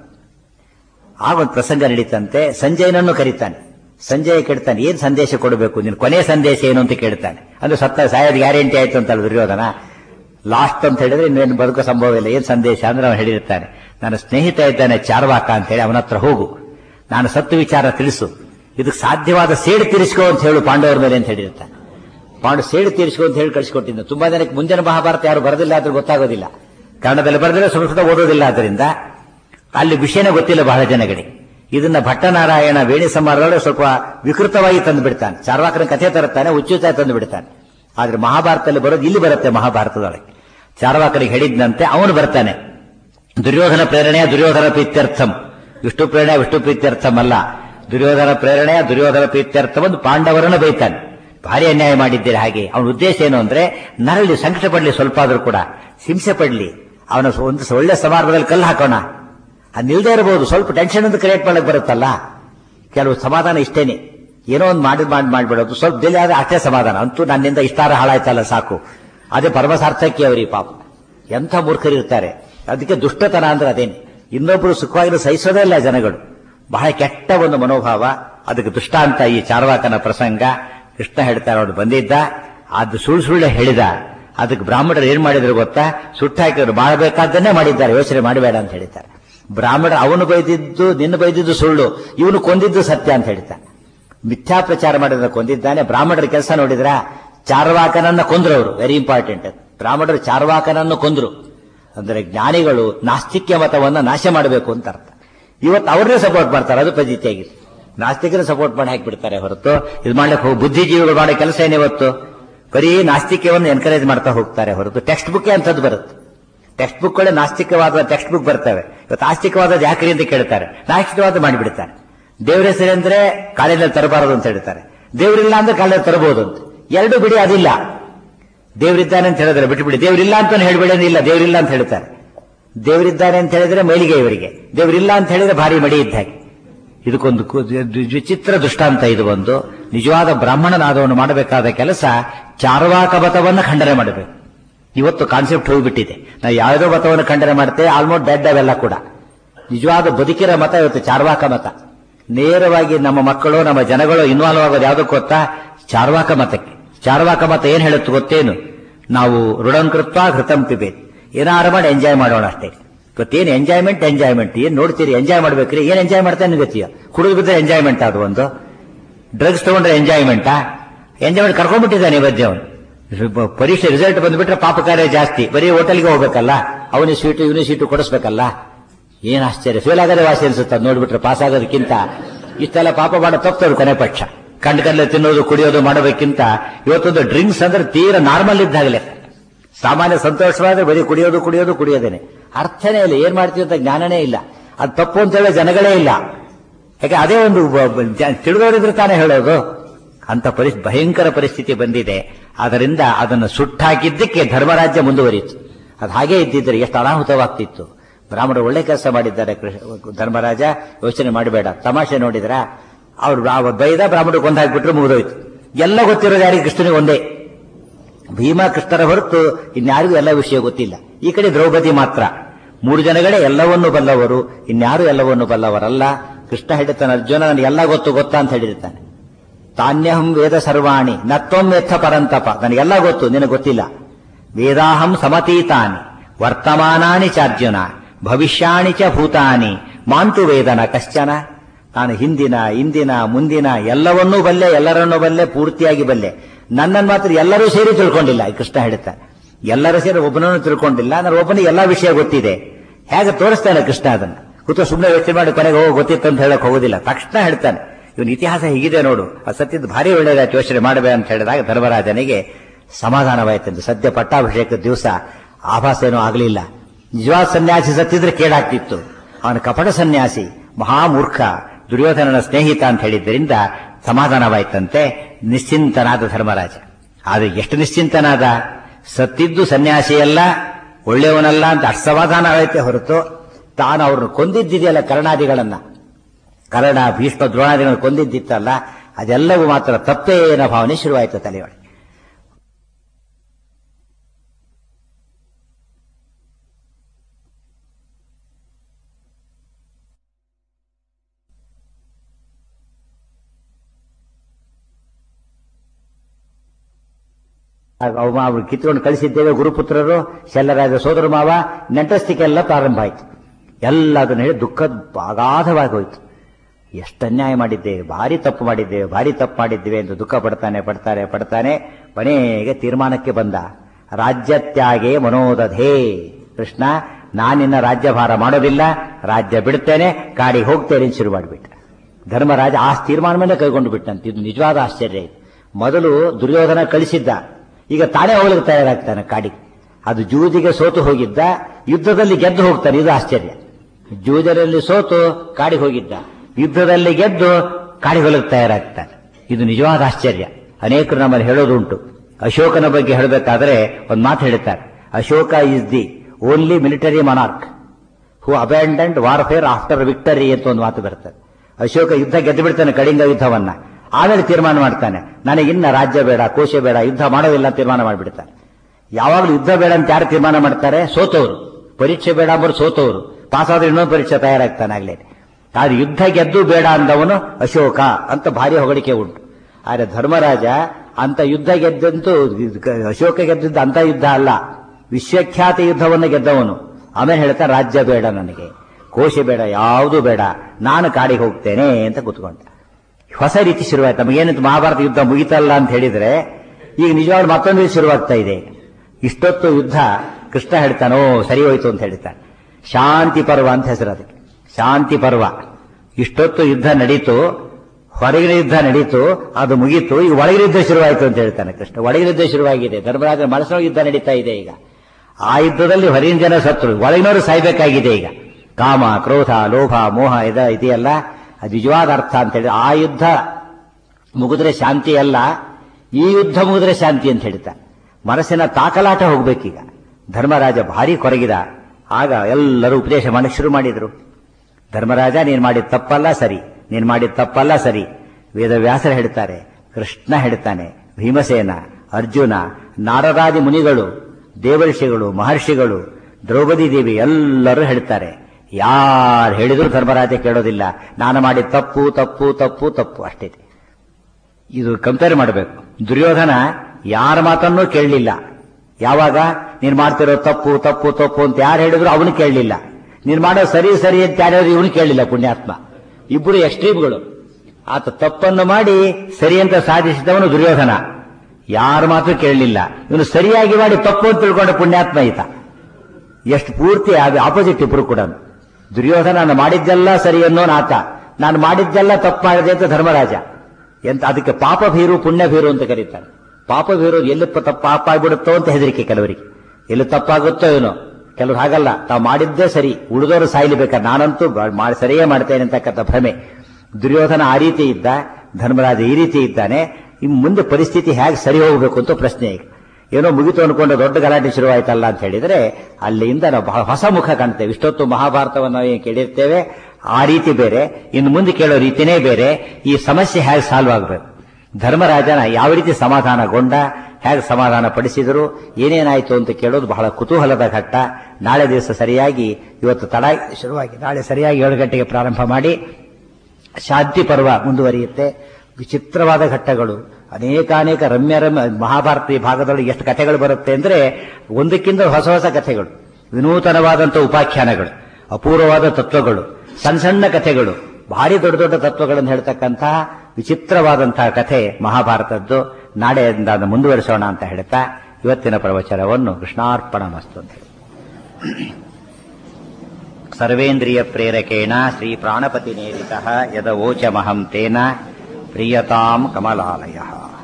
ಆಗ ಒಂದು ಪ್ರಸಂಗ ನಡೀತಂತೆ ಸಂಜಯನನ್ನು ಕರೀತಾನೆ ಸಂಜಯ ಕೇಳ್ತಾನೆ ಏನ್ ಸಂದೇಶ ಕೊಡಬೇಕು ನಿನ್ ಕೊನೆ ಸಂದೇಶ ಏನು ಅಂತ ಕೇಳ್ತಾನೆ ಅಂದ್ರೆ ಸತ್ತ ಸಾಯೋದು ಗ್ಯಾರಂಟಿ ಆಯ್ತು ಅಂತಲ್ಲ ದುರ್ಯೋಧನ ಲಾಸ್ಟ್ ಅಂತ ಹೇಳಿದ್ರೆ ಇನ್ನೇನು ಬದುಕೋ ಸಂಭವ ಇಲ್ಲ ಏನ್ ಸಂದೇಶ ಅಂದ್ರೆ ಅವನು ಹೇಳಿರ್ತಾನೆ ನನ್ನ ಸ್ನೇಹಿತ ಇದ್ದಾನೆ ಚಾರ್ವಾಕ ಅಂತ ಹೇಳಿ ಅವನ ಹತ್ರ ಹೋಗು ನಾನು ಸತ್ತು ವಿಚಾರ ತಿಳಿಸು ಇದಕ್ಕೆ ಸಾಧ್ಯವಾದ ಸೇಡು ತೀರಿಸ್ಕೋ ಅಂತ ಹೇಳು ಪಾಂಡವರ ಮೇಲೆ ಅಂತ ಹೇಳಿರ್ತಾನೆ ಪಾಂಡು ಸೇಡು ತೀರಿಸ್ಕೊ ಅಂತ ಹೇಳಿ ಕಳಿಸ್ಕೊಟ್ಟಿದ್ದ ತುಂಬಾ ಜನಕ್ಕೆ ಮುಂದಿನ ಮಹಾಭಾರತ ಯಾರು ಬರೆದಿಲ್ಲ ಆದ್ರೂ ಗೊತ್ತಾಗೋದಿಲ್ಲ ಕನ್ನಡದಲ್ಲಿ ಬರೆದಿಲ್ಲ ಸುಮ್ಮನೆ ಓದೋದಿಲ್ಲ ಆದ್ರಿಂದ ಅಲ್ಲಿ ವಿಷಯನೇ ಗೊತ್ತಿಲ್ಲ ಬಹಳ ಜನಗಳಿಗೆ ಇದನ್ನ ಭಟ್ಟನಾರಾಯಣ ವೇಣಿ ಸಮಾರದೊಳಗೆ ಸ್ವಲ್ಪ ವಿಕೃತವಾಗಿ ತಂದು ಬಿಡ್ತಾನೆ ಚಾರ್ವಾಕನ ಕಥೆ ತರುತ್ತಾನೆ ಉಚಿತ ತಂದು ಬಿಡ್ತಾನೆ ಆದ್ರೆ ಮಹಾಭಾರತದಲ್ಲಿ ಬರೋದು ಇಲ್ಲಿ ಬರುತ್ತೆ ಮಹಾಭಾರತದೊಳಗೆ ಚಾರ್ವಾಕನಿಗೆ ಹೇಳಿದ್ದಂತೆ ಅವನು ಬರ್ತಾನೆ ದುರ್ಯೋಧನ ಪ್ರೇರಣೆಯ ದುರ್ಯೋಧನ ಪ್ರೀತ್ಯರ್ಥಂ ವಿಷ್ಣು ಪ್ರೇರಣೆ ವಿಷ್ಣು ಪ್ರೀತ್ಯರ್ಥಂ ಅಲ್ಲ ದುರ್ಯೋಧನ ಪ್ರೇರಣೆಯ ದುರ್ಯೋಧನ ಪ್ರೀತ್ಯರ್ಥಂ ಒಂದು ಪಾಂಡವರನ್ನು ಬೈತಾನೆ ಭಾರಿ ಅನ್ಯಾಯ ಮಾಡಿದ್ದೀರಿ ಹಾಗೆ ಅವನ ಉದ್ದೇಶ ಏನು ಅಂದ್ರೆ ನರಳಿ ಸಂಕಟ ಪಡ್ಲಿ ಸ್ವಲ್ಪ ಆದ್ರೂ ಕೂಡ ಹಿಂಸೆ ಪಡ್ಲಿ ಅವನ ಒಂದು ಒಳ್ಳೆ ಸಮಾರಂಭದಲ್ಲಿ ಕಲ್ಲು ಹಾಕೋಣ ಅದು ನಿಲ್ದೇ ಇರಬಹುದು ಸ್ವಲ್ಪ ಟೆನ್ಷನ್ ಅಂತ ಕ್ರಿಯೇಟ್ ಮಾಡಕ್ ಬರುತ್ತಲ್ಲ ಕೆಲವು ಸಮಾಧಾನ ಇಷ್ಟೇನೆ ಏನೋ ಒಂದು ಮಾಡಿ ಮಾಡಿ ಮಾಡ್ಬಿಡೋದು ಸ್ವಲ್ಪ ಬೆಲೆ ಆದ್ರೆ ಅಷ್ಟೇ ಸಮಾಧಾನ ಅಂತೂ ನನ್ನಿಂದ ಇಷ್ಟಾರ ಹಾಳಾಯ್ತಲ್ಲ ಸಾಕು ಅದೇ ಪರಮಸಾರ್ಥಕ್ಕೆ ಅವರಿ ಪಾಪ ಎಂಥ ಮೂರ್ಖರಿರ್ತಾರೆ ಅದಕ್ಕೆ ದುಷ್ಟತನ ಅಂದ್ರೆ ಅದೇನೆ ಇನ್ನೊಬ್ರು ಸುಖವಾಗಿ ಸಹಿಸೋದೇ ಇಲ್ಲ ಜನಗಳು ಬಹಳ ಕೆಟ್ಟ ಒಂದು ಮನೋಭಾವ ಅದಕ್ಕೆ ದುಷ್ಟಾಂತ ಈ ಚಾರ್ವಾಕನ ಪ್ರಸಂಗ ಕೃಷ್ಣ ಹೇಳ್ತಾರೆ ಅವನು ಬಂದಿದ್ದ ಅದು ಸುಳ್ಳು ಸುಳ್ಳೆ ಹೇಳಿದ ಅದಕ್ಕೆ ಬ್ರಾಹ್ಮಣರು ಏನ್ ಮಾಡಿದ್ರು ಗೊತ್ತಾ ಸುಟ್ಟಾಕಿದ್ರು ಮಾಡಬೇಕಾದ್ದನ್ನೇ ಮಾಡಿದ್ದಾರೆ ಯೋಚನೆ ಮಾಡಬೇಡ ಅಂತ ಹೇಳಿದ್ದಾರೆ ಬ್ರಾಹ್ಮಣ ಅವನು ಬೈದಿದ್ದು ನಿನ್ನ ಬೈದಿದ್ದು ಸುಳ್ಳು ಇವನು ಕೊಂದಿದ್ದು ಸತ್ಯ ಅಂತ ಹೇಳ್ತಾನೆ ಮಿಥ್ಯಾ ಪ್ರಚಾರ ಮಾಡಿದ್ರೆ ಕೊಂದಿದ್ದಾನೆ ಬ್ರಾಹ್ಮಣರ ಕೆಲಸ ನೋಡಿದ್ರ ಚಾರ್ವಾಕನನ್ನ ಕೊಂದ್ರು ಅವರು ವೆರಿ ಇಂಪಾರ್ಟೆಂಟ್ ಬ್ರಾಹ್ಮಣರು ಚಾರ್ವಾಕನನ್ನು ಕೊಂದ್ರು ಅಂದ್ರೆ ಜ್ಞಾನಿಗಳು ನಾಸ್ತಿಕ್ಯ ಮತವನ್ನ ನಾಶ ಮಾಡಬೇಕು ಅಂತ ಅರ್ಥ ಇವತ್ತು ಅವ್ರನ್ನೇ ಸಪೋರ್ಟ್ ಮಾಡ್ತಾರೆ ಅದು ಪದ್ಧತಿಯಾಗಿದೆ ನಾಸ್ತಿಕರ ಸಪೋರ್ಟ್ ಮಾಡಿ ಹಾಕಿಬಿಡ್ತಾರೆ ಹೊರತು ಇದು ಮಾಡ್ಲಿಕ್ಕೆ ಹೋಗಿ ಬುದ್ಧಿಜೀವಿಗಳು ಮಾಡೋ ಕೆಲಸ ಏನಿವತ್ತು ಬರೀ ನಾಸ್ತಿಕ್ಯವನ್ನು ಎನ್ಕರೇಜ್ ಮಾಡ್ತಾ ಹೋಗ್ತಾರೆ ಹೊರತು ಟೆಕ್ಸ್ಟ್ ಬುಕ್ ಅಂತದ್ದು ಬರುತ್ತೆ ಟೆಕ್ಸ್ಟ್ ಬುಕ್ ಗಳೇ ನಾಸ್ತಿಕವಾದ ಟೆಕ್ಸ್ಟ್ ಬುಕ್ ಬರ್ತವೆ ಇವತ್ತು ಆಸ್ತಿಕವಾದ ಯಾಕ್ರಿ ಅಂತ ಕೇಳ್ತಾರೆ ನಾಸ್ತಿಕವಾದ ಮಾಡಿಬಿಡ್ತಾರೆ ದೇವ್ರ ಹೆಸರಂದ್ರೆ ಕಾಲೇಜಲ್ಲಿ ತರಬಾರದು ಅಂತ ಹೇಳ್ತಾರೆ ದೇವರಿಲ್ಲ ಅಂದ್ರೆ ಕಾಲೇಜಲ್ಲಿ ತರಬಹುದು ಅಂತ ಎರಡು ಬಿಡಿ ಅದಿಲ್ಲ ದೇವರಿದ್ದಾನೆ ಅಂತ ಹೇಳಿದ್ರೆ ಬಿಟ್ಟು ಬಿಡಿ ದೇವರಿಲ್ಲ ಅಂತ ಹೇಳ್ಬೇಡಿ ಇಲ್ಲ ದೇವರಿಲ್ಲ ಅಂತ ಹೇಳ್ತಾರೆ ದೇವರಿದ್ದಾನೆ ಅಂತ ಹೇಳಿದ್ರೆ ಮೈಲಿಗೆ ಇವರಿಗೆ ದೇವರಿಲ್ಲ ಅಂತ ಹೇಳಿದ್ರೆ ಭಾರಿ ಮಡಿ ಇದ್ದ ಹಾಗೆ ಇದಕ್ಕೊಂದು ಕು- ದು- ವಿಚಿತ್ರ ದೃಷ್ಟಾಂತ ಇದು ಒಂದು ನಿಜವಾದ ಬ್ರಾಹ್ಮಣನಾದವನು ಮಾಡಬೇಕಾದ ಕೆಲಸ ಚಾರ್ವಾಕ ಮತವನ್ನು ಖಂಡನೆ ಮಾಡಬೇಕು ಇವತ್ತು ಕಾನ್ಸೆಪ್ಟ್ ಹೋಗ್ಬಿಟ್ಟಿದೆ ನಾವು ಯಾವುದೋ ಮತವನ್ನು ಖಂಡನೆ ಮಾಡ್ತೇವೆ ಆಲ್ಮೋಸ್ಟ್ ಡೆಡ್ ಅವೆಲ್ಲ ಕೂಡ ನಿಜವಾದ ಬದುಕಿರೋ ಮತ ಇವತ್ತು ಚಾರ್ವಾಕ ಮತ ನೇರವಾಗಿ ನಮ್ಮ ಮಕ್ಕಳು ನಮ್ಮ ಜನಗಳು ಇನ್ವಾಲ್ವ್ ಆಗೋದು ಯಾವುದಕ್ಕೆ ಗೊತ್ತಾ ಚಾರ್ವಾಕ ಮತಕ್ಕೆ ಚಾರ್ವಾಕ ಮತ ಏನ್ ಹೇಳುತ್ತೆ ಗೊತ್ತೇನು ನಾವು ಋಣಂ ಕೃತ್ವ ಹೃತಂ ಪಿಬೇತ್ ಏನಾರು ಮಾಡಿ ಎಂಜಾಯ್ ಮಾಡೋಣ ಅಷ್ಟೇ ಇವತ್ತೇನು ಎಂಜಾಯ್ಮೆಂಟ್ ಎಂಜಾಯ್ಮೆಂಟ್ ಏನ್ ನೋಡ್ತೀರಿ ಎಂಜಾಯ್ ಮಾಡ್ಬೇಕ್ರಿ ಏನ್ ಎಂಜಾಯ್ ಮಾಡ್ತಾನೆ ಗತಿಯ ಕುಡಿದು ಬಿದ್ದರೆ ಎಂಜಾಯ್ಮೆಂಟ್ ಅದು ಒಂದು ಡ್ರಗ್ಸ್ ತಗೊಂಡ್ರೆ ಎಂಜಾಯ್ಮೆಂಟಾ ಎಂಜಾಯ್ಮೆಂಟ್ ಕರ್ಕೊಂಡ್ಬಿಟ್ಟಿದ್ದಾನೆ ಈ ಮಧ್ಯೆ ಅವನು ಪರೀಕ್ಷೆ ರಿಸಲ್ಟ್ ಬಂದ್ಬಿಟ್ರೆ ಪಾಪ ಕಾರ್ಯ ಜಾಸ್ತಿ ಬರೀ ಹೋಟೆಲ್ಗೆ ಹೋಗ್ಬೇಕಲ್ಲ ಅವನಿಗೆ ಸ್ವೀಟು ಇವನಿಗೆ ಸ್ವೀಟು ಕೊಡಿಸ್ಬೇಕಲ್ಲ ಏನ್ ಆಶ್ಚರ್ಯ ಫೇಲ್ ಆಗೋದೇ ವಾಸಿ ಅನ್ಸುತ್ತೆ ಅದ್ ನೋಡ್ಬಿಟ್ರೆ ಪಾಸ್ ಆಗೋದಕ್ಕಿಂತ ಇಷ್ಟೆಲ್ಲ ಪಾಪ ಮಾಡೋ ತಪ್ಪರು ಕೊನೆ ಪಕ್ಷ ಕಂಡ್ಕಲ್ಲೇ ತಿನ್ನೋದು ಕುಡಿಯೋದು ಮಾಡೋದಕ್ಕಿಂತ ಇವತ್ತೊಂದು ಡ್ರಿಂಕ್ಸ್ ಅಂದ್ರೆ ತೀರಾ ನಾರ್ಮಲ್ ಇದ್ದಾಗಲೇ ಸಾಮಾನ್ಯ ಸಂತೋಷವಾದ್ರೆ ಬರೀ ಕುಡಿಯೋದು ಕುಡಿಯೋದು ಕುಡಿಯೋದೇನೆ ಅರ್ಥನೇ ಇಲ್ಲ ಏನ್ ಮಾಡ್ತೀವಿ ಅಂತ ಜ್ಞಾನನೇ ಇಲ್ಲ ಅದು ತಪ್ಪು ಅಂತ ಹೇಳೋ ಜನಗಳೇ ಇಲ್ಲ ಯಾಕೆ ಅದೇ ಒಂದು ತಿಳಿದವರಿದ್ರೆ ತಾನೇ ಹೇಳೋದು ಅಂತ ಪರಿಸ್ ಭಯಂಕರ ಪರಿಸ್ಥಿತಿ ಬಂದಿದೆ ಅದರಿಂದ ಅದನ್ನು ಸುಟ್ಟಾಕಿದ್ದಕ್ಕೆ ಧರ್ಮರಾಜ್ಯ ಮುಂದುವರಿಯಿತು ಅದು ಹಾಗೆ ಇದ್ದಿದ್ರೆ ಎಷ್ಟು ಅನಾಹುತವಾಗ್ತಿತ್ತು ಬ್ರಾಹ್ಮಣರು ಒಳ್ಳೆ ಕೆಲಸ ಮಾಡಿದ್ದಾರೆ ಧರ್ಮರಾಜ ಯೋಚನೆ ಮಾಡಬೇಡ ತಮಾಷೆ ನೋಡಿದ್ರ ಅವ್ರು ಬೈದ ಬ್ರಾಹ್ಮಣರು ಕೊಂದಾಕ್ಬಿಟ್ರು ಮುಗಿದೋಯ್ತು ಎಲ್ಲ ಗೊತ್ತಿರೋದು ಯಾರಿಗೆ ಕೃಷ್ಣನಿಗೆ ಒಂದೇ ಭೀಮ ಕೃಷ್ಣರ ಹೊರತು ಇನ್ಯಾರಿಗೂ ಎಲ್ಲ ವಿಷಯ ಗೊತ್ತಿಲ್ಲ ಈ ಕಡೆ ದ್ರೌಪದಿ ಮಾತ್ರ ಮೂರು ಜನಗಳೇ ಎಲ್ಲವನ್ನೂ ಬಲ್ಲವರು ಇನ್ಯಾರು ಎಲ್ಲವನ್ನೂ ಬಲ್ಲವರಲ್ಲ ಕೃಷ್ಣ ಹೇಳ್ತಾನೆ ಅರ್ಜುನ ನನಗೆ ಎಲ್ಲ ಗೊತ್ತು ಗೊತ್ತಾ ಅಂತ ಹೇಳಿರ್ತಾನೆ ತಾನ್ಯಹಂ ವೇದ ಸರ್ವಾಣಿ ನತ್ತೊಮ್ಮೆತ್ತ ಪರಂತಪ ನನಗೆಲ್ಲ ಗೊತ್ತು ನಿನಗೆ ಗೊತ್ತಿಲ್ಲ ವೇದಾಹಂ ಸಮತೀತಾನಿ ವರ್ತಮಾನಾನಿ ಚಾರ್ಜುನ ಭವಿಷ್ಯಾಣಿ ಚ ಭೂತಾನಿ ಮಾಂತು ವೇದನ ಕಶ್ಚನ ನಾನು ಹಿಂದಿನ ಇಂದಿನ ಮುಂದಿನ ಎಲ್ಲವನ್ನೂ ಬಲ್ಲೆ ಎಲ್ಲರನ್ನೂ ಬಲ್ಲೆ ಪೂರ್ತಿಯಾಗಿ ಬಲ್ಲೆ ನನ್ನನ್ನು ಮಾತ್ರ ಎಲ್ಲರೂ ಸೇರಿ ತಿಳ್ಕೊಂಡಿಲ್ಲ ಈ ಕೃಷ್ಣ ಹೇಳ್ತಾನೆ ಎಲ್ಲರೂ ಸೇರಿ ಒಬ್ಬನನ್ನು ತಿಳ್ಕೊಂಡಿಲ್ಲ ನಾನು ಒಬ್ಬನಿಗೆ ಎಲ್ಲಾ ವಿಷಯ ಗೊತ್ತಿದೆ ಹೇಗೆ ತೋರಿಸ್ತಾನೆ ಕೃಷ್ಣ ಅದನ್ನು ಕೂತು ಸುಮ್ಮನೆ ಯೋಚನೆ ಮಾಡಿ ಕೊನೆಗೆ ಹೋಗಿ ಗೊತ್ತಿತ್ತು ಅಂತ ಹೇಳಕ್ ಹೋಗೋದಿಲ್ಲ ತಕ್ಷಣ ಹೇಳ್ತಾನೆ ಇವನ್ ಇತಿಹಾಸ ಹೀಗಿದೆ ನೋಡು ಆ ಸತ್ಯದ ಭಾರಿ ಒಳ್ಳೆಯದಾಯ್ತು ಯೋಚನೆ ಮಾಡಬೇ ಅಂತ ಹೇಳಿದಾಗ ಧರ್ಮರಾಜನಿಗೆ ಸಮಾಧಾನವಾಯ್ತಂತೆ ಸದ್ಯ ಪಟ್ಟಾಭಿಷೇಕದ ದಿವಸ ಆಭಾಸ ಏನೂ ಆಗಲಿಲ್ಲ ನಿಜವಾದ ಸನ್ಯಾಸಿ ಸತ್ತಿದ್ರೆ ಕೇಳಾಗ್ತಿತ್ತು ಅವನ ಕಪಟ ಸನ್ಯಾಸಿ ಮಹಾಮೂರ್ಖ ದುರ್ಯೋಧನನ ಸ್ನೇಹಿತ ಅಂತ ಹೇಳಿದ್ದರಿಂದ ಸಮಾಧಾನವಾಯ್ತಂತೆ ನಿಶ್ಚಿಂತನಾದ ಧರ್ಮರಾಜ ಆದ್ರೆ ಎಷ್ಟು ನಿಶ್ಚಿಂತನಾದ ಸತ್ತಿದ್ದು ಸನ್ಯಾಸಿಯಲ್ಲ ಒಳ್ಳೆಯವನಲ್ಲ ಅಂತ ಅಸಮಾಧಾನವಾಯ್ತೆ ಹೊರತು ತಾನು ಅವ್ರನ್ನ ಕೊಂದಿದ್ದಿದೆಯಲ್ಲ ಕರ್ಣಾದಿಗಳನ್ನ ಕರ್ಣ ಭೀಷ್ಮ ದ್ರೋಣಾದಿಗಳನ್ನು ಕೊಂದಿದ್ದಿತ್ತಲ್ಲ ಅದೆಲ್ಲವೂ ಮಾತ್ರ ತಪ್ಪೇ ಏನೋ ಭಾವನೆ ಶುರುವಾಯಿತು ತಲೆಯೊಳಗೆ ಅವರು ಕಿತ್ಕೊಂಡು ಕಳಿಸಿದ್ದೇವೆ ಗುರುಪುತ್ರರು ಶೆಲ್ಲರಾಜ ಸೋದರ ಮಾವ ನೆಂಟಸ್ತಿಕೆಲ್ಲ ಪ್ರಾರಂಭ ಆಯಿತು ಎಲ್ಲ ಅದನ್ನು ಹೇಳಿ ದುಃಖ ಅಗಾಧವಾಗಿ ಹೋಯ್ತು ಎಷ್ಟು ಅನ್ಯಾಯ ಮಾಡಿದ್ದೇವೆ ಭಾರಿ ತಪ್ಪು ಮಾಡಿದ್ದೇವೆ ಭಾರಿ ತಪ್ಪು ಮಾಡಿದ್ದೇವೆ ಎಂದು ದುಃಖ ಪಡ್ತಾನೆ ಪಡ್ತಾನೆ ಪಡ್ತಾನೆ ಕೊನೆಗೆ ತೀರ್ಮಾನಕ್ಕೆ ಬಂದ ರಾಜ್ಯತ್ಯಾಗೆ ಮನೋದಧೇ ಕೃಷ್ಣ ನಾನಿನ್ನ ರಾಜ್ಯಭಾರ ಮಾಡೋದಿಲ್ಲ ರಾಜ್ಯ ಬಿಡ್ತೇನೆ ಕಾಡಿಗೆ ಹೋಗ್ತೇನೆ ಶುರು ಮಾಡಿಬಿಟ್ಟ ಧರ್ಮರಾಜ ಆ ತೀರ್ಮಾನ ಮೇಲೆ ಕೈಗೊಂಡು ಬಿಟ್ಟಂತೆ ಇದು ನಿಜವಾದ ಆಶ್ಚರ್ಯ ಇದು ಮೊದಲು ದುರ್ಯೋಧನ ಕಳಿಸಿದ್ದ ಈಗ ತಾನೇ ಹೋಗ್ಲಿಕ್ಕೆ ತಯಾರಾಗ್ತಾನೆ ಕಾಡಿಗೆ ಅದು ಜೂಜಿಗೆ ಸೋತು ಹೋಗಿದ್ದ ಯುದ್ಧದಲ್ಲಿ ಗೆದ್ದು ಹೋಗ್ತಾನೆ ಇದು ಆಶ್ಚರ್ಯ ಜೂಜರಲ್ಲಿ ಸೋತು ಕಾಡಿಗೆ ಹೋಗಿದ್ದ ಯುದ್ಧದಲ್ಲಿ ಗೆದ್ದು ಕಾಡಿಗೆ ಹೋಗಲಿಕ್ಕೆ ತಯಾರಾಗ್ತಾನೆ ಇದು ನಿಜವಾದ ಆಶ್ಚರ್ಯ ಅನೇಕರು ನಮ್ಮಲ್ಲಿ ಹೇಳೋದುಂಟು ಅಶೋಕನ ಬಗ್ಗೆ ಹೇಳಬೇಕಾದ್ರೆ ಒಂದು ಮಾತು ಹೇಳ್ತಾರೆ Ashoka is the only military monarch who abandoned warfare after victory ಅಂತ ಒಂದು ಮಾತು ಬರ್ತದೆ ಅಶೋಕ ಯುದ್ಧ ಗೆದ್ದು ಬಿಡ್ತಾನೆ ಕಳಿಂಗ ಯುದ್ಧವನ್ನ ಆಮೇಲೆ ತೀರ್ಮಾನ ಮಾಡ್ತಾನೆ ನನಗಿನ್ನ ರಾಜ್ಯ ಬೇಡ ಕೋಶ ಬೇಡ ಯುದ್ಧ ಮಾಡೋದಿಲ್ಲ ಅಂತ ತೀರ್ಮಾನ ಮಾಡಿಬಿಡ್ತಾನೆ ಯಾವಾಗಲೂ ಯುದ್ಧ ಬೇಡ ಅಂತ ಯಾರು ತೀರ್ಮಾನ ಮಾಡ್ತಾರೆ ಸೋತವರು ಪರೀಕ್ಷೆ ಬೇಡ ಅಂಬರು ಸೋತವರು ಪಾಸ್ ಆದ್ರೆ ಇನ್ನೊಂದು ಪರೀಕ್ಷೆ ತಯಾರಾಗ್ತಾನೆ ಆಗ್ಲೇ ಆದ್ರೆ ಯುದ್ಧ ಗೆದ್ದು ಬೇಡ ಅಂದವನು ಅಶೋಕ ಅಂತ ಭಾರಿ ಹೊಗಳಿಕೆ ಉಂಟು ಆದ್ರೆ ಧರ್ಮರಾಜ ಅಂತ ಯುದ್ಧ ಗೆದ್ದಂತೂ ಅಶೋಕ ಗೆದ್ದಿದ್ದ ಅಂತ ಯುದ್ಧ ಅಲ್ಲ ವಿಶ್ವಖ್ಯಾತ ಯುದ್ಧವನ್ನು ಗೆದ್ದವನು ಆಮೇಲೆ ಹೇಳ್ತಾ ರಾಜ್ಯ ಬೇಡ ನನಗೆ ಕೋಶ ಬೇಡ ಯಾವುದು ಬೇಡ ನಾನು ಕಾಡಿಗೆ ಹೋಗ್ತೇನೆ ಅಂತ ಕೂತ್ಕೊಂಡ ಹೊಸ ರೀತಿ ಶುರುವಾಯ್ತು ನಮಗೇನಿತ್ತು ಮಹಾಭಾರತ ಯುದ್ಧ ಮುಗಿತಲ್ಲ ಅಂತ ಹೇಳಿದ್ರೆ ಈಗ ನಿಜವಾದ ಮತ್ತೊಂದು ರೀತಿ ಶುರುವಾಗ್ತಾ ಇದೆ ಇಷ್ಟೊತ್ತು ಯುದ್ಧ ಕೃಷ್ಣ ಹೇಳ್ತಾನೋ ಸರಿ ಹೋಯ್ತು ಅಂತ ಹೇಳ್ತಾನೆ ಶಾಂತಿ ಪರ್ವ ಅಂತ ಹೆಸರು ಅದಕ್ಕೆ ಶಾಂತಿ ಪರ್ವ ಇಷ್ಟೊತ್ತು ಯುದ್ಧ ನಡೀತು ಹೊರಗಿನ ಯುದ್ಧ ನಡೀತು ಅದು ಮುಗೀತು ಈಗ ಒಳಗಿನ ಯುದ್ಧ ಶುರುವಾಯಿತು ಅಂತ ಹೇಳ್ತಾನೆ ಕೃಷ್ಣ ಒಳಗಿನ ಯುದ್ಧ ಶುರುವಾಗಿದೆ ಧರ್ಮರಾಜನ ಮನಸ್ಸಿನ ಯುದ್ಧ ನಡೀತಾ ಇದೆ ಈಗ ಆ ಯುದ್ಧದಲ್ಲಿ ಹೊರಗಿನ ಜನ ಸತ್ರು ಒಳಗಿನವರು ಸಾಯ್ಬೇಕಾಗಿದೆ ಈಗ ಕಾಮ ಕ್ರೋಧ ಲೋಭ ಮೋಹ ಇದ ಇದೆಯಲ್ಲ ಅದು ನಿಜವಾದ ಅರ್ಥ ಅಂತ ಹೇಳಿ ಆ ಯುದ್ಧ ಮುಗಿದ್ರೆ ಶಾಂತಿ ಅಲ್ಲ ಈ ಯುದ್ಧ ಮುಗಿದ್ರೆ ಶಾಂತಿ ಅಂತ ಹೇಳ್ತಾ ಮನಸ್ಸಿನ ತಾಕಲಾಟ ಹೋಗ್ಬೇಕೀಗ ಧರ್ಮರಾಜ ಭಾರಿ ಕೊರಗಿದ ಆಗ ಎಲ್ಲರೂ ಉಪದೇಶ ಮಾಡಕ್ಕೆ ಶುರು ಮಾಡಿದ್ರು ಧರ್ಮರಾಜ ನೀನ್ ಮಾಡಿದ ತಪ್ಪಲ್ಲ ಸರಿ ನೀನ್ ಮಾಡಿದ ತಪ್ಪಲ್ಲ ಸರಿ ವೇದವ್ಯಾಸರು ಹೇಳ್ತಾರೆ ಕೃಷ್ಣ ಹೇಳ್ತಾನೆ ಭೀಮಸೇನ ಅರ್ಜುನ ನಾರದಾದಿ ಮುನಿಗಳು ದೇವರ್ಷಿಗಳು ಮಹರ್ಷಿಗಳು ದ್ರೌಪದಿ ದೇವಿ ಎಲ್ಲರೂ ಹೇಳ್ತಾರೆ ಯಾರು ಹೇಳಿದ್ರು ಧರ್ಮರಾಜ ಕೇಳೋದಿಲ್ಲ ನಾನು ಮಾಡಿದ ತಪ್ಪು ತಪ್ಪು ತಪ್ಪು ತಪ್ಪು ಅಷ್ಟೇ ಇದು ಕಂಪೇರ್ ಮಾಡಬೇಕು ದುರ್ಯೋಧನ ಯಾರ ಮಾತನ್ನೂ ಕೇಳಲಿಲ್ಲ ಯಾವಾಗ ನೀನ್ ಮಾಡ್ತಿರೋ ತಪ್ಪು ತಪ್ಪು ತಪ್ಪು ಅಂತ ಯಾರು ಹೇಳಿದ್ರು ಅವನು ಕೇಳಲಿಲ್ಲ ನೀನ್ ಮಾಡೋ ಸರಿ ಸರಿ ಅಂತ ಯಾರು ಇವನು ಕೇಳಲಿಲ್ಲ ಪುಣ್ಯಾತ್ಮ ಇಬ್ಬರು ಎಕ್ಸ್ಟ್ರೀಮ್ಗಳು ಆತ ತಪ್ಪನ್ನು ಮಾಡಿ ಸರಿ ಅಂತ ಸಾಧಿಸಿದವನು ದುರ್ಯೋಧನ ಯಾರ ಮಾತು ಕೇಳಲಿಲ್ಲ ಇವನು ಸರಿಯಾಗಿ ಮಾಡಿ ತಪ್ಪು ಅಂತ ತಿಳ್ಕೊಂಡ ಪುಣ್ಯಾತ್ಮ ಈತ ಎಷ್ಟು ಪೂರ್ತಿ ಅದು ಆಪೋಸಿಟ್ ಇಬ್ರು ಕೂಡ ದುರ್ಯೋಧನ ನಾನು ಮಾಡಿದ್ದೆಲ್ಲ ಸರಿ ಅನ್ನೋನ್ ಆತ ನಾನು ಮಾಡಿದ್ದೆಲ್ಲ ತಪ್ಪು ಮಾಡಿದೆ ಅಂತ ಧರ್ಮರಾಜ ಎಂತ ಅದಕ್ಕೆ ಪಾಪ ಭೀರು ಪುಣ್ಯ ಭೀರು ಅಂತ ಕರೀತಾರೆ ಪಾಪ ಭೀರು ಎಲ್ಲಿ ತಪ್ಪು ಪಾಪ ಆಗ್ಬಿಡುತ್ತೋ ಅಂತ ಹೆದರಿಕೆ ಕೆಲವರಿಗೆ ಎಲ್ಲಿ ತಪ್ಪಾಗುತ್ತೋ ಏನೋ ಕೆಲವ್ರು ಹಾಗಲ್ಲ ತಾವು ಮಾಡಿದ್ದೇ ಸರಿ ಉಳಿದವರು ಸಾಯ್ಲಿ ಬೇಕಾದ್ರೆ ನಾನಂತೂ ಬ- ಮಾಡಿ ಸರಿಯೇ ಮಾಡ್ತೇನೆ ಅಂತಕ್ಕಂಥ ಭ್ರಮೆ ದುರ್ಯೋಧನ ಆ ರೀತಿ ಇದ್ದ ಧರ್ಮರಾಜ ಈ ರೀತಿ ಇದ್ದಾನೆ ಇನ್ನು ಮುಂದೆ ಪರಿಸ್ಥಿತಿ ಹೇಗೆ ಸರಿ ಹೋಗಬೇಕು ಅಂತ ಪ್ರಶ್ನೆ ಈಗ ಏನೋ ಮುಗಿತು ಅನ್ಕೊಂಡು ದೊಡ್ಡ ಗಲಾಟೆ ಶುರುವಾಯ್ತಲ್ಲ ಅಂತ ಹೇಳಿದ್ರೆ ಅಲ್ಲಿಂದ ನಾವು ಬಹಳ ಹೊಸ ಮುಖ ಕಾಣ್ತೇವೆ ಇಷ್ಟೊತ್ತು ಮಹಾಭಾರತವನ್ನು ನಾವು ಏನು ಕೇಳಿರ್ತೇವೆ ಆ ರೀತಿ ಬೇರೆ ಇನ್ನು ಮುಂದೆ ಕೇಳೋ ರೀತಿನೇ ಬೇರೆ ಈ ಸಮಸ್ಯೆ ಹೇಗೆ ಸಾಲ್ವ್ ಆಗಬೇಕು ಧರ್ಮರಾಜನ ಯಾವ ರೀತಿ ಸಮಾಧಾನಗೊಂಡ ಹೇಗೆ ಸಮಾಧಾನ ಪಡಿಸಿದರು ಏನೇನಾಯ್ತು ಅಂತ ಕೇಳೋದು ಬಹಳ ಕುತೂಹಲದ ಘಟ್ಟ ನಾಳೆ ದಿವಸ ಸರಿಯಾಗಿ ಇವತ್ತು ತಡ ಶುರುವಾಗಿ ನಾಳೆ ಸರಿಯಾಗಿ ಏಳು ಗಂಟೆಗೆ ಪ್ರಾರಂಭ ಮಾಡಿ ಶಾಂತಿ ಪರ್ವ ಮುಂದುವರಿಯುತ್ತೆ ವಿಚಿತ್ರವಾದ ಘಟ್ಟಗಳು ಅನೇಕಾನೇಕ ರಮ್ಯ ರಮ್ಯ ಮಹಾಭಾರತ ಈ ಭಾಗದೊಳಗೆ ಎಷ್ಟು ಕಥೆಗಳು ಬರುತ್ತೆ ಅಂದ್ರೆ ಒಂದಕ್ಕಿಂತ ಹೊಸ ಹೊಸ ಕಥೆಗಳು ವಿನೂತನವಾದಂಥ ಉಪಾಖ್ಯಾನಗಳು ಅಪೂರ್ವವಾದ ತತ್ವಗಳು ಸಣ್ಣ ಸಣ್ಣ ಕಥೆಗಳು ಭಾರಿ ದೊಡ್ಡ ದೊಡ್ಡ ತತ್ವಗಳನ್ನು ಹೇಳ್ತಕ್ಕಂತಹ ವಿಚಿತ್ರವಾದಂತಹ ಕಥೆ ಮಹಾಭಾರತದ್ದು ನಾಳೆಯಿಂದ ಅದನ್ನು ಮುಂದುವರಿಸೋಣ ಅಂತ ಹೇಳ್ತಾ ಇವತ್ತಿನ ಪ್ರವಚನವನ್ನು ಕೃಷ್ಣಾರ್ಪಣ ಮಸ್ತು ಅಂತ ಹೇಳಿ ಸರ್ವೇಂದ್ರಿಯ ಪ್ರೇರಕೇಣ ಶ್ರೀ ಪ್ರಾಣಪತಿ ನೇರಿತ ಯದವೋಚಮಹಂ ತೇನ ಪ್ರಿಯತಾಂ ಕಮಲಾಲಯ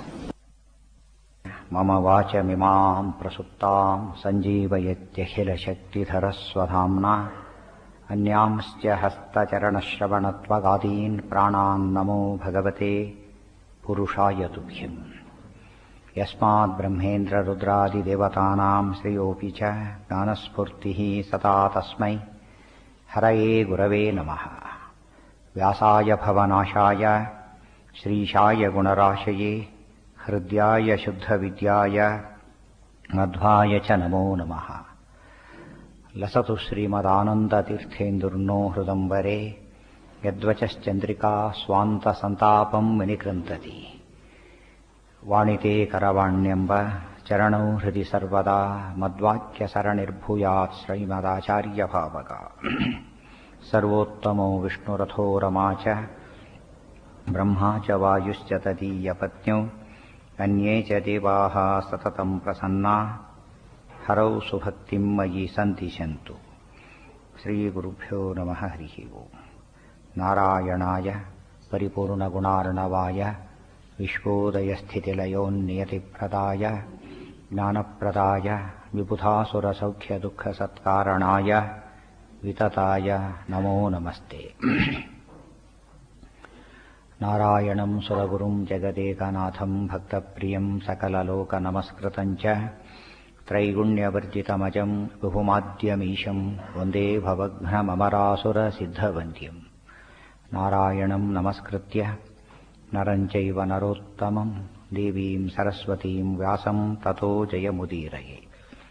ಮಮ ವಾಚಮಿಮಾಂ ಪ್ರಸುಪ್ತಾಂ ಸಂಜೀವಯತ್ಯಖಿಲ ಶಕ್ತಿಧರಸ್ವಧಾಮ್ನಾ ಅನ್ಯಾಂಶ್ಚ ಹಸ್ತಚರಣಶ್ರವಣತ್ವಗಾದೀನ್ ಪ್ರಾಣಾನ್ ನಮೋ ಭಗವತೆ ಪುರುಷಾಯ ತುಭ್ಯಂ ಯಸ್ಮಾತ್ ಬ್ರಹ್ಮೇಂದ್ರ ರುದ್ರಾದಿದೇವತಾನಾಂ ಶ್ರೇಯೋಪಿ ಚ ಜ್ಞಾನಸ್ಫೂರ್ತಿಃ ಸದಾ ತಸ್ಮೈ ಹರಯೇ ಗುರವೇ ನಮಃ ವ್ಯಾಸಾಯ ಭವನಾಶಾಯ ಶ್ರೀಶಾಯ ಗುಣರಾಶಯೇ ಹೃದ್ಯಾಯ ಶುದ್ಧವಿದ್ಯಾಯ ಮಧ್ವಾಯ ಚ ನಮೋ ನಮಃ ಲಸತು ಶ್ರೀಮದಾನಂದತೀರ್ಥೇಂದುರ್ನೋ ಹೃದಂಬರೆ ಯದ್ವಚಶ್ಚಂದ್ರಿಕಾ ಸ್ವಾಂತಸಂತಾಪಂ ವಿನಿಕೃಂತತಿ ವಾಣಿತೆ ಕರವಾಣ್ಯಂಬ ಚರಣೌ ಹೃದಿ ಸರ್ವದಾ ಮದ್ವಾಕ್ಯ ಸರಣಿರ್ಭೂಯಾತ್ ಶ್ರೀಮದಾಚಾರ್ಯ ಭಾವಗ ಸರ್ವೋತ್ತಮೋ ವಿಷ್ಣುರಥೋ ರಮಾ ಚ ಬ್ರಹ್ಮಾ ಚ ವಾಯುಶ್ಚ ತದೀಯಪತ್ನ್ಯೌ ಅನ್ಯೇ ಚ ದೇವಾಃ ಸತತಂ ಪ್ರಸನ್ನಾ ಹರೌ ಸುಭಕ್ತಿಂ ಮಯಿ ಸಂತಿಶಂತು ಶ್ರೀಗುರುಭ್ಯೋ ನಮಃ ಹರಿः ಓಂ ನಾರಾಯಣಾಯ ಪರಿಪೂರ್ಣಗುಣಾರ್ಣವಾಯ विश्वोदयस्थितिलयोन्नियतिप्रदाय ज्ञानप्रदाय विबुधासुरसौख्यदुःखसत्कारणाय वितताय नमो नमस्ते नारायणं सुरगुरुं जगदेकनाथं भक्तप्रियं सकललोकनमस्कृतं च त्रैगुण्यवर्जितमजं विभुमाद्यमीशं वन्दे भवघ्नममरासुरसिद्धवन्द्यम् नारायणं नमस्कृत्य नरं चैव नरोत्तमं देवीं सरस्वतीं ವ್ಯಾಸಂ ತಥೋ ಜಯಮುದೀರಯೇ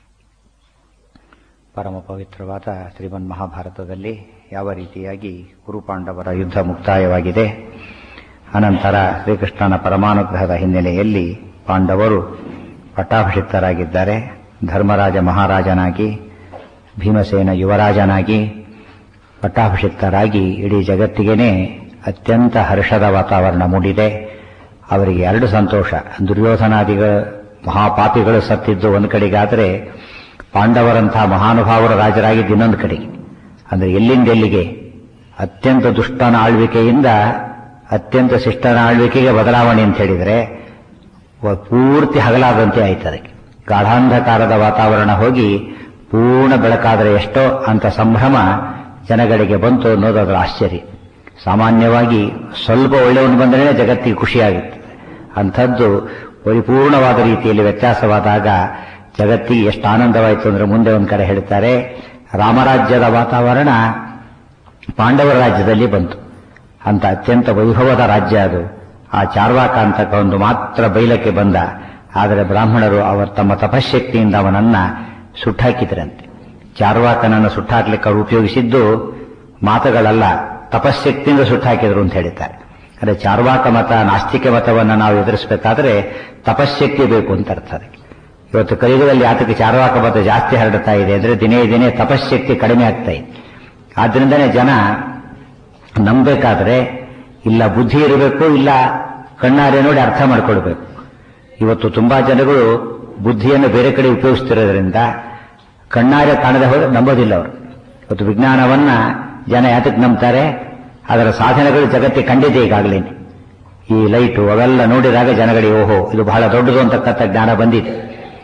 ಪರಮ ಪವಿತ್ರವಾದ ಶ್ರೀಮನ್ ಮಹಾಭಾರತದಲ್ಲಿ ಯಾವ ರೀತಿಯಾಗಿ ಕುರುಪಾಂಡವರ ಯುದ್ಧ ಮುಕ್ತಾಯವಾಗಿದೆ ಅನಂತರ ಶ್ರೀಕೃಷ್ಣನ ಪರಮಾನುಗ್ರಹದ ಹಿನ್ನೆಲೆಯಲ್ಲಿ ಪಾಂಡವರು ಪಟ್ಟಾಭಿಷಿಕ್ತರಾಗಿದ್ದಾರೆ ಧರ್ಮರಾಜ ಮಹಾರಾಜನಾಗಿ ಭೀಮಸೇನ ಯುವರಾಜನಾಗಿ ಪಟ್ಟಾಭಿಷಿಕ್ತರಾಗಿ ಇಡೀ ಜಗತ್ತಿಗೇನೆ ಅತ್ಯಂತ ಹರ್ಷದ ವಾತಾವರಣ ಮೂಡಿದೆ ಅವರಿಗೆ ಎರಡು ಸಂತೋಷ ದುರ್ಯೋಧನಾದಿಗಳ ಮಹಾಪಾಪಿಗಳು ಸತ್ತಿದ್ದು ಒಂದು ಕಡೆಗಾದರೆ ಪಾಂಡವರಂತಹ ಮಹಾನುಭಾವರ ರಾಜರಾಗಿದ್ದು ಇನ್ನೊಂದು ಕಡೆಗೆ ಅಂದರೆ ಎಲ್ಲಿಂದ ಎಲ್ಲಿಗೆ ಅತ್ಯಂತ ದುಷ್ಟನ ಆಳ್ವಿಕೆಯಿಂದ ಅತ್ಯಂತ ಶಿಷ್ಟನ ಆಳ್ವಿಕೆಗೆ ಬದಲಾವಣೆ ಅಂತ ಹೇಳಿದರೆ ಪೂರ್ತಿ ಹಗಲಾದಂತೆ ಆಯ್ತದೆ ಗಾಢಾಂಧಕಾರದ ವಾತಾವರಣ ಹೋಗಿ ಪೂರ್ಣ ಬೆಳಕಾದರೆ ಎಷ್ಟೋ ಅಂತ ಸಂಭ್ರಮ ಜನಗಳಿಗೆ ಬಂತು ಅನ್ನೋದರ ಆಶ್ಚರ್ಯ ಸಾಮಾನ್ಯವಾಗಿ ಸ್ವಲ್ಪ ಒಳ್ಳೆಯವನು ಬಂದರೆ ಜಗತ್ತಿಗೆ ಖುಷಿಯಾಗುತ್ತೆ ಅಂಥದ್ದು ಪರಿಪೂರ್ಣವಾದ ರೀತಿಯಲ್ಲಿ ವ್ಯತ್ಯಾಸವಾದಾಗ ಜಗತ್ತಿಗೆ ಎಷ್ಟು ಆನಂದವಾಯಿತು ಅಂದರೆ ಮುಂದೆ ಒಂದು ಕಡೆ ಹೇಳ್ತಾರೆ ರಾಮರಾಜ್ಯದ ವಾತಾವರಣ ಪಾಂಡವರ ರಾಜ್ಯದಲ್ಲಿ ಬಂತು ಅಂತ ಅತ್ಯಂತ ವೈಭವದ ರಾಜ್ಯ ಅದು ಆ ಚಾರ್ವಾಕ ಅಂತಕ್ಕ ಒಂದು ಮಾತ್ರ ಬೈಲಕ್ಕೆ ಬಂದ ಆದರೆ ಬ್ರಾಹ್ಮಣರು ಅವರು ತಮ್ಮ ತಪಶಕ್ತಿಯಿಂದ ಅವನನ್ನ ಸುಟ್ಟಾಕಿದ್ರಂತೆ ಚಾರ್ವಾಕನನ್ನು ಸುಟ್ಟಾಕ್ಲಿಕ್ಕೆ ಅವರು ಉಪಯೋಗಿಸಿದ್ದು ಮಾತುಗಳಲ್ಲ ತಪಶಕ್ತಿಯಿಂದ ಸುಟ್ಟಾಕಿದ್ರು ಅಂತ ಹೇಳಿದ್ದಾರೆ ಅಂದರೆ ಚಾರ್ವಾಕ ಮತ ನಾಸ್ತಿಕ ಮತವನ್ನು ನಾವು ಎದುರಿಸಬೇಕಾದ್ರೆ ತಪಶಕ್ತಿ ಬೇಕು ಅಂತ ಅರ್ಥ ಅದಕ್ಕೆ ಇವತ್ತು ಕಲಿಯುಗದಲ್ಲಿ ಆತಕ್ಕೆ ಚಾರ್ವಾಕ ಮತ ಜಾಸ್ತಿ ಹರಡ್ತಾ ಇದೆ ಅಂದರೆ ದಿನೇ ದಿನೇ ತಪಶಕ್ತಿ ಕಡಿಮೆ ಆಗ್ತಾ ಇದೆ ಆದ್ರಿಂದನೇ ಜನ ನಂಬಬೇಕಾದ್ರೆ ಇಲ್ಲ ಬುದ್ಧಿ ಇರಬೇಕು ಇಲ್ಲ ಕಣ್ಣಾರೆ ನೋಡಿ ಅರ್ಥ ಮಾಡ್ಕೊಳ್ಬೇಕು ಇವತ್ತು ತುಂಬಾ ಜನಗಳು ಬುದ್ಧಿಯನ್ನು ಬೇರೆ ಕಡೆ ಉಪಯೋಗಿಸ್ತಿರೋದ್ರಿಂದ ಕಣ್ಣಾರೆ ಕಾಣದೆ ಹೋದ್ರೆ ನಂಬೋದಿಲ್ಲ ಅವರು ಇವತ್ತು ವಿಜ್ಞಾನವನ್ನ ಜನ ಯಾತಕ್ಕೆ ನಂಬ್ತಾರೆ ಅದರ ಸಾಧನೆಗಳು ಜಗತ್ತಿಗೆ ಕಂಡಿದೆ ಈಗಾಗಲೇ ಈ ಲೈಟು ಅವೆಲ್ಲ ನೋಡಿದಾಗ ಜನಗಳಿಗೆ ಓಹೋ ಇದು ಬಹಳ ದೊಡ್ಡದು ಅಂತಕ್ಕಂಥ ಜ್ಞಾನ ಬಂದಿದೆ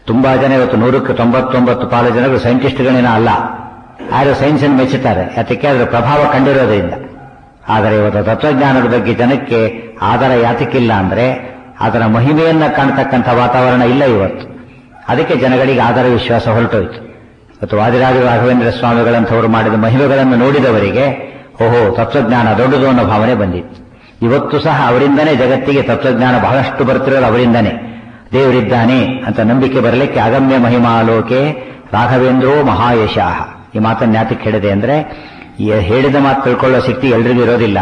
ತುಂಬಾ ಜನ ಇವತ್ತು ನೂರಕ್ಕೆ ತೊಂಬತ್ತೊಂಬತ್ತು ಪಾಲು ಜನರು ಸೈಂಟಿಸ್ಟ್ಗಳೇನ ಅಲ್ಲ ಆದ್ರೆ ಸೈನ್ಸ್ ಅನ್ನು ಮೆಚ್ಚುತ್ತಾರೆ ಯಾತಕ್ಕೆ ಅದರ ಪ್ರಭಾವ ಕಂಡಿರೋದ್ರಿಂದ ಆದರೆ ಇವತ್ತು ತತ್ವಜ್ಞಾನದ ಬಗ್ಗೆ ಜನಕ್ಕೆ ಆಧಾರ ಯಾತಕ್ಕಿಲ್ಲ ಅಂದ್ರೆ ಅದರ ಮಹಿಮೆಯನ್ನ ಕಾಣ್ತಕ್ಕಂಥ ವಾತಾವರಣ ಇಲ್ಲ ಇವತ್ತು ಅದಕ್ಕೆ ಜನಗಳಿಗೆ ಆಧಾರ ವಿಶ್ವಾಸ ಹೊರಟೋಯ್ತು ಇವತ್ತು ವಾದಿರಾಜ ರಾಘವೇಂದ್ರ ಸ್ವಾಮಿಗಳಂಥವರು ಮಾಡಿದ ಮಹಿಮೆಗಳನ್ನು ನೋಡಿದವರಿಗೆ ಓಹೋ ತತ್ವಜ್ಞಾನ ದೊಡ್ಡದು ಅನ್ನೋ ಭಾವನೆ ಬಂದಿತ್ತು ಇವತ್ತು ಸಹ ಅವರಿಂದನೇ ಜಗತ್ತಿಗೆ ತತ್ವಜ್ಞಾನ ಬಹಳಷ್ಟು ಬರ್ತಿರೋದು ಅವರಿಂದನೇ ದೇವರಿದ್ದಾನೆ ಅಂತ ನಂಬಿಕೆ ಬರಲಿಕ್ಕೆ ಅಗಮ್ಯ ಮಹಿಮಾಲೋಕೆ ರಾಘವೇಂದ್ರೋ ಮಹಾಯಶಾಹ ಈ ಮಾತನ್ನು ಜ್ಞಾತಕ್ಕೆ ಹೇಳಿದೆ ಅಂದ್ರೆ ಈ ಹೇಳಿದ ಮಾತು ತಿಳ್ಕೊಳ್ಳೋ ಶಕ್ತಿ ಎಲ್ರಿಗೂ ಇರೋದಿಲ್ಲ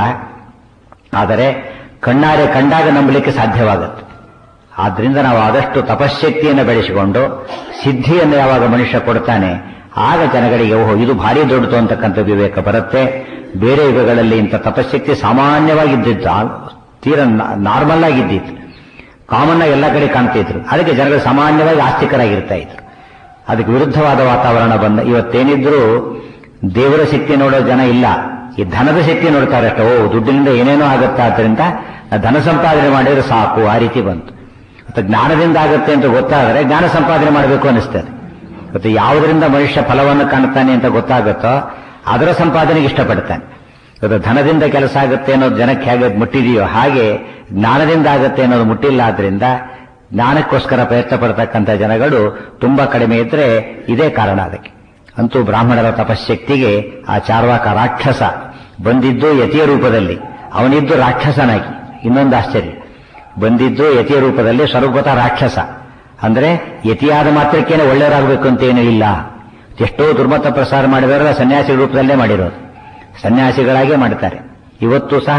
ಆದರೆ ಕಣ್ಣಾರೆ ಕಂಡಾಗ ನಂಬಲಿಕ್ಕೆ ಸಾಧ್ಯವಾಗುತ್ತೆ ಆದ್ರಿಂದ ನಾವು ಆದಷ್ಟು ತಪಶ್ಶಕ್ತಿಯನ್ನು ಬೆಳೆಸಿಕೊಂಡು ಸಿದ್ಧಿಯನ್ನು ಯಾವಾಗ ಮನುಷ್ಯ ಕೊಡ್ತಾನೆ ಆಗ ಜನಗಳಿಗೆ ಓಹೋ ಇದು ಭಾರಿ ದೊಡ್ಡದು ಅಂತಕ್ಕಂಥ ವಿವೇಕ ಬರುತ್ತೆ ಬೇರೆ ಯುಗಗಳಲ್ಲಿ ಇಂಥ ತಪಶ್ಶಕ್ತಿ ಸಾಮಾನ್ಯವಾಗಿದ್ದಿತ್ತು ಆ- ತೀರ ನಾರ್ಮಲ್ ಆಗಿದ್ದಿತ್ತು ಕಾಮನ್ ಆಗಿ ಎಲ್ಲ ಕಡೆ ಕಾಣ್ತಿದ್ರು ಅದಕ್ಕೆ ಜನಗಳು ಸಾಮಾನ್ಯವಾಗಿ ಆಸ್ತಿಕರಾಗಿರ್ತಾ ಇದ್ರು ಅದಕ್ಕೆ ವಿರುದ್ಧವಾದ ವಾತಾವರಣ ಬಂದ ಇವತ್ತೇನಿದ್ರು ದೇವರ ಶಕ್ತಿ ನೋಡೋ ಜನ ಇಲ್ಲ ಈ ಧನದ ಶಕ್ತಿ ನೋಡ್ತಾರೆ ಅಷ್ಟೇ ಓ ದುಡ್ಡಿನಿಂದ ಏನೇನೋ ಆಗುತ್ತೆ ಆದ್ರಿಂದ ಧನ ಸಂಪಾದನೆ ಮಾಡಿದ್ರೆ ಸಾಕು ಆ ರೀತಿ ಬಂತು ಮತ್ತೆ ಜ್ಞಾನದಿಂದ ಆಗುತ್ತೆ ಅಂತ ಗೊತ್ತಾದರೆ ಜ್ಞಾನ ಸಂಪಾದನೆ ಮಾಡಬೇಕು ಅನಿಸ್ತದೆ ಮತ್ತೆ ಯಾವುದರಿಂದ ಮನುಷ್ಯ ಫಲವನ್ನು ಕಾಣ್ತಾನೆ ಅಂತ ಗೊತ್ತಾಗುತ್ತೋ ಅದರ ಸಂಪಾದನೆಗೆ ಇಷ್ಟಪಡ್ತಾನೆ ಇವತ್ತು ಧನದಿಂದ ಕೆಲಸ ಆಗುತ್ತೆ ಅನ್ನೋದು ಜನಕ್ಕೆ ಹೇಗೆ ಮುಟ್ಟಿದೆಯೋ ಹಾಗೆ ಜ್ಞಾನದಿಂದ ಆಗುತ್ತೆ ಅನ್ನೋದು ಮುಟ್ಟಿಲ್ಲ ಆದ್ರಿಂದ ಜ್ಞಾನಕ್ಕೋಸ್ಕರ ಪ್ರಯತ್ನ ಪಡ್ತಕ್ಕಂಥ ಜನಗಳು ತುಂಬಾ ಕಡಿಮೆ ಇದ್ರೆ ಇದೇ ಕಾರಣ ಅದಕ್ಕೆ ಅಂತೂ ಬ್ರಾಹ್ಮಣರ ತಪಶ್ಶಕ್ತಿಗೆ ಆ ಚಾರ್ವಾಕ ರಾಕ್ಷಸ ಬಂದಿದ್ದು ಯತಿಯ ರೂಪದಲ್ಲಿ ಅವನಿದ್ದು ರಾಕ್ಷಸನಾಗಿ ಇನ್ನೊಂದು ಆಶ್ಚರ್ಯ ಬಂದಿದ್ದು ಯತಿಯ ರೂಪದಲ್ಲಿ ಸ್ವರೂಪತ ರಾಕ್ಷಸ ಅಂದ್ರೆ ಯತಿಯಾದ ಮಾತ್ರಕ್ಕೇನೆ ಒಳ್ಳೆಯವರಾಗಬೇಕು ಅಂತ ಏನೂ ಇಲ್ಲ ಎಷ್ಟೋ ದುರ್ಮತ ಪ್ರಸಾರ ಮಾಡಿದವರೆಲ್ಲ ಸನ್ಯಾಸಿ ರೂಪದಲ್ಲೇ ಮಾಡಿರೋದು ಸನ್ಯಾಸಿಗಳಾಗೇ ಮಾಡ್ತಾರೆ ಇವತ್ತು ಸಹ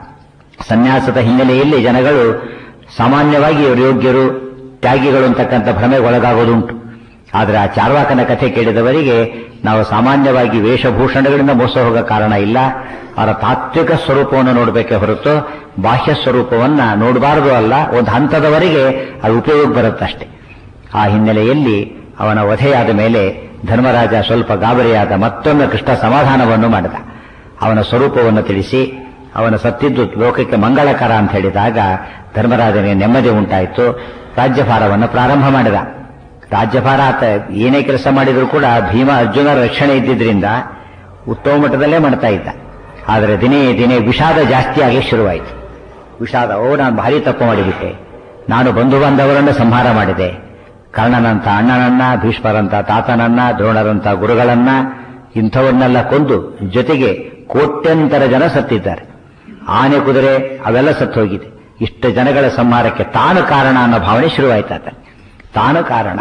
ಸನ್ಯಾಸದ ಹಿನ್ನೆಲೆಯಲ್ಲಿ ಜನಗಳು ಸಾಮಾನ್ಯವಾಗಿ ಇವರು ಯೋಗ್ಯರು ತ್ಯಾಗಿಗಳು ಅಂತಕ್ಕಂಥ ಭ್ರಮೆಗೆ ಒಳಗಾಗೋದುಂಟು ಆದರೆ ಆ ಚಾರ್ವಾಕನ ಕಥೆ ಕೇಳಿದವರಿಗೆ ನಾವು ಸಾಮಾನ್ಯವಾಗಿ ವೇಷಭೂಷಣಗಳಿಂದ ಮೋಸ ಹೋಗೋ ಕಾರಣ ಇಲ್ಲ ಅವರ ತಾತ್ವಿಕ ಸ್ವರೂಪವನ್ನು ನೋಡಬೇಕೇ ಹೊರತು ಬಾಹ್ಯ ಸ್ವರೂಪವನ್ನ ನೋಡಬಾರದು ಅಲ್ಲ ಒಂದು ಹಂತದವರೆಗೆ ಅದು ಉಪಯೋಗ ಬರುತ್ತಷ್ಟೇ ಆ ಹಿನ್ನೆಲೆಯಲ್ಲಿ ಅವನ ವಧೆಯಾದ ಮೇಲೆ ಧರ್ಮರಾಜ ಸ್ವಲ್ಪ ಗಾಬರಿಯಾದ ಮತ್ತೊಮ್ಮೆ ಕೃಷ್ಣ ಸಮಾಧಾನವನ್ನು ಮಾಡಿದ ಅವನ ಸ್ವರೂಪವನ್ನು ತಿಳಿಸಿ ಅವನ ಸತ್ತಿದ್ದು ಲೋಕಕ್ಕೆ ಮಂಗಳಕರ ಅಂತ ಹೇಳಿದಾಗ ಧರ್ಮರಾಜನಿಗೆ ನೆಮ್ಮದಿ ಉಂಟಾಯಿತು ರಾಜ್ಯಭಾರವನ್ನು ಪ್ರಾರಂಭ ಮಾಡಿದ ರಾಜ್ಯಭಾರ ಆತ ಏನೇ ಕೆಲಸ ಮಾಡಿದರೂ ಕೂಡ ಭೀಮ ಅರ್ಜುನರ ರಕ್ಷಣೆ ಇದ್ದಿದ್ರಿಂದ ಉತ್ತಮ ಮಟ್ಟದಲ್ಲೇ ಮಾಡ್ತಾ ಇದ್ದ ಆದರೆ ದಿನೇ ದಿನೇ ವಿಷಾದ ಜಾಸ್ತಿ ಆಗಿ ಶುರುವಾಯಿತು ವಿಷಾದ ಓ ನಾನು ಭಾರಿ ತಪ್ಪು ಮಾಡಿಬಿಟ್ಟೆ ನಾನು ಬಂಧು ಬಾಂಧವರನ್ನು ಸಂಹಾರ ಮಾಡಿದೆ ಕರ್ಣನಂತ ಅಣ್ಣನನ್ನ ಭೀಷ್ಮರಂತ ತಾತನನ್ನ ದ್ರೋಣರಂತ ಗುರುಗಳನ್ನ ಇಂಥವನ್ನೆಲ್ಲ ಕೊಂದು ಜೊತೆಗೆ ಕೋಟ್ಯಂತರ ಜನ ಸತ್ತಿದ್ದಾರೆ ಆನೆ ಕುದುರೆ ಅವೆಲ್ಲ ಸತ್ತು ಹೋಗಿದೆ ಇಷ್ಟು ಜನಗಳ ಸಂಹಾರಕ್ಕೆ ತಾನು ಕಾರಣ ಅನ್ನೋ ಭಾವನೆ ಶುರುವಾಯ್ತಾತ ತಾನು ಕಾರಣ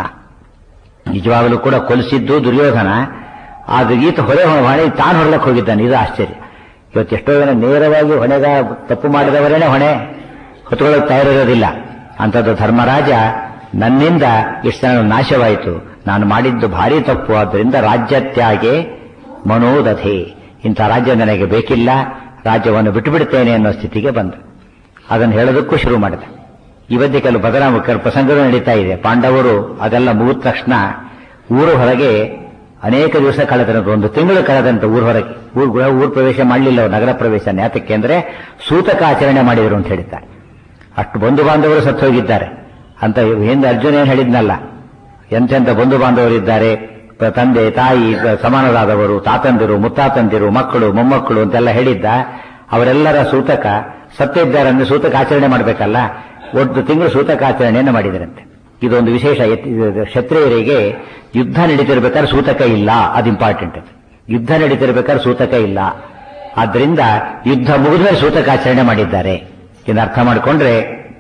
ನಿಜವಾಗಲೂ ಕೂಡ ಕೊಲಿಸಿದ್ದು ದುರ್ಯೋಧನ ಆದ್ರೆ ಈತ ಹೊರೆ ಹೊಣೆ ತಾನು ಹೊರಲಕ್ಕೆ ಹೋಗಿದ್ದಾನೆ ಇದು ಆಶ್ಚರ್ಯ ಇವತ್ತು ಎಷ್ಟೋ ಜನ ನೇರವಾಗಿ ಹೊಣೆಗ ತಪ್ಪು ಮಾಡಿದವರೇನೆ ಹೊಣೆ ಹೊತ್ತುಕೊಳ್ಳೋಕೆ ತಯಾರಿರೋದಿಲ್ಲ ಅಂಥದ್ದು ಧರ್ಮರಾಜ ನನ್ನಿಂದ ಇಷ್ಟು ಜನ ನಾಶವಾಯಿತು ನಾನು ಮಾಡಿದ್ದು ಭಾರಿ ತಪ್ಪು ಆದ್ದರಿಂದ ರಾಜ್ಯ ತ್ಯಾಗೆ ಮನೋದಧೆ ಇಂಥ ರಾಜ್ಯ ನನಗೆ ಬೇಕಿಲ್ಲ ರಾಜ್ಯವನ್ನು ಬಿಟ್ಟುಬಿಡ್ತೇನೆ ಅನ್ನೋ ಸ್ಥಿತಿಗೆ ಬಂದ ಅದನ್ನು ಹೇಳೋದಕ್ಕೂ ಶುರು ಮಾಡಿದ ಇವತ್ತೇ ಕೆಲವು ಬದಲಾವಣೆ ಕೆಲವು ಪ್ರಸಂಗಗಳು ನಡೀತಾ ಇದೆ ಪಾಂಡವರು ಅದೆಲ್ಲ ಮುಗಿದ ತಕ್ಷಣ ಊರು ಹೊರಗೆ ಅನೇಕ ದಿವಸ ಕಳೆದಂತ ಒಂದು ತಿಂಗಳು ಕಳೆದಂತ ಊರ್ ಹೊರಗೆ ಊರ್ ಊರ್ ಪ್ರವೇಶ ಮಾಡಲಿಲ್ಲ ಅವ್ರು ನಗರ ಪ್ರವೇಶ ಯಾತಕ್ಕೆ ಅಂದ್ರೆ ಸೂತಕ ಆಚರಣೆ ಮಾಡಿದರು ಅಂತ ಹೇಳಿದ್ದಾರೆ ಅಷ್ಟು ಬಂಧು ಬಾಂಧವರು ಸತ್ತು ಹೋಗಿದ್ದಾರೆ ಅಂತ ಹಿಂದೆ ಅರ್ಜುನ ಏನ್ ಹೇಳಿದ್ನಲ್ಲ ಎಂತೆಂಥ ಬಂಧು ಬಾಂಧವರಿದ್ದಾರೆ ಪ- ತಂದೆ ತಾಯಿ ಪ- ಸಮಾನರಾದವರು ತಾತಂದಿರು ಮುತ್ತಾತಂದಿರು ಮಕ್ಕಳು ಮೊಮ್ಮಕ್ಕಳು ಅಂತೆಲ್ಲ ಹೇಳಿದ್ದ ಅವರೆಲ್ಲರ ಸೂತಕ ಸತ್ತಿದ್ದಾರೆ ಅಂದ್ರೆ ಸೂತಕ ಆಚರಣೆ ಮಾಡಬೇಕಲ್ಲ ಒಂದು ತಿಂಗಳು ಸೂತಕ ಆಚರಣೆಯನ್ನು ಮಾಡಿದರಂತೆ ಇದೊಂದು ವಿಶೇಷ ಎತ್- ಇದು ಕ್ಷತ್ರಿಯರಿಗೆ ಯುದ್ಧ ನಡೀತಿರ್ಬೇಕಾದ್ರೆ ಸೂತಕ ಇಲ್ಲ ಅದು ಇಂಪಾರ್ಟೆಂಟ್ ಯುದ್ಧ ನಡೀತಿರ್ಬೇಕಾದ್ರೆ ಸೂತಕ ಇಲ್ಲ ಆದ್ರಿಂದ ಯುದ್ಧ ಮುಗಿದ್ಮೇಲೆ ಸೂತಕ ಆಚರಣೆ ಮಾಡಿದ್ದಾರೆ ಇದನ್ನ ಅರ್ಥ ಮಾಡಿಕೊಂಡ್ರೆ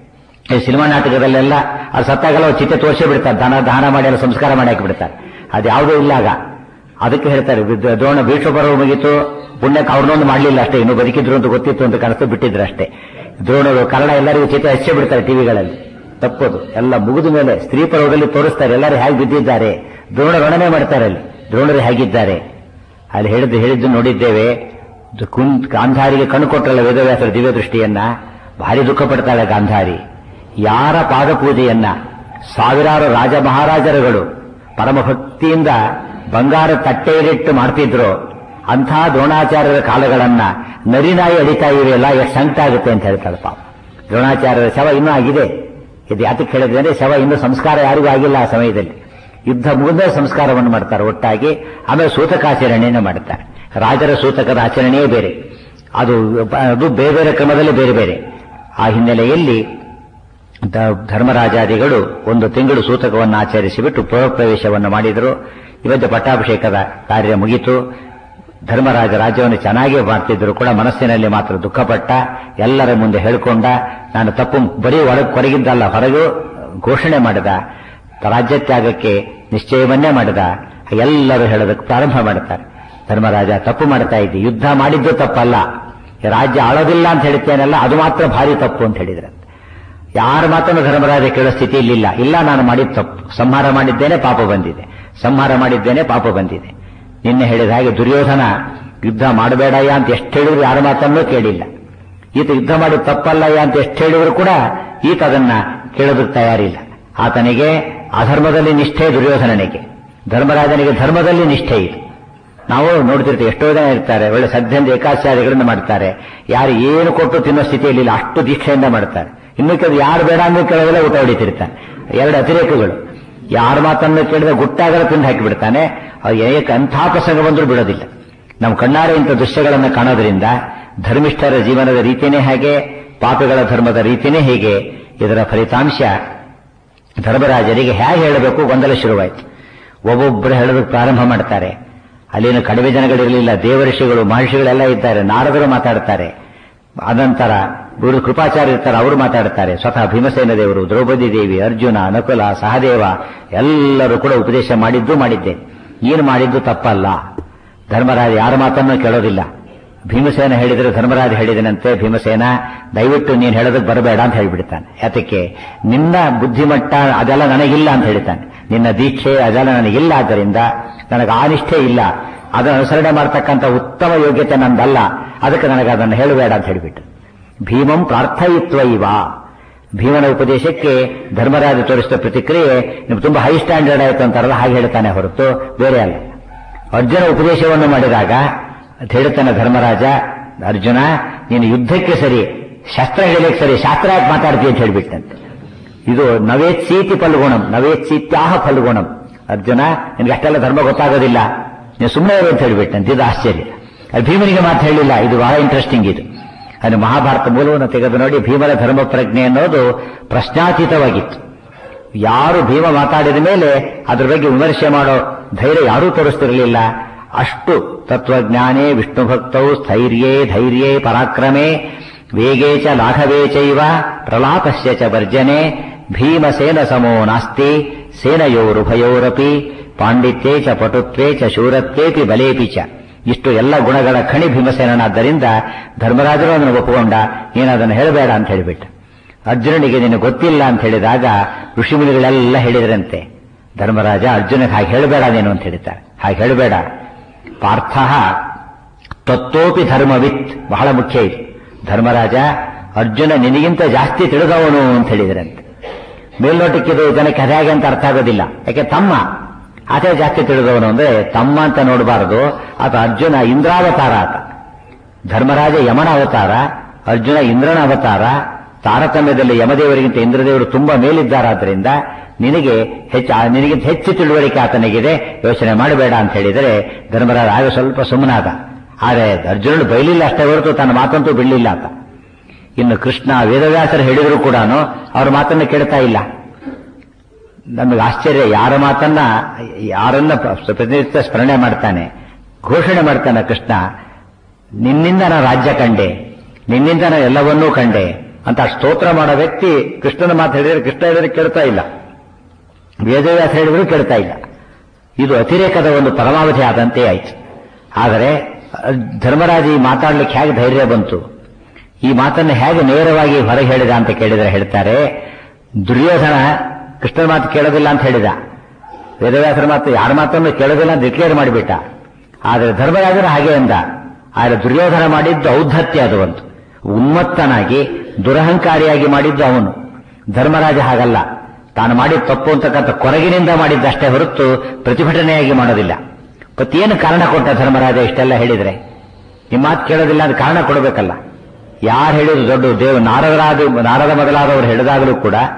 ಈ ಸಿನಿಮಾ ನಾಟಕದಲ್ಲೆಲ್ಲ ಅದು ಸತ್ತಾಗೆಲ್ಲ ಅವ್ರು ಚಿತೆ ತೋರಿಸೇ ಬಿಡ್ತಾರೆ ದಾನ ದಾನ ಮಾಡಿ ಎಲ್ಲ ಸಂಸ್ಕಾರ ಮಾಡಿ ಹಾಕಿಬಿಡ್ತಾರೆ ಅದು ಯಾವುದೂ ಇಲ್ಲ ಆಗ ಅದಕ್ಕೆ ಹೇಳ್ತಾರೆ ವಿದ್- ದ್ರೋಣ ಭೀಷ್ಮ ಪರ್ವ ಮುಗೀತು ಪುಣ್ಯಕ್ಕೆ ಅವ್ರನ್ನೊಂದು ಮಾಡಲಿಲ್ಲ ಅಷ್ಟೇ ಇನ್ನು ಬದುಕಿದ್ರು ಅಂತ ಗೊತ್ತಿತ್ತು ಅಂತ ಕಾಣಿಸ್ತು ಬಿಟ್ಟಿದ್ರು ಅಷ್ಟೇ ದ್ರೋಣರು ಕನ್ನಡ ಎಲ್ಲರಿಗೂ ಚಿತೆ ಹಚ್ಚೇ ಬಿಡ್ತಾರೆ ಟಿವಿಗಳಲ್ಲಿ ತಪ್ಪದು ಎಲ್ಲ ಮುಗಿದ ಮೇಲೆ ಸ್ತ್ರೀ ಪರ್ವದಲ್ಲಿ ತೋರಿಸ್ತಾರೆ ಎಲ್ಲರೂ ಹೇಗೆ ಬಿದ್ದಿದ್ದಾರೆ ದ್ರೋಣ ರಣನೆ ಮಾಡ್ತಾರೆ ಅಲ್ಲಿ ದ್ರೋಣರು ಹೇಗಿದ್ದಾರೆ ಅಲ್ಲಿ ಹೇಳಿದ್ದು ಹೇಳಿದ್ದು ನೋಡಿದ್ದೇವೆ ಇದು ಕುಂ- ಗಾಂಧಾರಿಗೆ ಕಣ್ಣು ಕೊಟ್ಟರಲ್ಲ ವೇದವ್ಯಾಸರ ದಿವ್ಯ ದೃಷ್ಟಿಯನ್ನ ಭಾರಿ ದುಃಖ ಪಡ್ತಾಳೆ ಗಾಂಧಾರಿ ಯಾರ ಪಾದಪೂಜೆಯನ್ನ ಸಾವಿರಾರು ರಾಜ ಮಹಾರಾಜರುಗಳು ಪರಮ ಭಕ್ತಿಯಿಂದ ಬಂಗಾರ ತಟ್ಟೆಯಲ್ಲಿಟ್ಟು ಮಾಡ್ತಿದ್ರು ಅಂಥ ದ್ರೋಣಾಚಾರ್ಯರ ಕಾಲಗಳನ್ನ ನರಿನಾಯಿ ಅಡಿತಾ ಇವೆಯಲ್ಲ ಎಷ್ಟು ಸಂಕಟ ಆಗುತ್ತೆ ಅಂತ ಹೇಳ್ತಾಳೆ ಪಾಪ ದ್ರೋಣಾಚಾರ್ಯರ ಶವ ಇನ್ನೂ ಆಗಿದೆ ಇದು ಯಾತಕ್ಕೆ ಹೇಳಿದ್ರೆ ಅಂದ್ರೆ ಶವ ಇನ್ನೂ ಸಂಸ್ಕಾರ ಯಾರಿಗೂ ಆಗಿಲ್ಲ ಆ ಸಮಯದಲ್ಲಿ ಯುದ್ಧ ಮುಗಿದ ಸಂಸ್ಕಾರವನ್ನು ಮಾಡ್ತಾರೆ ಒಟ್ಟಾಗಿ ಆಮೇಲೆ ಸೂತಕಾಚರಣೆಯನ್ನು ಮಾಡ್ತಾರೆ ರಾಜರ ಸೂತಕದ ಆಚರಣೆಯೇ ಬೇರೆ ಅದು ಅದು ಬೇರೆ ಬೇರೆ ಕ್ರಮದಲ್ಲಿ ಬೇರೆ ಬೇರೆ ಆ ಹಿನ್ನೆಲೆಯಲ್ಲಿ ದ- ಧರ್ಮರಾಜಾದಿಗಳು ಒಂದು ತಿಂಗಳು ಸೂತಕವನ್ನು ಆಚರಿಸಿಬಿಟ್ಟು ಪ್ರವೇಶವನ್ನು ಮಾಡಿದರು ಇವತ್ತು ಪಟ್ಟಾಭಿಷೇಕದ ಕಾರ್ಯ ಮುಗಿತು ಧರ್ಮರಾಜ ರಾಜ್ಯವನ್ನು ಚೆನ್ನಾಗಿ ಮಾಡ್ತಿದ್ರು ಕೂಡ ಮನಸ್ಸಿನಲ್ಲಿ ಮಾತ್ರ ದುಃಖಪಟ್ಟ ಎಲ್ಲರ ಮುಂದೆ ಹೇಳಿಕೊಂಡ ನಾನು ತಪ್ಪು ಬರೀ ಒಳಗೆ ಹೊರಗಿದ್ದಲ್ಲ ಹೊರಗೂ ಘೋಷಣೆ ಮಾಡಿದ ರಾಜ್ಯ ತ್ಯಾಗಕ್ಕೆ ನಿಶ್ಚಯವನ್ನೇ ಮಾಡಿದ ಎಲ್ಲರೂ ಹೇಳೋದಕ್ಕೆ ಪ್ರಾರಂಭ ಮಾಡ್ತಾರೆ ಧರ್ಮರಾಜ ತಪ್ಪು ಮಾಡ್ತಾ ಇದ್ದಿ ಯುದ್ಧ ಮಾಡಿದ್ದು ತಪ್ಪಲ್ಲ ರಾಜ್ಯ ಆಳೋದಿಲ್ಲ ಅಂತ ಹೇಳ್ತೇನಲ್ಲ ಅದು ಮಾತ್ರ ಭಾರಿ ತಪ್ಪು ಅಂತ ಹೇಳಿದ್ರೆ ಯಾರ ಮಾತನ್ನು ಧರ್ಮರಾಜ ಕೇಳೋ ಸ್ಥಿತಿಯಲ್ಲಿಲ್ಲ ಇಲ್ಲ ನಾನು ಮಾಡಿದ ತಪ್ಪು ಸಂಹಾರ ಮಾಡಿದ್ದೇನೆ ಪಾಪ ಬಂದಿದೆ ಸಂಹಾರ ಮಾಡಿದ್ದೇನೆ ಪಾಪ ಬಂದಿದೆ ನಿನ್ನೆ ಹೇಳಿದ ಹಾಗೆ ದುರ್ಯೋಧನ ಯುದ್ಧ ಮಾಡಬೇಡಯ್ಯ ಅಂತ ಎಷ್ಟು ಹೇಳಿದ್ರು ಯಾರ ಮಾತನ್ನೂ ಕೇಳಿಲ್ಲ ಈತ ಯುದ್ಧ ಮಾಡಿ ತಪ್ಪಲ್ಲಯ್ಯ ಅಂತ ಎಷ್ಟು ಹೇಳಿದ್ರು ಕೂಡ ಈತ ಅದನ್ನ ಕೇಳೋದಕ್ಕೆ ತಯಾರಿಲ್ಲ ಆತನಿಗೆ ಅಧರ್ಮದಲ್ಲಿ ನಿಷ್ಠೆ ದುರ್ಯೋಧನನಿಗೆ ಧರ್ಮರಾಜನಿಗೆ ಧರ್ಮದಲ್ಲಿ ನಿಷ್ಠೆ ಇದೆ ನಾವು ನೋಡ್ತಿರ್ತೀವಿ ಎಷ್ಟೋ ಜನ ಇರ್ತಾರೆ ಒಳ್ಳೆ ಸದ್ಯಂದ ಏಕಾಚಾರ್ಯಗಳನ್ನು ಮಾಡ್ತಾರೆ ಯಾರು ಏನು ಕೊಟ್ಟು ತಿನ್ನೋ ಸ್ಥಿತಿಯಲ್ಲಿ ಇಲ್ಲ ಅಷ್ಟು ದೀಕ್ಷೆಯಿಂದ ಮಾಡ್ತಾರೆ ಇನ್ನು ಕೆಲವು ಯಾರು ಬೇಡ ಅಂದ್ರೆ ಕೇಳೋದಿಲ್ಲ ಊಟ ಹೊಡಿತಿರ್ತಾನೆ ಎರಡು ಅತಿರೇಕಗಳು ಯಾರ ಮಾತನ್ನು ಕೇಳಿದ್ರೆ ಗುಟ್ಟಾಗಲ ತಿಂದು ಹಾಕಿಬಿಡ್ತಾನೆ ಅವ್ರು ಏಕ ಅಂಥ ಪ್ರಸಂಗ ಬಂದರೂ ಬಿಡೋದಿಲ್ಲ ನಮ್ಮ ಕಣ್ಣಾರೆ ಇಂಥ ದೃಶ್ಯಗಳನ್ನು ಕಾಣೋದ್ರಿಂದ ಧರ್ಮಿಷ್ಠರ ಜೀವನದ ರೀತಿಯೇ ಹಾಗೆ ಪಾಪಿಗಳ ಧರ್ಮದ ರೀತಿಯೇ ಹೇಗೆ ಇದರ ಫಲಿತಾಂಶ ಧರ್ಮರಾಜರಿಗೆ ಹೇಗೆ ಹೇಳಬೇಕು ಗೊಂದಲ ಶುರುವಾಯಿತು ಒಬ್ಬೊಬ್ಬರು ಹೇಳೋದಕ್ಕೆ ಪ್ರಾರಂಭ ಮಾಡ್ತಾರೆ ಅಲ್ಲಿನ ಕಡಿಮೆ ಜನಗಳಿರಲಿಲ್ಲ ದೇವಋಷಿಗಳು ಮಹರ್ಷಿಗಳೆಲ್ಲ ಇದ್ದಾರೆ ನಾರದರು ಮಾತಾಡ್ತಾರೆ ಅನಂತರ ಗುರು ಕೃಪಾಚಾರ್ಯ ಇರ್ತಾರೆ ಅವರು ಮಾತಾಡ್ತಾರೆ ಸ್ವತಃ ಭೀಮಸೇನ ದೇವರು ದ್ರೌಪದಿ ದೇವಿ ಅರ್ಜುನ ನಕುಲ ಸಹದೇವ ಎಲ್ಲರೂ ಕೂಡ ಉಪದೇಶ ಮಾಡಿದ್ದು ಮಾಡಿದ್ದೆ ಏನು ಮಾಡಿದ್ದು ತಪ್ಪಲ್ಲ ಧರ್ಮರಾಜ ಯಾರ ಮಾತನ್ನು ಕೇಳೋದಿಲ್ಲ ಭೀಮಸೇನ ಹೇಳಿದರೆ ಧರ್ಮರಾಜ ಹೇಳಿದನಂತೆ ಭೀಮಸೇನ ದಯವಿಟ್ಟು ನೀನು ಹೇಳೋದಕ್ಕೆ ಬರಬೇಡ ಅಂತ ಹೇಳಿಬಿಡ್ತಾನೆ ಯಾತಕ್ಕೆ ನಿನ್ನ ಬುದ್ಧಿಮಟ್ಟ ಅದೆಲ್ಲ ನನಗಿಲ್ಲ ಅಂತ ಹೇಳ್ತಾನೆ ನಿನ್ನ ದೀಕ್ಷೆ ಅದೆಲ್ಲ ನನಗಿಲ್ಲ ಆದ್ದರಿಂದ ನನಗೆ ಆ ನಿಷ್ಠೆ ಇಲ್ಲ ಅದನ್ನು ಅನುಸರಣೆ ಮಾಡ್ತಕ್ಕಂಥ ಉತ್ತಮ ಯೋಗ್ಯತೆ ನಂದಲ್ಲ ಅದಕ್ಕೆ ನನಗೆ ಅದನ್ನು ಹೇಳಬೇಡ ಅಂತ ಹೇಳಿಬಿಟ್ಟು ಭೀಮಂ ಪ್ರಾರ್ಥಯಿತ್ವ ಇವ ಭೀಮನ ಉಪದೇಶಕ್ಕೆ ಧರ್ಮರಾಜ ತೋರಿಸಿದ ಪ್ರತಿಕ್ರಿಯೆ ನಿಮ್ಗೆ ತುಂಬಾ ಹೈ ಸ್ಟ್ಯಾಂಡರ್ಡ್ ಆಯ್ತು ಅಂತಾರಲ್ಲ ಹಾಗೆ ಹೇಳ್ತಾನೆ ಹೊರತು ಬೇರೆ ಅಲ್ಲ ಅರ್ಜುನ ಉಪದೇಶವನ್ನು ಮಾಡಿದಾಗ ಅಂತ ಹೇಳ್ತಾನೆ ಧರ್ಮರಾಜ ಅರ್ಜುನ ನೀನು ಯುದ್ಧಕ್ಕೆ ಸರಿ ಶಸ್ತ್ರ ಹೇಳಕ್ಕೆ ಸರಿ ಶಾಸ್ತ್ರ ಯಾಕೆ ಮಾತಾಡ್ತೀಯ ಅಂತ ಹೇಳ್ಬಿಟ್ಟಂತೆ ಇದು ನವೇತ್ಸೀತಿ ಫಲ್ಗುಣಂ ನವೇತ್ಸೀತ್ಯಾಹ ಫಲ್ಗುಣಂ ಅರ್ಜುನ ನಿನ್ಗೆ ಅಷ್ಟೆಲ್ಲ ಧರ್ಮ ಗೊತ್ತಾಗೋದಿಲ್ಲ ನೀವು ಸುಮ್ಮನೆ ಇರು ಅಂತ ಹೇಳ್ಬಿಟ್ಟಂತೆ ಇದು ಆಶ್ಚರ್ಯ ಅದು ಭೀಮನಿಗೆ ಮಾತು ಹೇಳಿಲ್ಲ ಇದು ಬಹಳ ಇಂಟ್ರೆಸ್ಟಿಂಗ್ ಇದು ಅದು ಮಹಾಭಾರತ ಮೂಲವನ್ನು ತೆಗೆದು ನೋಡಿ ಭೀಮನ ಧರ್ಮ ಪ್ರಜ್ಞೆ ಅನ್ನೋದು ಪ್ರಶ್ನಾತೀತವಾಗಿತ್ತು ಯಾರು ಭೀಮ ಮಾತಾಡಿದ ಮೇಲೆ ಅದ್ರ ಬಗ್ಗೆ ವಿಮರ್ಶೆ ಮಾಡೋ ಧೈರ್ಯ ಯಾರೂ ತೋರಿಸ್ತಿರಲಿಲ್ಲ ಅಷ್ಟು ತತ್ವಜ್ಞಾನೇ ವಿಷ್ಣು ಭಕ್ತೌ ಸ್ಥೈರ್ಯೇ ಧೈರ್ಯೇ ಪರಾಕ್ರಮೇ ವೇಗೇ ಚ ಲಾಘವೇ ಚೈವ ಪ್ರಲಾಪಸ್ಯ ಚ ವರ್ಜನೆ ಭೀಮಸೇನ ಸಮೋ ನಾಸ್ತಿ ಸೇನಯೋರುಭಯೋರಪಿ ಪಾಂಡಿತ್ಯೇ ಚ ಪಟುತ್ವೇ ಚ ಶೂರತ್ವೇಪಿ ಬಲೇಪಿ ಚ ಇಷ್ಟು ಎಲ್ಲ ಗುಣಗಳ ಖಣಿ ಭೀಮಸೇನಾದ್ದರಿಂದ ಧರ್ಮರಾಜರು ಅದನ್ನು ಒಪ್ಪಿಕೊಂಡ ನೀನು ಅದನ್ನು ಹೇಳಬೇಡ ಅಂತ ಹೇಳಿಬಿಟ್ಟ ಅರ್ಜುನನಿಗೆ ನಿನಗೆ ಗೊತ್ತಿಲ್ಲ ಅಂತ ಹೇಳಿದಾಗ ಋಷಿಮುನಿಗಳೆಲ್ಲ ಹೇಳಿದ್ರಂತೆ ಧರ್ಮರಾಜ ಅರ್ಜುನಿಗೆ ಹಾಗೆ ಹೇಳಬೇಡ ನೀನು ಅಂತ ಹೇಳ್ತಾರೆ ಹಾಗೆ ಹೇಳಬೇಡ ಪಾರ್ಥ ತತ್ವೋಪಿ ಧರ್ಮವಿತ್ ಬಹಳ ಮುಖ್ಯ ಇದು ಧರ್ಮರಾಜ ಅರ್ಜುನ ನಿನಗಿಂತ ಜಾಸ್ತಿ ತಿಳಿದವನು ಅಂತ ಹೇಳಿದ್ರಂತೆ ಮೇಲ್ನೋಟಕ್ಕಿದು ಜನಕ್ಕೆ ಅದ್ಯಾಗೆ ಅಂತ ಅರ್ಥ ಆಗೋದಿಲ್ಲ ಯಾಕೆ ತಮ್ಮ ಆತ ಜಾಸ್ತಿ ತಿಳಿದವನು ಅಂದ್ರೆ ತಮ್ಮ ಅಂತ ನೋಡಬಾರದು ಆತ ಅರ್ಜುನ ಇಂದ್ರಾವತಾರ ಆತ ಧರ್ಮರಾಜ ಯಮನ ಅವತಾರ ಅರ್ಜುನ ಇಂದ್ರನ ಅವತಾರ ತಾರತಮ್ಯದಲ್ಲಿ ಯಮದೇವರಿಗಿಂತ ಇಂದ್ರದೇವರು ತುಂಬಾ ಮೇಲಿದ್ದಾರಾದ್ರಿಂದ ನಿನಗೆ ಹೆಚ್ಚು ಆ- ನಿನಗಿಂತ ಹೆಚ್ಚು ತಿಳುವಳಿಕೆ ಆತನಿಗಿದೆ ಯೋಚನೆ ಮಾಡಬೇಡ ಅಂತ ಹೇಳಿದರೆ ಧರ್ಮರಾಜ ಆಗ ಸ್ವಲ್ಪ ಸುಮ್ಮನಾದ ಆದರೆ ಅರ್ಜುನನು ಬೈಲಿಲ್ಲ ಅಷ್ಟೇ ಹೊರತು ತನ್ನ ಮಾತಂತೂ ಬಿಡಲಿಲ್ಲ ಆತ ಇನ್ನು ಕೃಷ್ಣ ವೇದವ್ಯಾಸರು ಹೇಳಿದ್ರು ಕೂಡ ಅವ್ರ ಮಾತನ್ನು ಕೇಳ್ತಾ ಇಲ್ಲ ನಮಗೆ ಆಶ್ಚರ್ಯ ಯಾರ ಮಾತನ್ನ ಯಾರನ್ನ ಪ್ರತಿನಿತ್ಯ ಸ್ಮರಣೆ ಮಾಡ್ತಾನೆ ಘೋಷಣೆ ಮಾಡ್ತಾನೆ ಕೃಷ್ಣ ನಿನ್ನಿಂದ ನಾನು ರಾಜ್ಯ ಕಂಡೆ ನಿನ್ನಿಂದ ನಾನು ಎಲ್ಲವನ್ನೂ ಕಂಡೆ ಅಂತ ಸ್ತೋತ್ರ ಮಾಡೋ ವ್ಯಕ್ತಿ ಕೃಷ್ಣನ ಮಾತು ಹೇಳಿದ್ರೆ ಕೃಷ್ಣ ಹೇಳಿದ್ರೆ ಕೇಳ್ತಾ ಇಲ್ಲ ವೇದವ್ಯಾಸ ಹೇಳಿದ್ರು ಕೇಳ್ತಾ ಇಲ್ಲ ಇದು ಅತಿರೇಕದ ಒಂದು ಪರಮಾವಧಿ ಆದಂತೆ ಆಯ್ತು ಆದರೆ ಅಹ್, ಧರ್ಮರಾಜ ಈ ಮಾತಾಡ್ಲಿಕ್ಕೆ ಹೇಗೆ ಧೈರ್ಯ ಬಂತು ಈ ಮಾತನ್ನು ಹೇಗೆ ನೇರವಾಗಿ ಹೊರಗೆ ಹೇಳಿದ ಅಂತ ಕೇಳಿದರೆ ಹೇಳ್ತಾರೆ ದುರ್ಯೋಧನ ಕೃಷ್ಣನ ಮಾತು ಕೇಳೋದಿಲ್ಲ ಅಂತ ಹೇಳಿದ ವೇದವ್ಯಾಸರ ಮಾತು ಯಾರ ಮಾತನ್ನು ಕೇಳೋದಿಲ್ಲ ಅಂತ ಡಿಕ್ಲೇರ್ ಮಾಡಿಬಿಟ್ಟ ಆದರೆ ಧರ್ಮರಾಜನ ಹಾಗೆ ಅಂದ ಆದರೆ ದುರ್ಯೋಧನ ಮಾಡಿದ್ದು ಔದ್ಧತ್ಯ ಅದು ಒಂದು ಉನ್ಮತ್ತನಾಗಿ ದುರಹಂಕಾರಿಯಾಗಿ ಮಾಡಿದ್ದು ಅವನು ಧರ್ಮರಾಜ ಹಾಗಲ್ಲ ತಾನು ಮಾಡಿದ ತಪ್ಪು ಅಂತಕ್ಕಂಥ ಕೊರಗಿನಿಂದ ಮಾಡಿದ್ದಷ್ಟೇ ಹೊರತು ಪ್ರತಿಭಟನೆಯಾಗಿ ಮಾಡೋದಿಲ್ಲ ಮತ್ತೇನು ಕಾರಣ ಕೊಟ್ಟ ಧರ್ಮರಾಜ ಇಷ್ಟೆಲ್ಲ ಹೇಳಿದ್ರೆ ನಿಮ್ಮ ಮಾತು ಕೇಳೋದಿಲ್ಲ ಅಂತ ಕಾರಣ ಕೊಡಬೇಕಲ್ಲ ಯಾರು ಹೇಳಿದ್ರು ದೊಡ್ಡ ದೇವ ನಾರದರಾದ ನಾರದ ಮೊದಲಾದವರು ಹೇಳಿದಾಗಲೂ ಕೂಡ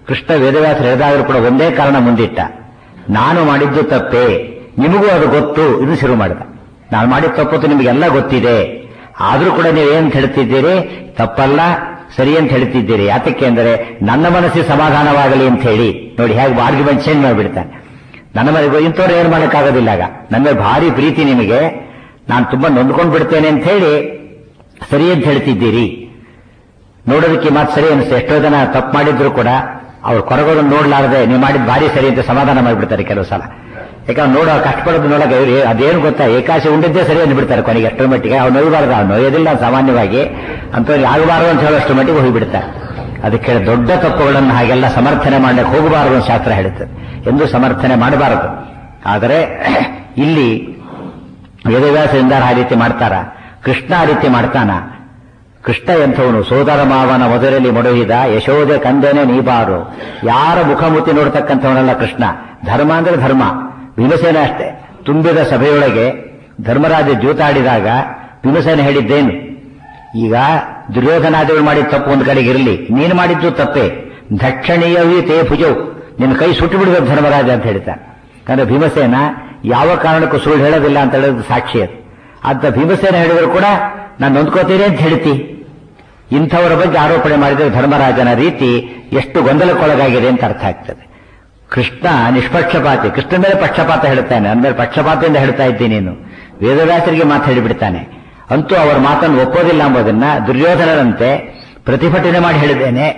ಕೃಷ್ಣ ವೇದವ್ಯಾಸ ಹೇಳಿದಾಗಲೂ ಕೂಡ ಒಂದೇ ಕಾರಣ ಮುಂದಿಟ್ಟ ನಾನು ಮಾಡಿದ್ದು ತಪ್ಪೇ ನಿಮಗೂ ಅದು ಗೊತ್ತು ಇದು ಶುರು ಮಾಡಿದ ನಾನು ಮಾಡಿದ ತಪ್ಪತ್ತು ನಿಮಗೆಲ್ಲ ಗೊತ್ತಿದೆ ಆದ್ರೂ ಕೂಡ ನೀವೇನ್ ಹೇಳ್ತಿದ್ದೀರಿ ತಪ್ಪಲ್ಲ ಸರಿ ಅಂತ ಹೇಳ್ತಿದ್ದೀರಿ ಯಾತಕ್ಕೆ ಅಂದರೆ ನನ್ನ ಮನಸ್ಸಿಗೆ ಸಮಾಧಾನವಾಗಲಿ ಅಂತ ಹೇಳಿ ನೋಡಿ ಹೇಗೆ ಆರ್ಗ್ಯುಮೆಂಟ್ ಚೇಂಜ್ ಮಾಡಿಬಿಡ್ತಾನೆ ನನ್ನ ಮನೆಗೆ ಇಂಥವ್ರು ಏನು ಮಾಡೋಕ್ಕಾಗೋದಿಲ್ಲ ಆಗ ನನ್ನ ಮೇಲೆ ಭಾರಿ ಪ್ರೀತಿ ನಿಮಗೆ ನಾನು ತುಂಬಾ ನೊಂದ್ಕೊಂಡು ಬಿಡ್ತೇನೆ ಅಂತ ಹೇಳಿ ಸರಿ ಅಂತ ಹೇಳ್ತಿದ್ದೀರಿ ನೋಡೋದಕ್ಕೆ ಮಾತು ಸರಿ ಅನಿಸ್ತು ಎಷ್ಟೋ ಜನ ತಪ್ಪು ಮಾಡಿದ್ರು ಕೂಡ ಅವ್ರು ಕೊರಗೋದನ್ನು ನೋಡ್ಲಾರದೆ ನೀವು ಮಾಡಿದ್ ಭಾರಿ ಸರಿ ಅಂತ ಸಮಾಧಾನ ಮಾಡಿಬಿಡ್ತಾರೆ ಕೆಲವು ಸಲ ಯಾಕಂದ್ರೆ ನೋಡೋ ಕಷ್ಟಪಡೋದು ನೋಡಕ್ಕೆ ಇವ್ರು ಅದೇನು ಗೊತ್ತಾ ಏಕಾಶಿ ಉಂಡಿದ್ದೇ ಸರಿ ಅಂದ್ಬಿಡ್ತಾರೆ ಕೊನೆಗೆ ಎಷ್ಟರ ಮಟ್ಟಿಗೆ ಅವ್ನು ನೋಯಬಾರ್ದು ಅವ್ನು ನೋಯೋದಿಲ್ಲ ಸಾಮಾನ್ಯವಾಗಿ ಅಂಥವ್ರಿಗೆ ಆಗಬಾರದು ಅಂತ ಹೇಳೋಷ್ಟು ಮಟ್ಟಿಗೆ ಹೋಗಿಬಿಡ್ತಾರೆ ಅದಕ್ಕೆ ದೊಡ್ಡ ತಪ್ಪುಗಳನ್ನು ಹಾಗೆಲ್ಲ ಸಮರ್ಥನೆ ಮಾಡಲಿಕ್ಕೆ ಹೋಗಬಾರದು ಅಂತ ಶಾಸ್ತ್ರ ಹೇಳುತ್ತದೆ ಎಂದು ಸಮರ್ಥನೆ ಮಾಡಬಾರದು ಆದರೆ ಇಲ್ಲಿ ವೇದವ್ಯಾಸದಿಂದ ಆ ರೀತಿ ಮಾಡ್ತಾರ ಕೃಷ್ಣ ಆ ರೀತಿ ಮಾಡ್ತಾನ ಕೃಷ್ಣ ಎಂಥವನು ಸೋದರ ಮಾವನ ಮಧುರಲ್ಲಿ ಮೊಡವಿದ ಯಶೋದೆ ಕಂದನೆ ನೀಬಾರು ಯಾರ ಮುಖಮುತಿ ನೋಡ್ತಕ್ಕಂಥವನಲ್ಲ ಕೃಷ್ಣ ಧರ್ಮ ಅಂದ್ರೆ ಧರ್ಮ ಭೀಮಸೇನ ಅಷ್ಟೇ ತುಂಬಿದ ಸಭೆಯೊಳಗೆ ಧರ್ಮರಾಜ ಜೂತಾಡಿದಾಗ ಭೀಮಸೇನ ಹೇಳಿದ್ದೇನು ಈಗ ದುರ್ಯೋಧನಾದಿಗಳು ಮಾಡಿದ ತಪ್ಪು ಒಂದು ಕಡೆಗೆ ಇರಲಿ ನೀನು ಮಾಡಿದ್ದು ತಪ್ಪೇ ದಕ್ಷಿಣೀಯವೇ ತೇ ಭುಜವು ನಿನ್ನ ಕೈ ಸುಟ್ಟು ಬಿಡಬೇಕು ಧರ್ಮರಾಜ ಅಂತ ಹೇಳ್ತಾನೆ ಅಂದ್ರೆ ಭೀಮಸೇನ ಯಾವ ಕಾರಣಕ್ಕೂ ಸುಳ್ಳು ಹೇಳೋದಿಲ್ಲ ಅಂತ ಹೇಳೋದು ಸಾಕ್ಷಿ ಅದು ಅಂತ ಭೀಮಸೇನ ಹೇಳಿದ್ರು ಕೂಡ ನಾನು ನೊಂದ್ಕೋತೀನಿ ಅಂತ ಹೇಳ್ತಿ ಇಂಥವರ ಬಗ್ಗೆ ಆರೋಪಣೆ ಮಾಡಿದರೆ ಧರ್ಮರಾಜನ ರೀತಿ ಎಷ್ಟು ಗೊಂದಲಕ್ಕೊಳಗಾಗಿದೆ ಅಂತ ಅರ್ಥ ಆಗ್ತದೆ ಕೃಷ್ಣ ನಿಷ್ಪಕ್ಷಪಾತಿ ಕೃಷ್ಣ ಮೇಲೆ ಪಕ್ಷಪಾತ ಹೇಳ್ತಾನೆ ಅಂದ್ಮೇಲೆ ಪಕ್ಷಪಾತದಿಂದ ಹೇಳ್ತಾ ಇದ್ದೀನಿ ನೀನು ವೇದವ್ಯಾಸರಿಗೆ ಮಾತು ಹೇಳಿಬಿಡ್ತಾನೆ ಅಂತೂ ಅವರ ಮಾತನ್ನು ಒಪ್ಪೋದಿಲ್ಲ ಎಂಬುದನ್ನ ದುರ್ಯೋಧನರಂತೆ ಪ್ರತಿಭಟನೆ ಮಾಡಿ ಹೇಳಿದ್ದೇನೆ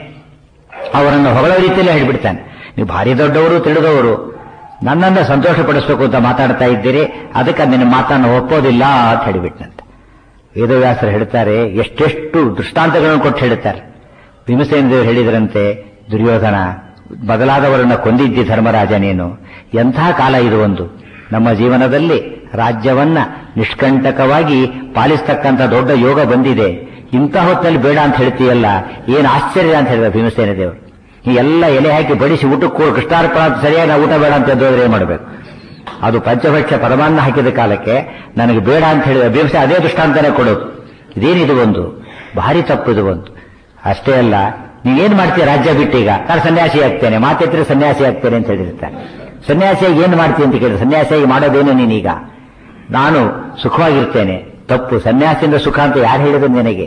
ಅವರನ್ನು ಹೊಗಳ ರೀತಿಯಲ್ಲೇ ಹೇಳಿಬಿಡ್ತಾನೆ ನೀವು ಭಾರಿ ದೊಡ್ಡವರು ತಿಳಿದವರು ನನ್ನನ್ನು ಸಂತೋಷ ಪಡಿಸಬೇಕು ಅಂತ ಮಾತಾಡ್ತಾ ಇದ್ದೀರಿ ಅದಕ್ಕೆ ನಿನ್ನ ಮಾತನ್ನು ಒಪ್ಪೋದಿಲ್ಲ ಅಂತ ಹೇಳಿಬಿಟ್ಟಂತೆ ವೇದವ್ಯಾಸರು ಹೇಳ್ತಾರೆ ಎಷ್ಟೆಷ್ಟು ದೃಷ್ಟಾಂತಗಳನ್ನು ಕೊಟ್ಟು ಹೇಳುತ್ತಾರೆ ಭೀಮಸೇನ ದೇವರು ಹೇಳಿದರಂತೆ ದುರ್ಯೋಧನ ಬದಲಾದವರನ್ನ ಕೊಂದಿದ್ದಿ ಧರ್ಮರಾಜ ನೀನು ಎಂಥ ಕಾಲ ಇದು ಒಂದು ನಮ್ಮ ಜೀವನದಲ್ಲಿ ರಾಜ್ಯವನ್ನ ನಿಷ್ಕಂಟಕವಾಗಿ ಪಾಲಿಸ್ತಕ್ಕಂಥ ದೊಡ್ಡ ಯೋಗ ಬಂದಿದೆ ಇಂಥ ಹೊತ್ತಲ್ಲಿ ಬೇಡ ಅಂತ ಹೇಳ್ತೀಯಲ್ಲ ಏನು ಆಶ್ಚರ್ಯ ಅಂತ ಹೇಳಿದ ಭೀಮಸೇನ ದೇವರು ಈ ಎಲ್ಲ ಎಲೆ ಹಾಕಿ ಬಡಿಸಿ ಊಟಕ್ಕೆ ಕೃಷ್ಣಾರ್ಪಣ ಸರಿಯಾಗಿ ನಾವು ಊಟ ಬೇಡ ಅಂತ ಎದ್ದೋದ್ರೆ ಏನ್ ಮಾಡಬೇಕು ಅದು ಪಂಚಭಕ್ಷ ಪರಮಾನ್ನ ಹಾಕಿದ ಕಾಲಕ್ಕೆ ನನಗೆ ಬೇಡ ಅಂತ ಹೇಳಿದ ಭೀಮಸೆ ಅದೇ ದೃಷ್ಟಾಂತನೇ ಕೊಡೋದು ಇದೇನಿದು ಒಂದು ಭಾರಿ ತಪ್ಪು ಇದು ಒಂದು ಅಷ್ಟೇ ಅಲ್ಲ ನೀವೇನ್ ಮಾಡ್ತೀಯ ರಾಜ್ಯ ಬಿಟ್ಟೀಗ ನಾನು ಸನ್ಯಾಸಿ ಆಗ್ತೇನೆ ಮಾತೆತ್ತಿರ ಸನ್ಯಾಸಿ ಆಗ್ತೇನೆ ಅಂತ ಹೇಳಿರ್ತಾನೆ ಸನ್ಯಾಸಿಯಾಗಿ ಏನ್ ಮಾಡ್ತೀನಿ ಅಂತ ಕೇಳಿದ್ರೆ ಸನ್ಯಾಸಿಯಾಗಿ ಮಾಡೋದೇನು ನೀನೀಗ ನಾನು ಸುಖವಾಗಿರ್ತೇನೆ ತಪ್ಪು ಸನ್ಯಾಸದಿಂದ ಸುಖ ಅಂತ ಯಾರು ಹೇಳಿದ್ರು ನಿನಗೆ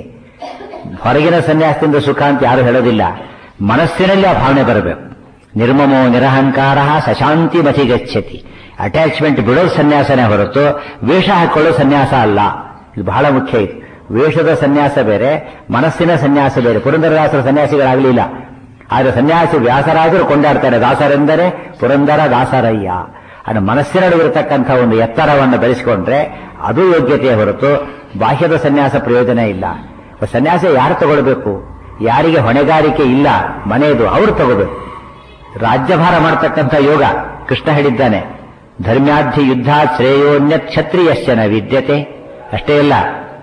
ಹೊರಗಿನ ಸನ್ಯಾಸದಿಂದ ಸುಖ ಅಂತ ಯಾರು ಹೇಳೋದಿಲ್ಲ ಮನಸ್ಸಿನಲ್ಲಿ ಆ ಭಾವನೆ ಬರಬೇಕು ನಿರ್ಮಮೋ ನಿರಹಂಕಾರ ಸಶಾಂತಿ ಮತಿ ಗಚ್ಚತಿ ಅಟ್ಯಾಚ್ಮೆಂಟ್ ಬಿಡೋ ಸನ್ಯಾಸನೇ ಹೊರತು ವೇಷ ಹಾಕೊಳ್ಳೋ ಸನ್ಯಾಸ ಅಲ್ಲ ಇದು ಬಹಳ ಮುಖ್ಯ ಇದು ವೇಷದ ಸನ್ಯಾಸ ಬೇರೆ ಮನಸ್ಸಿನ ಸನ್ಯಾಸ ಬೇರೆ ಪುರಂದರದಾಸರ ಸನ್ಯಾಸಿಗಳಾಗಲಿಲ್ಲ ಆದರೆ ಸನ್ಯಾಸಿ ವ್ಯಾಸರಾಜರು ಕೊಂಡಾಡ್ತಾರೆ ದಾಸರೆಂದರೆ ಪುರಂದರ ದಾಸರಯ್ಯ ಅದು ಮನಸ್ಸಿನಲ್ಲಿರತಕ್ಕಂಥ ಒಂದು ಎತ್ತರವನ್ನು ಬೆಳೆಸಿಕೊಂಡ್ರೆ ಅದು ಯೋಗ್ಯತೆಯ ಹೊರತು ಬಾಹ್ಯದ ಸನ್ಯಾಸ ಪ್ರಯೋಜನ ಇಲ್ಲ ಸನ್ಯಾಸ ಯಾರು ತಗೊಳ್ಬೇಕು ಯಾರಿಗೆ ಹೊಣೆಗಾರಿಕೆ ಇಲ್ಲ ಮನೆಯದು ಅವರು ತಗೋಬೇಕು ರಾಜ್ಯಭಾರ ಮಾಡತಕ್ಕಂಥ ಯೋಗ ಕೃಷ್ಣ ಹೇಳಿದ್ದಾನೆ ಧರ್ಮ್ಯಾಧಿ ಯುದ್ಧ ಶ್ರೇಯೋನ್ಯ ಕ್ಷತ್ರಿಯಶ್ಚನ ವಿದ್ಯತೆ ಅಷ್ಟೇ ಅಲ್ಲ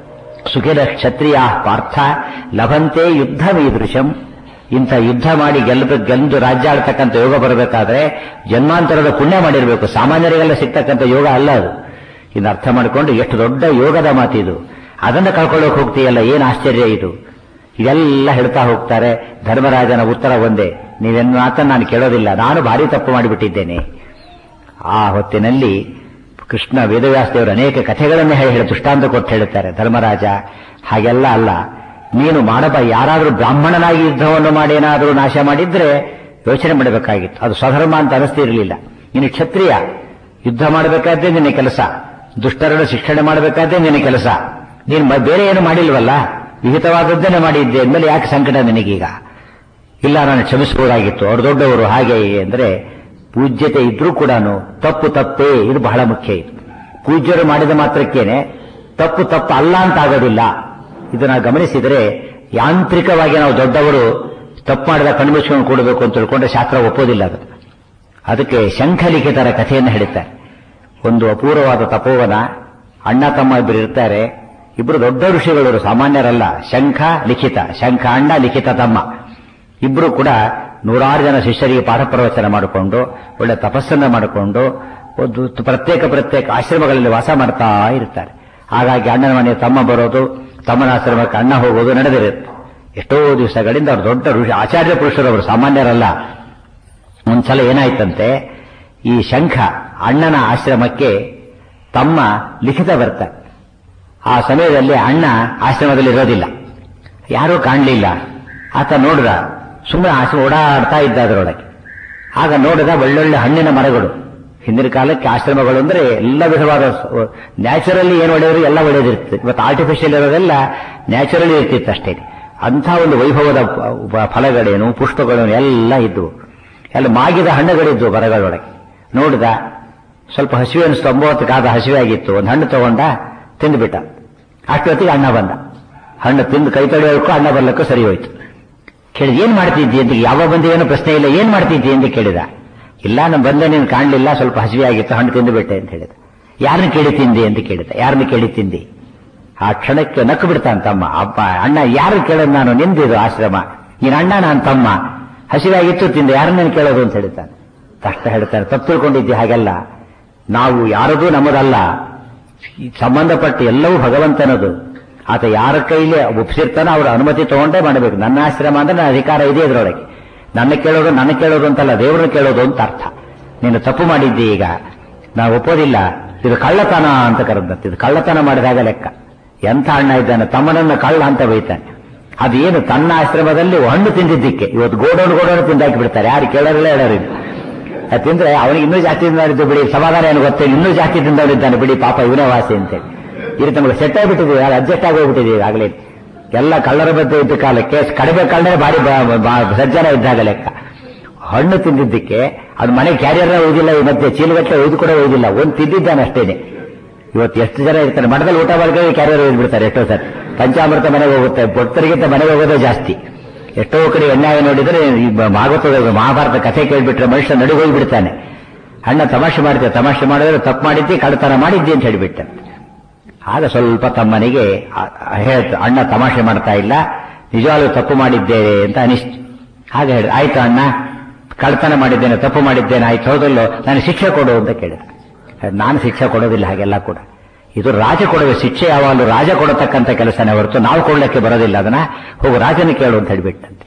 ಸುಖಿನ ಕ್ಷತ್ರಿಯ ಪಾರ್ಥ ಲಭಂತೆ ಯುದ್ಧ ಮೀದೃಶಂ ಇಂಥ ಯುದ್ಧ ಮಾಡಿ ಗೆಲ್ಲ ಗೆಲ್ದು ರಾಜ್ಯ ಆಳ್ತಕ್ಕಂಥ ಯೋಗ ಬರಬೇಕಾದ್ರೆ ಜನ್ಮಾಂತರದ ಪುಣ್ಯ ಮಾಡಿರಬೇಕು ಸಾಮಾನ್ಯರಿಗೆಲ್ಲ ಸಿಗ್ತಕ್ಕಂಥ ಯೋಗ ಅಲ್ಲ ಅದು ಇನ್ನು ಅರ್ಥ ಮಾಡಿಕೊಂಡು ಎಷ್ಟು ದೊಡ್ಡ ಯೋಗದ ಮಾತಿದು ಅದನ್ನು ಕಳ್ಕೊಳ್ಳೋಕೆ ಹೋಗ್ತೀಯಲ್ಲ ಏನು ಆಶ್ಚರ್ಯ ಇದು ಇದೆಲ್ಲ ಹೇಳ್ತಾ ಹೋಗ್ತಾರೆ ಧರ್ಮರಾಜನ ಉತ್ತರ ಒಂದೇ ನೀವೆನ್ನ ಮಾತನ್ನು ನಾನು ಕೇಳೋದಿಲ್ಲ ನಾನು ಭಾರಿ ತಪ್ಪು ಮಾಡಿಬಿಟ್ಟಿದ್ದೇನೆ ಆ ಹೊತ್ತಿನಲ್ಲಿ ಕೃಷ್ಣ ವೇದವ್ಯಾಸದೇವರು ಅನೇಕ ಕಥೆಗಳನ್ನೇ ಹೇಳಿ ಹೇಳಿ ದೃಷ್ಟಾಂತ ಕೊಟ್ಟು ಹೇಳುತ್ತಾರೆ ಧರ್ಮರಾಜ ಹಾಗೆಲ್ಲ ಅಲ್ಲ ನೀನು ಮಾಡಬ ಯಾರಾದರೂ ಬ್ರಾಹ್ಮಣನಾಗಿ ಯುದ್ಧವನ್ನು ಮಾಡಿ ಏನಾದರೂ ನಾಶ ಮಾಡಿದ್ರೆ ಯೋಚನೆ ಮಾಡಬೇಕಾಗಿತ್ತು ಅದು ಸ್ವಧರ್ಮ ಅಂತ ಅನಿಸ್ತಿರಲಿಲ್ಲ ನೀನು ಕ್ಷತ್ರಿಯ ಯುದ್ಧ ಮಾಡಬೇಕಾದ್ದೇ ನಿನ್ನ ಕೆಲಸ ದುಷ್ಟರನ್ನು ಶಿಕ್ಷಣೆ ಮಾಡಬೇಕಾದ್ದೇ ನಿನ್ನ ಕೆಲಸ ನೀನು ಮ- ಬೇರೆ ಏನು ಮಾಡಿಲ್ವಲ್ಲ ವಿಹಿತವಾದದ್ದನ್ನೇ ಮಾಡಿದ್ದೆ ಅಂದಮೇಲೆ ಯಾಕೆ ಸಂಕಟ ನಿನಗೀಗ ಇಲ್ಲ ನಾನು ಕ್ಷಮಿಸಬಹುದಾಗಿತ್ತು ಅವ್ರು ದೊಡ್ಡವರು ಹಾಗೆ ಹೀಗೆ ಅಂದ್ರೆ ಪೂಜ್ಯತೆ ಇದ್ರೂ ಕೂಡ ತಪ್ಪು ತಪ್ಪೇ ಇದು ಬಹಳ ಮುಖ್ಯ ಇದು ಪೂಜ್ಯರು ಮಾಡಿದ ಮಾತ್ರಕ್ಕೇನೆ ತಪ್ಪು ತಪ್ಪು ಅಲ್ಲ ಅಂತ ಆಗೋದಿಲ್ಲ ಇದನ್ನ ಗಮನಿಸಿದರೆ ಯಾಂತ್ರಿಕವಾಗಿ ನಾವು ದೊಡ್ಡವರು ತಪ್ಪು ಮಾಡಿದ ಕಣ್ಮುಚ್ಕೊಂಡು ಕೊಡಬೇಕು ಅಂತ ತಿಳ್ಕೊಂಡ್ರೆ ಶಾಸ್ತ್ರ ಒಪ್ಪೋದಿಲ್ಲ ಅದು ಅದಕ್ಕೆ ಶಂಖಲಿಖಿತರ ಕಥೆಯನ್ನು ಹೇಳುತ್ತಾರೆ ಒಂದು ಅಪೂರ್ವವಾದ ತಪೋವನ ಅಣ್ಣ ತಮ್ಮ ಇಬ್ಬರು ಇರ್ತಾರೆ ಇಬ್ಬರು ದೊಡ್ಡ ಋಷಿಗಳು ಸಾಮಾನ್ಯರಲ್ಲ ಶಂಖ ಲಿಖಿತ ಶಂಖ ಅಣ್ಣ ಲಿಖಿತ ತಮ್ಮ ಇಬ್ಬರು ಕೂಡ ನೂರಾರು ಜನ ಶಿಷ್ಯರಿಗೆ ಪಾಠ ಪ್ರವಚನ ಮಾಡಿಕೊಂಡು ಒಳ್ಳೆ ತಪಸ್ಸನ್ನ ಮಾಡಿಕೊಂಡು ಒಂದು ಪ್ರತ್ಯೇಕ ಪ್ರತ್ಯೇಕ ಆಶ್ರಮಗಳಲ್ಲಿ ವಾಸ ಮಾಡ್ತಾ ಇರ್ತಾರೆ ಹಾಗಾಗಿ ಅಣ್ಣನ ಮನೆ ತಮ್ಮ ಬರೋದು ತಮ್ಮನ ಆಶ್ರಮಕ್ಕೆ ಅಣ್ಣ ಹೋಗೋದು ನಡೆದಿರುತ್ತೆ ಎಷ್ಟೋ ದಿವಸಗಳಿಂದ ಅವರು ದೊಡ್ಡ ಋಷಿ ಆಚಾರ್ಯ ಪುರುಷರು ಅವರು ಸಾಮಾನ್ಯರಲ್ಲ ಒಂದ್ಸಲ ಏನಾಯ್ತಂತೆ ಈ ಶಂಖ ಅಣ್ಣನ ಆಶ್ರಮಕ್ಕೆ ತಮ್ಮ ಲಿಖಿತ ಬರ್ತಾರೆ ಆ ಸಮಯದಲ್ಲಿ ಅಣ್ಣ ಆಶ್ರಮದಲ್ಲಿ ಇರೋದಿಲ್ಲ ಯಾರೂ ಕಾಣಲಿಲ್ಲ ಆತ ನೋಡಿದ ಸುಮ್ಮನೆ ಆಶ್ರಮ ಓಡಾಡ್ತಾ ಇದ್ದ ಅದರೊಳಗೆ ಆಗ ನೋಡಿದ ಒಳ್ಳೊಳ್ಳೆ ಹಣ್ಣಿನ ಮರಗಳು ಹಿಂದಿನ ಕಾಲಕ್ಕೆ ಆಶ್ರಮಗಳು ಅಂದ್ರೆ ಎಲ್ಲ ವಿಧವಾದ ನ್ಯಾಚುರಲಿ ಏನು ಒಳ್ಳೆಯವರು ಎಲ್ಲ ಒಳ್ಳೆಯದಿರ್ತದೆ ಇವತ್ತು ಆರ್ಟಿಫಿಷಿಯಲ್ ಇರೋದೆಲ್ಲ ನ್ಯಾಚುರಲಿ ಇರ್ತಿತ್ತು ಅಷ್ಟೇ ಅಂಥ ಒಂದು ವೈಭವದ ಪ- ಫಲಗಳೇನು ಪುಷ್ಪಗಳೇನು ಎಲ್ಲ ಇದ್ದವು ಎಲ್ಲ ಮಾಗಿದ ಹಣ್ಣುಗಳಿದ್ವು ಮರಗಳೊಳಗೆ ನೋಡಿದ ಸ್ವಲ್ಪ ಹಸಿವೆ ಅನಿಸ್ತು ಒಂಬತ್ತಕ್ಕಾದ ಹಸಿವೆ ಆಗಿತ್ತು ಒಂದು ಹಣ್ಣು ತಗೊಂಡ ತಿಂದುಬಿಟ್ಟ ಅಷ್ಟೊತ್ತಿಗೆ ಅಣ್ಣ ಬಂದ ಹಣ್ಣು ತಿಂದು ಕೈ ತೊಳೆಯೋಕ್ಕೂ ಅಣ್ಣ ಬರ್ಲಿಕ್ಕೂ ಸರಿ ಹೋಯ್ತು ಕೇಳಿದ ಏನ್ ಮಾಡ್ತಿದ್ದಿ ಅಂತ ಯಾವ ಬಂದು ಏನೋ ಪ್ರಶ್ನೆ ಇಲ್ಲ ಏನ್ ಮಾಡ್ತಿದ್ದಿ ಅಂತ ಕೇಳಿದ ಇಲ್ಲ ನಾನು ಬಂದೆ ನೀನು ಕಾಣಲಿಲ್ಲ ಸ್ವಲ್ಪ ಹಸಿವೆ ಆಗಿತ್ತು ಹಣ್ಣು ತಿಂದು ಬಿಟ್ಟೆ ಅಂತ ಹೇಳಿದ ಯಾರನ್ನ ಕೇಳಿ ತಿಂದಿ ಅಂತ ಕೇಳಿದ ಯಾರನ್ನ ಕೇಳಿ ತಿಂದಿ ಆ ಕ್ಷಣಕ್ಕೆ ನಕ್ಕು ಬಿಡ್ತಾನೆ ತಮ್ಮ ಅಪ್ಪ ಅಣ್ಣ ಯಾರು ಕೇಳೋದು ನಾನು ನಿಂದಿದು ಆಶ್ರಮ ನೀನ್ ಅಣ್ಣ ನಾನು ತಮ್ಮ ಹಸಿವೆ ಆಗಿತ್ತು ತಿಂದೆ ಯಾರನ್ನ ಕೇಳೋದು ಅಂತ ಹೇಳ್ತಾನೆ ತಕ್ಷಣ ಹೇಳ್ತಾನೆ ತಪ್ಪು ತಿಳ್ಕೊಂಡಿದ್ದೆ ಹಾಗೆಲ್ಲ ನಾವು ಯಾರದೂ ನಮ್ಮದಲ್ಲ ಈ ಸಂಬಂಧಪಟ್ಟ ಎಲ್ಲವೂ ಭಗವಂತನದು ಆತ ಯಾರ ಕೈಲಿ ಒಪ್ಪಿಸಿರ್ತಾನೋ ಅವರ ಅನುಮತಿ ತಗೊಂಡೇ ಮಾಡಬೇಕು ನನ್ನ ಆಶ್ರಮ ಅಂದ್ರೆ ನನ್ನ ಅಧಿಕಾರ ಇದೆ ಇದರೊಳಗೆ ನನ್ನ ಕೇಳೋದು ನನ್ನ ಕೇಳೋದು ಅಂತಲ್ಲ ದೇವರನ್ನ ಕೇಳೋದು ಅಂತ ಅರ್ಥ ನೀನು ತಪ್ಪು ಮಾಡಿದ್ದಿ ಈಗ ನಾವು ಒಪ್ಪೋದಿಲ್ಲ ಇದು ಕಳ್ಳತನ ಅಂತ ಕರೆದಂತೆ ಇದು ಕಳ್ಳತನ ಮಾಡಿದಾಗ ಲೆಕ್ಕ ಎಂಥ ಅಣ್ಣ ಇದ್ದಾನೆ ತಮ್ಮನನ್ನ ಕಳ್ಳ ಅಂತ ಬೈತಾನೆ ಅದೇನು ತನ್ನ ಆಶ್ರಮದಲ್ಲಿ ಹಣ್ಣು ತಿಂದಿದ್ದಕ್ಕೆ ಇವತ್ತು ಗೋಡೋಡು ಗೋಡೋಡು ತಿಂದಾಕಿ ಬಿಡ್ತಾರೆ ಯಾರು ಕೇಳೋರಿಲ್ಲ ಹೇಳೋರಿಲ್ಲ ಅದು ತಿಂದ್ರೆ ಅವನಿಗೆ ಇನ್ನೂ ಜಾಸ್ತಿ ತಿಂದವನಿದ್ದು ಬಿಡಿ ಸಮಾಧಾನ ಏನು ಗೊತ್ತೇ ಇನ್ನೂ ಜಾಸ್ತಿ ತಿಂದವನಿದ್ದಾನೆ ಬಿಡಿ ಪಾಪ ಇವನೇ ವಾಸಿ ಅಂತೇಳಿ ಈ ರೀತಿ ನಮಗೆ ಸೆಟ್ ಆಗಿಬಿಟ್ಟಿದ್ದೀವಿ ಅದು ಅಡ್ಜಸ್ಟ್ ಆಗಿ ಹೋಗ್ಬಿಟ್ಟಿದ್ದೀವಿ ಆಗಲೇ ಎಲ್ಲ ಕಳ್ಳರ ಬಗ್ಗೆ ಇದ್ದ ಕಾಲಕ್ಕೆ ಕಡಿಮೆ ಕಳ್ಳನೇ ಭಾರಿ ಬ- ಬ- ಸಜ್ಜನ ಇದ್ದಾಗ ಲೆಕ್ಕ ಹಣ್ಣು ತಿಂದಿದ್ದಕ್ಕೆ ಅದು ಮನೆ ಕ್ಯಾರಿಯರ್ ಒಯ್ದಿಲ್ಲ ಈ ಮಧ್ಯೆ ಚೀಲಗಟ್ಟಲೆ ಒಯ್ದು ಕೂಡ ಒಯ್ದಿಲ್ಲ ಒಂದು ತಿಂದಿದ್ದಾನೆ ಅಷ್ಟೇನೆ ಇವತ್ತು ಎಷ್ಟು ಜನ ಇರ್ತಾರೆ ಮಠದಲ್ಲಿ ಊಟ ಮಾಡ್ಕೊಂಡು ಕ್ಯಾರಿಯರ್ ಒಯ್ದು ಬಿಡ್ತಾರೆ ಎಷ್ಟೋ ಸರ್ ಪಂಚಾಮೃತ ಮನೆಗೆ ಹೋಗುತ್ತೆ ಭಕ್ತರಿಗಿಂತ ಮನೆಗೆ ಹೋಗೋದೇ ಜಾಸ್ತಿ ಎಷ್ಟೋ ಕಡೆ ಅನ್ಯಾಯ ನೋಡಿದ್ರೆ ಈ ಬ- ಭಾಗವತದ ಮಹಾಭಾರತ ಕಥೆ ಕೇಳ್ಬಿಟ್ರೆ ಮನುಷ್ಯ ನಡುಗೆ ಹೋಗ್ಬಿಡ್ತಾನೆ ಅಣ್ಣ ತಮಾಷೆ ಮಾಡ್ತೇವೆ ತಮಾಷೆ ಮಾಡಿದ್ರೆ ತಪ್ಪು ಮಾಡಿದ್ದಿ ಕಳ್ತನ ಮಾಡಿದ್ದಿ ಅಂತ ಹೇಳಿಬಿಟ್ಟ ಆಗ ಸ್ವಲ್ಪ ತಮ್ಮನಿಗೆ ಆ- ಆ ಹೇಳ್ತು ಅಣ್ಣ ತಮಾಷೆ ಮಾಡ್ತಾ ಇಲ್ಲ ನಿಜವಾಗ್ಲೂ ತಪ್ಪು ಮಾಡಿದ್ದೇವೆ ಅಂತ ಅನಿಸ್ತು ಹಾಗೆ ಹೇಳಿ ಆಯ್ತು ಅಣ್ಣ ಕಳ್ತನ ಮಾಡಿದ್ದೇನೆ ತಪ್ಪು ಮಾಡಿದ್ದೇನೆ ಆಯ್ತು ಹೌದಲ್ಲೋ ನಾನು ಶಿಕ್ಷೆ ಕೊಡು ಅಂತ ಕೇಳಿದ ನಾನು ಶಿಕ್ಷೆ ಕೊಡೋದಿಲ್ಲ ಹಾಗೆಲ್ಲ ಕೂಡ ಇದು ರಾಜ ಕೊಡುವ ಶಿಕ್ಷೆ ಯಾವಾಗಲೂ ರಾಜ ಕೊಡತಕ್ಕಂಥ ಕೆಲಸನೇ ಹೊರತು ನಾವು ಕೊಡ್ಲಿಕ್ಕೆ ಬರೋದಿಲ್ಲ ಅದನ್ನ ಹೋಗು ರಾಜನ ಕೇಳು ಅಂತ ಹೇಳಿಬಿಟ್ಟಂತೆ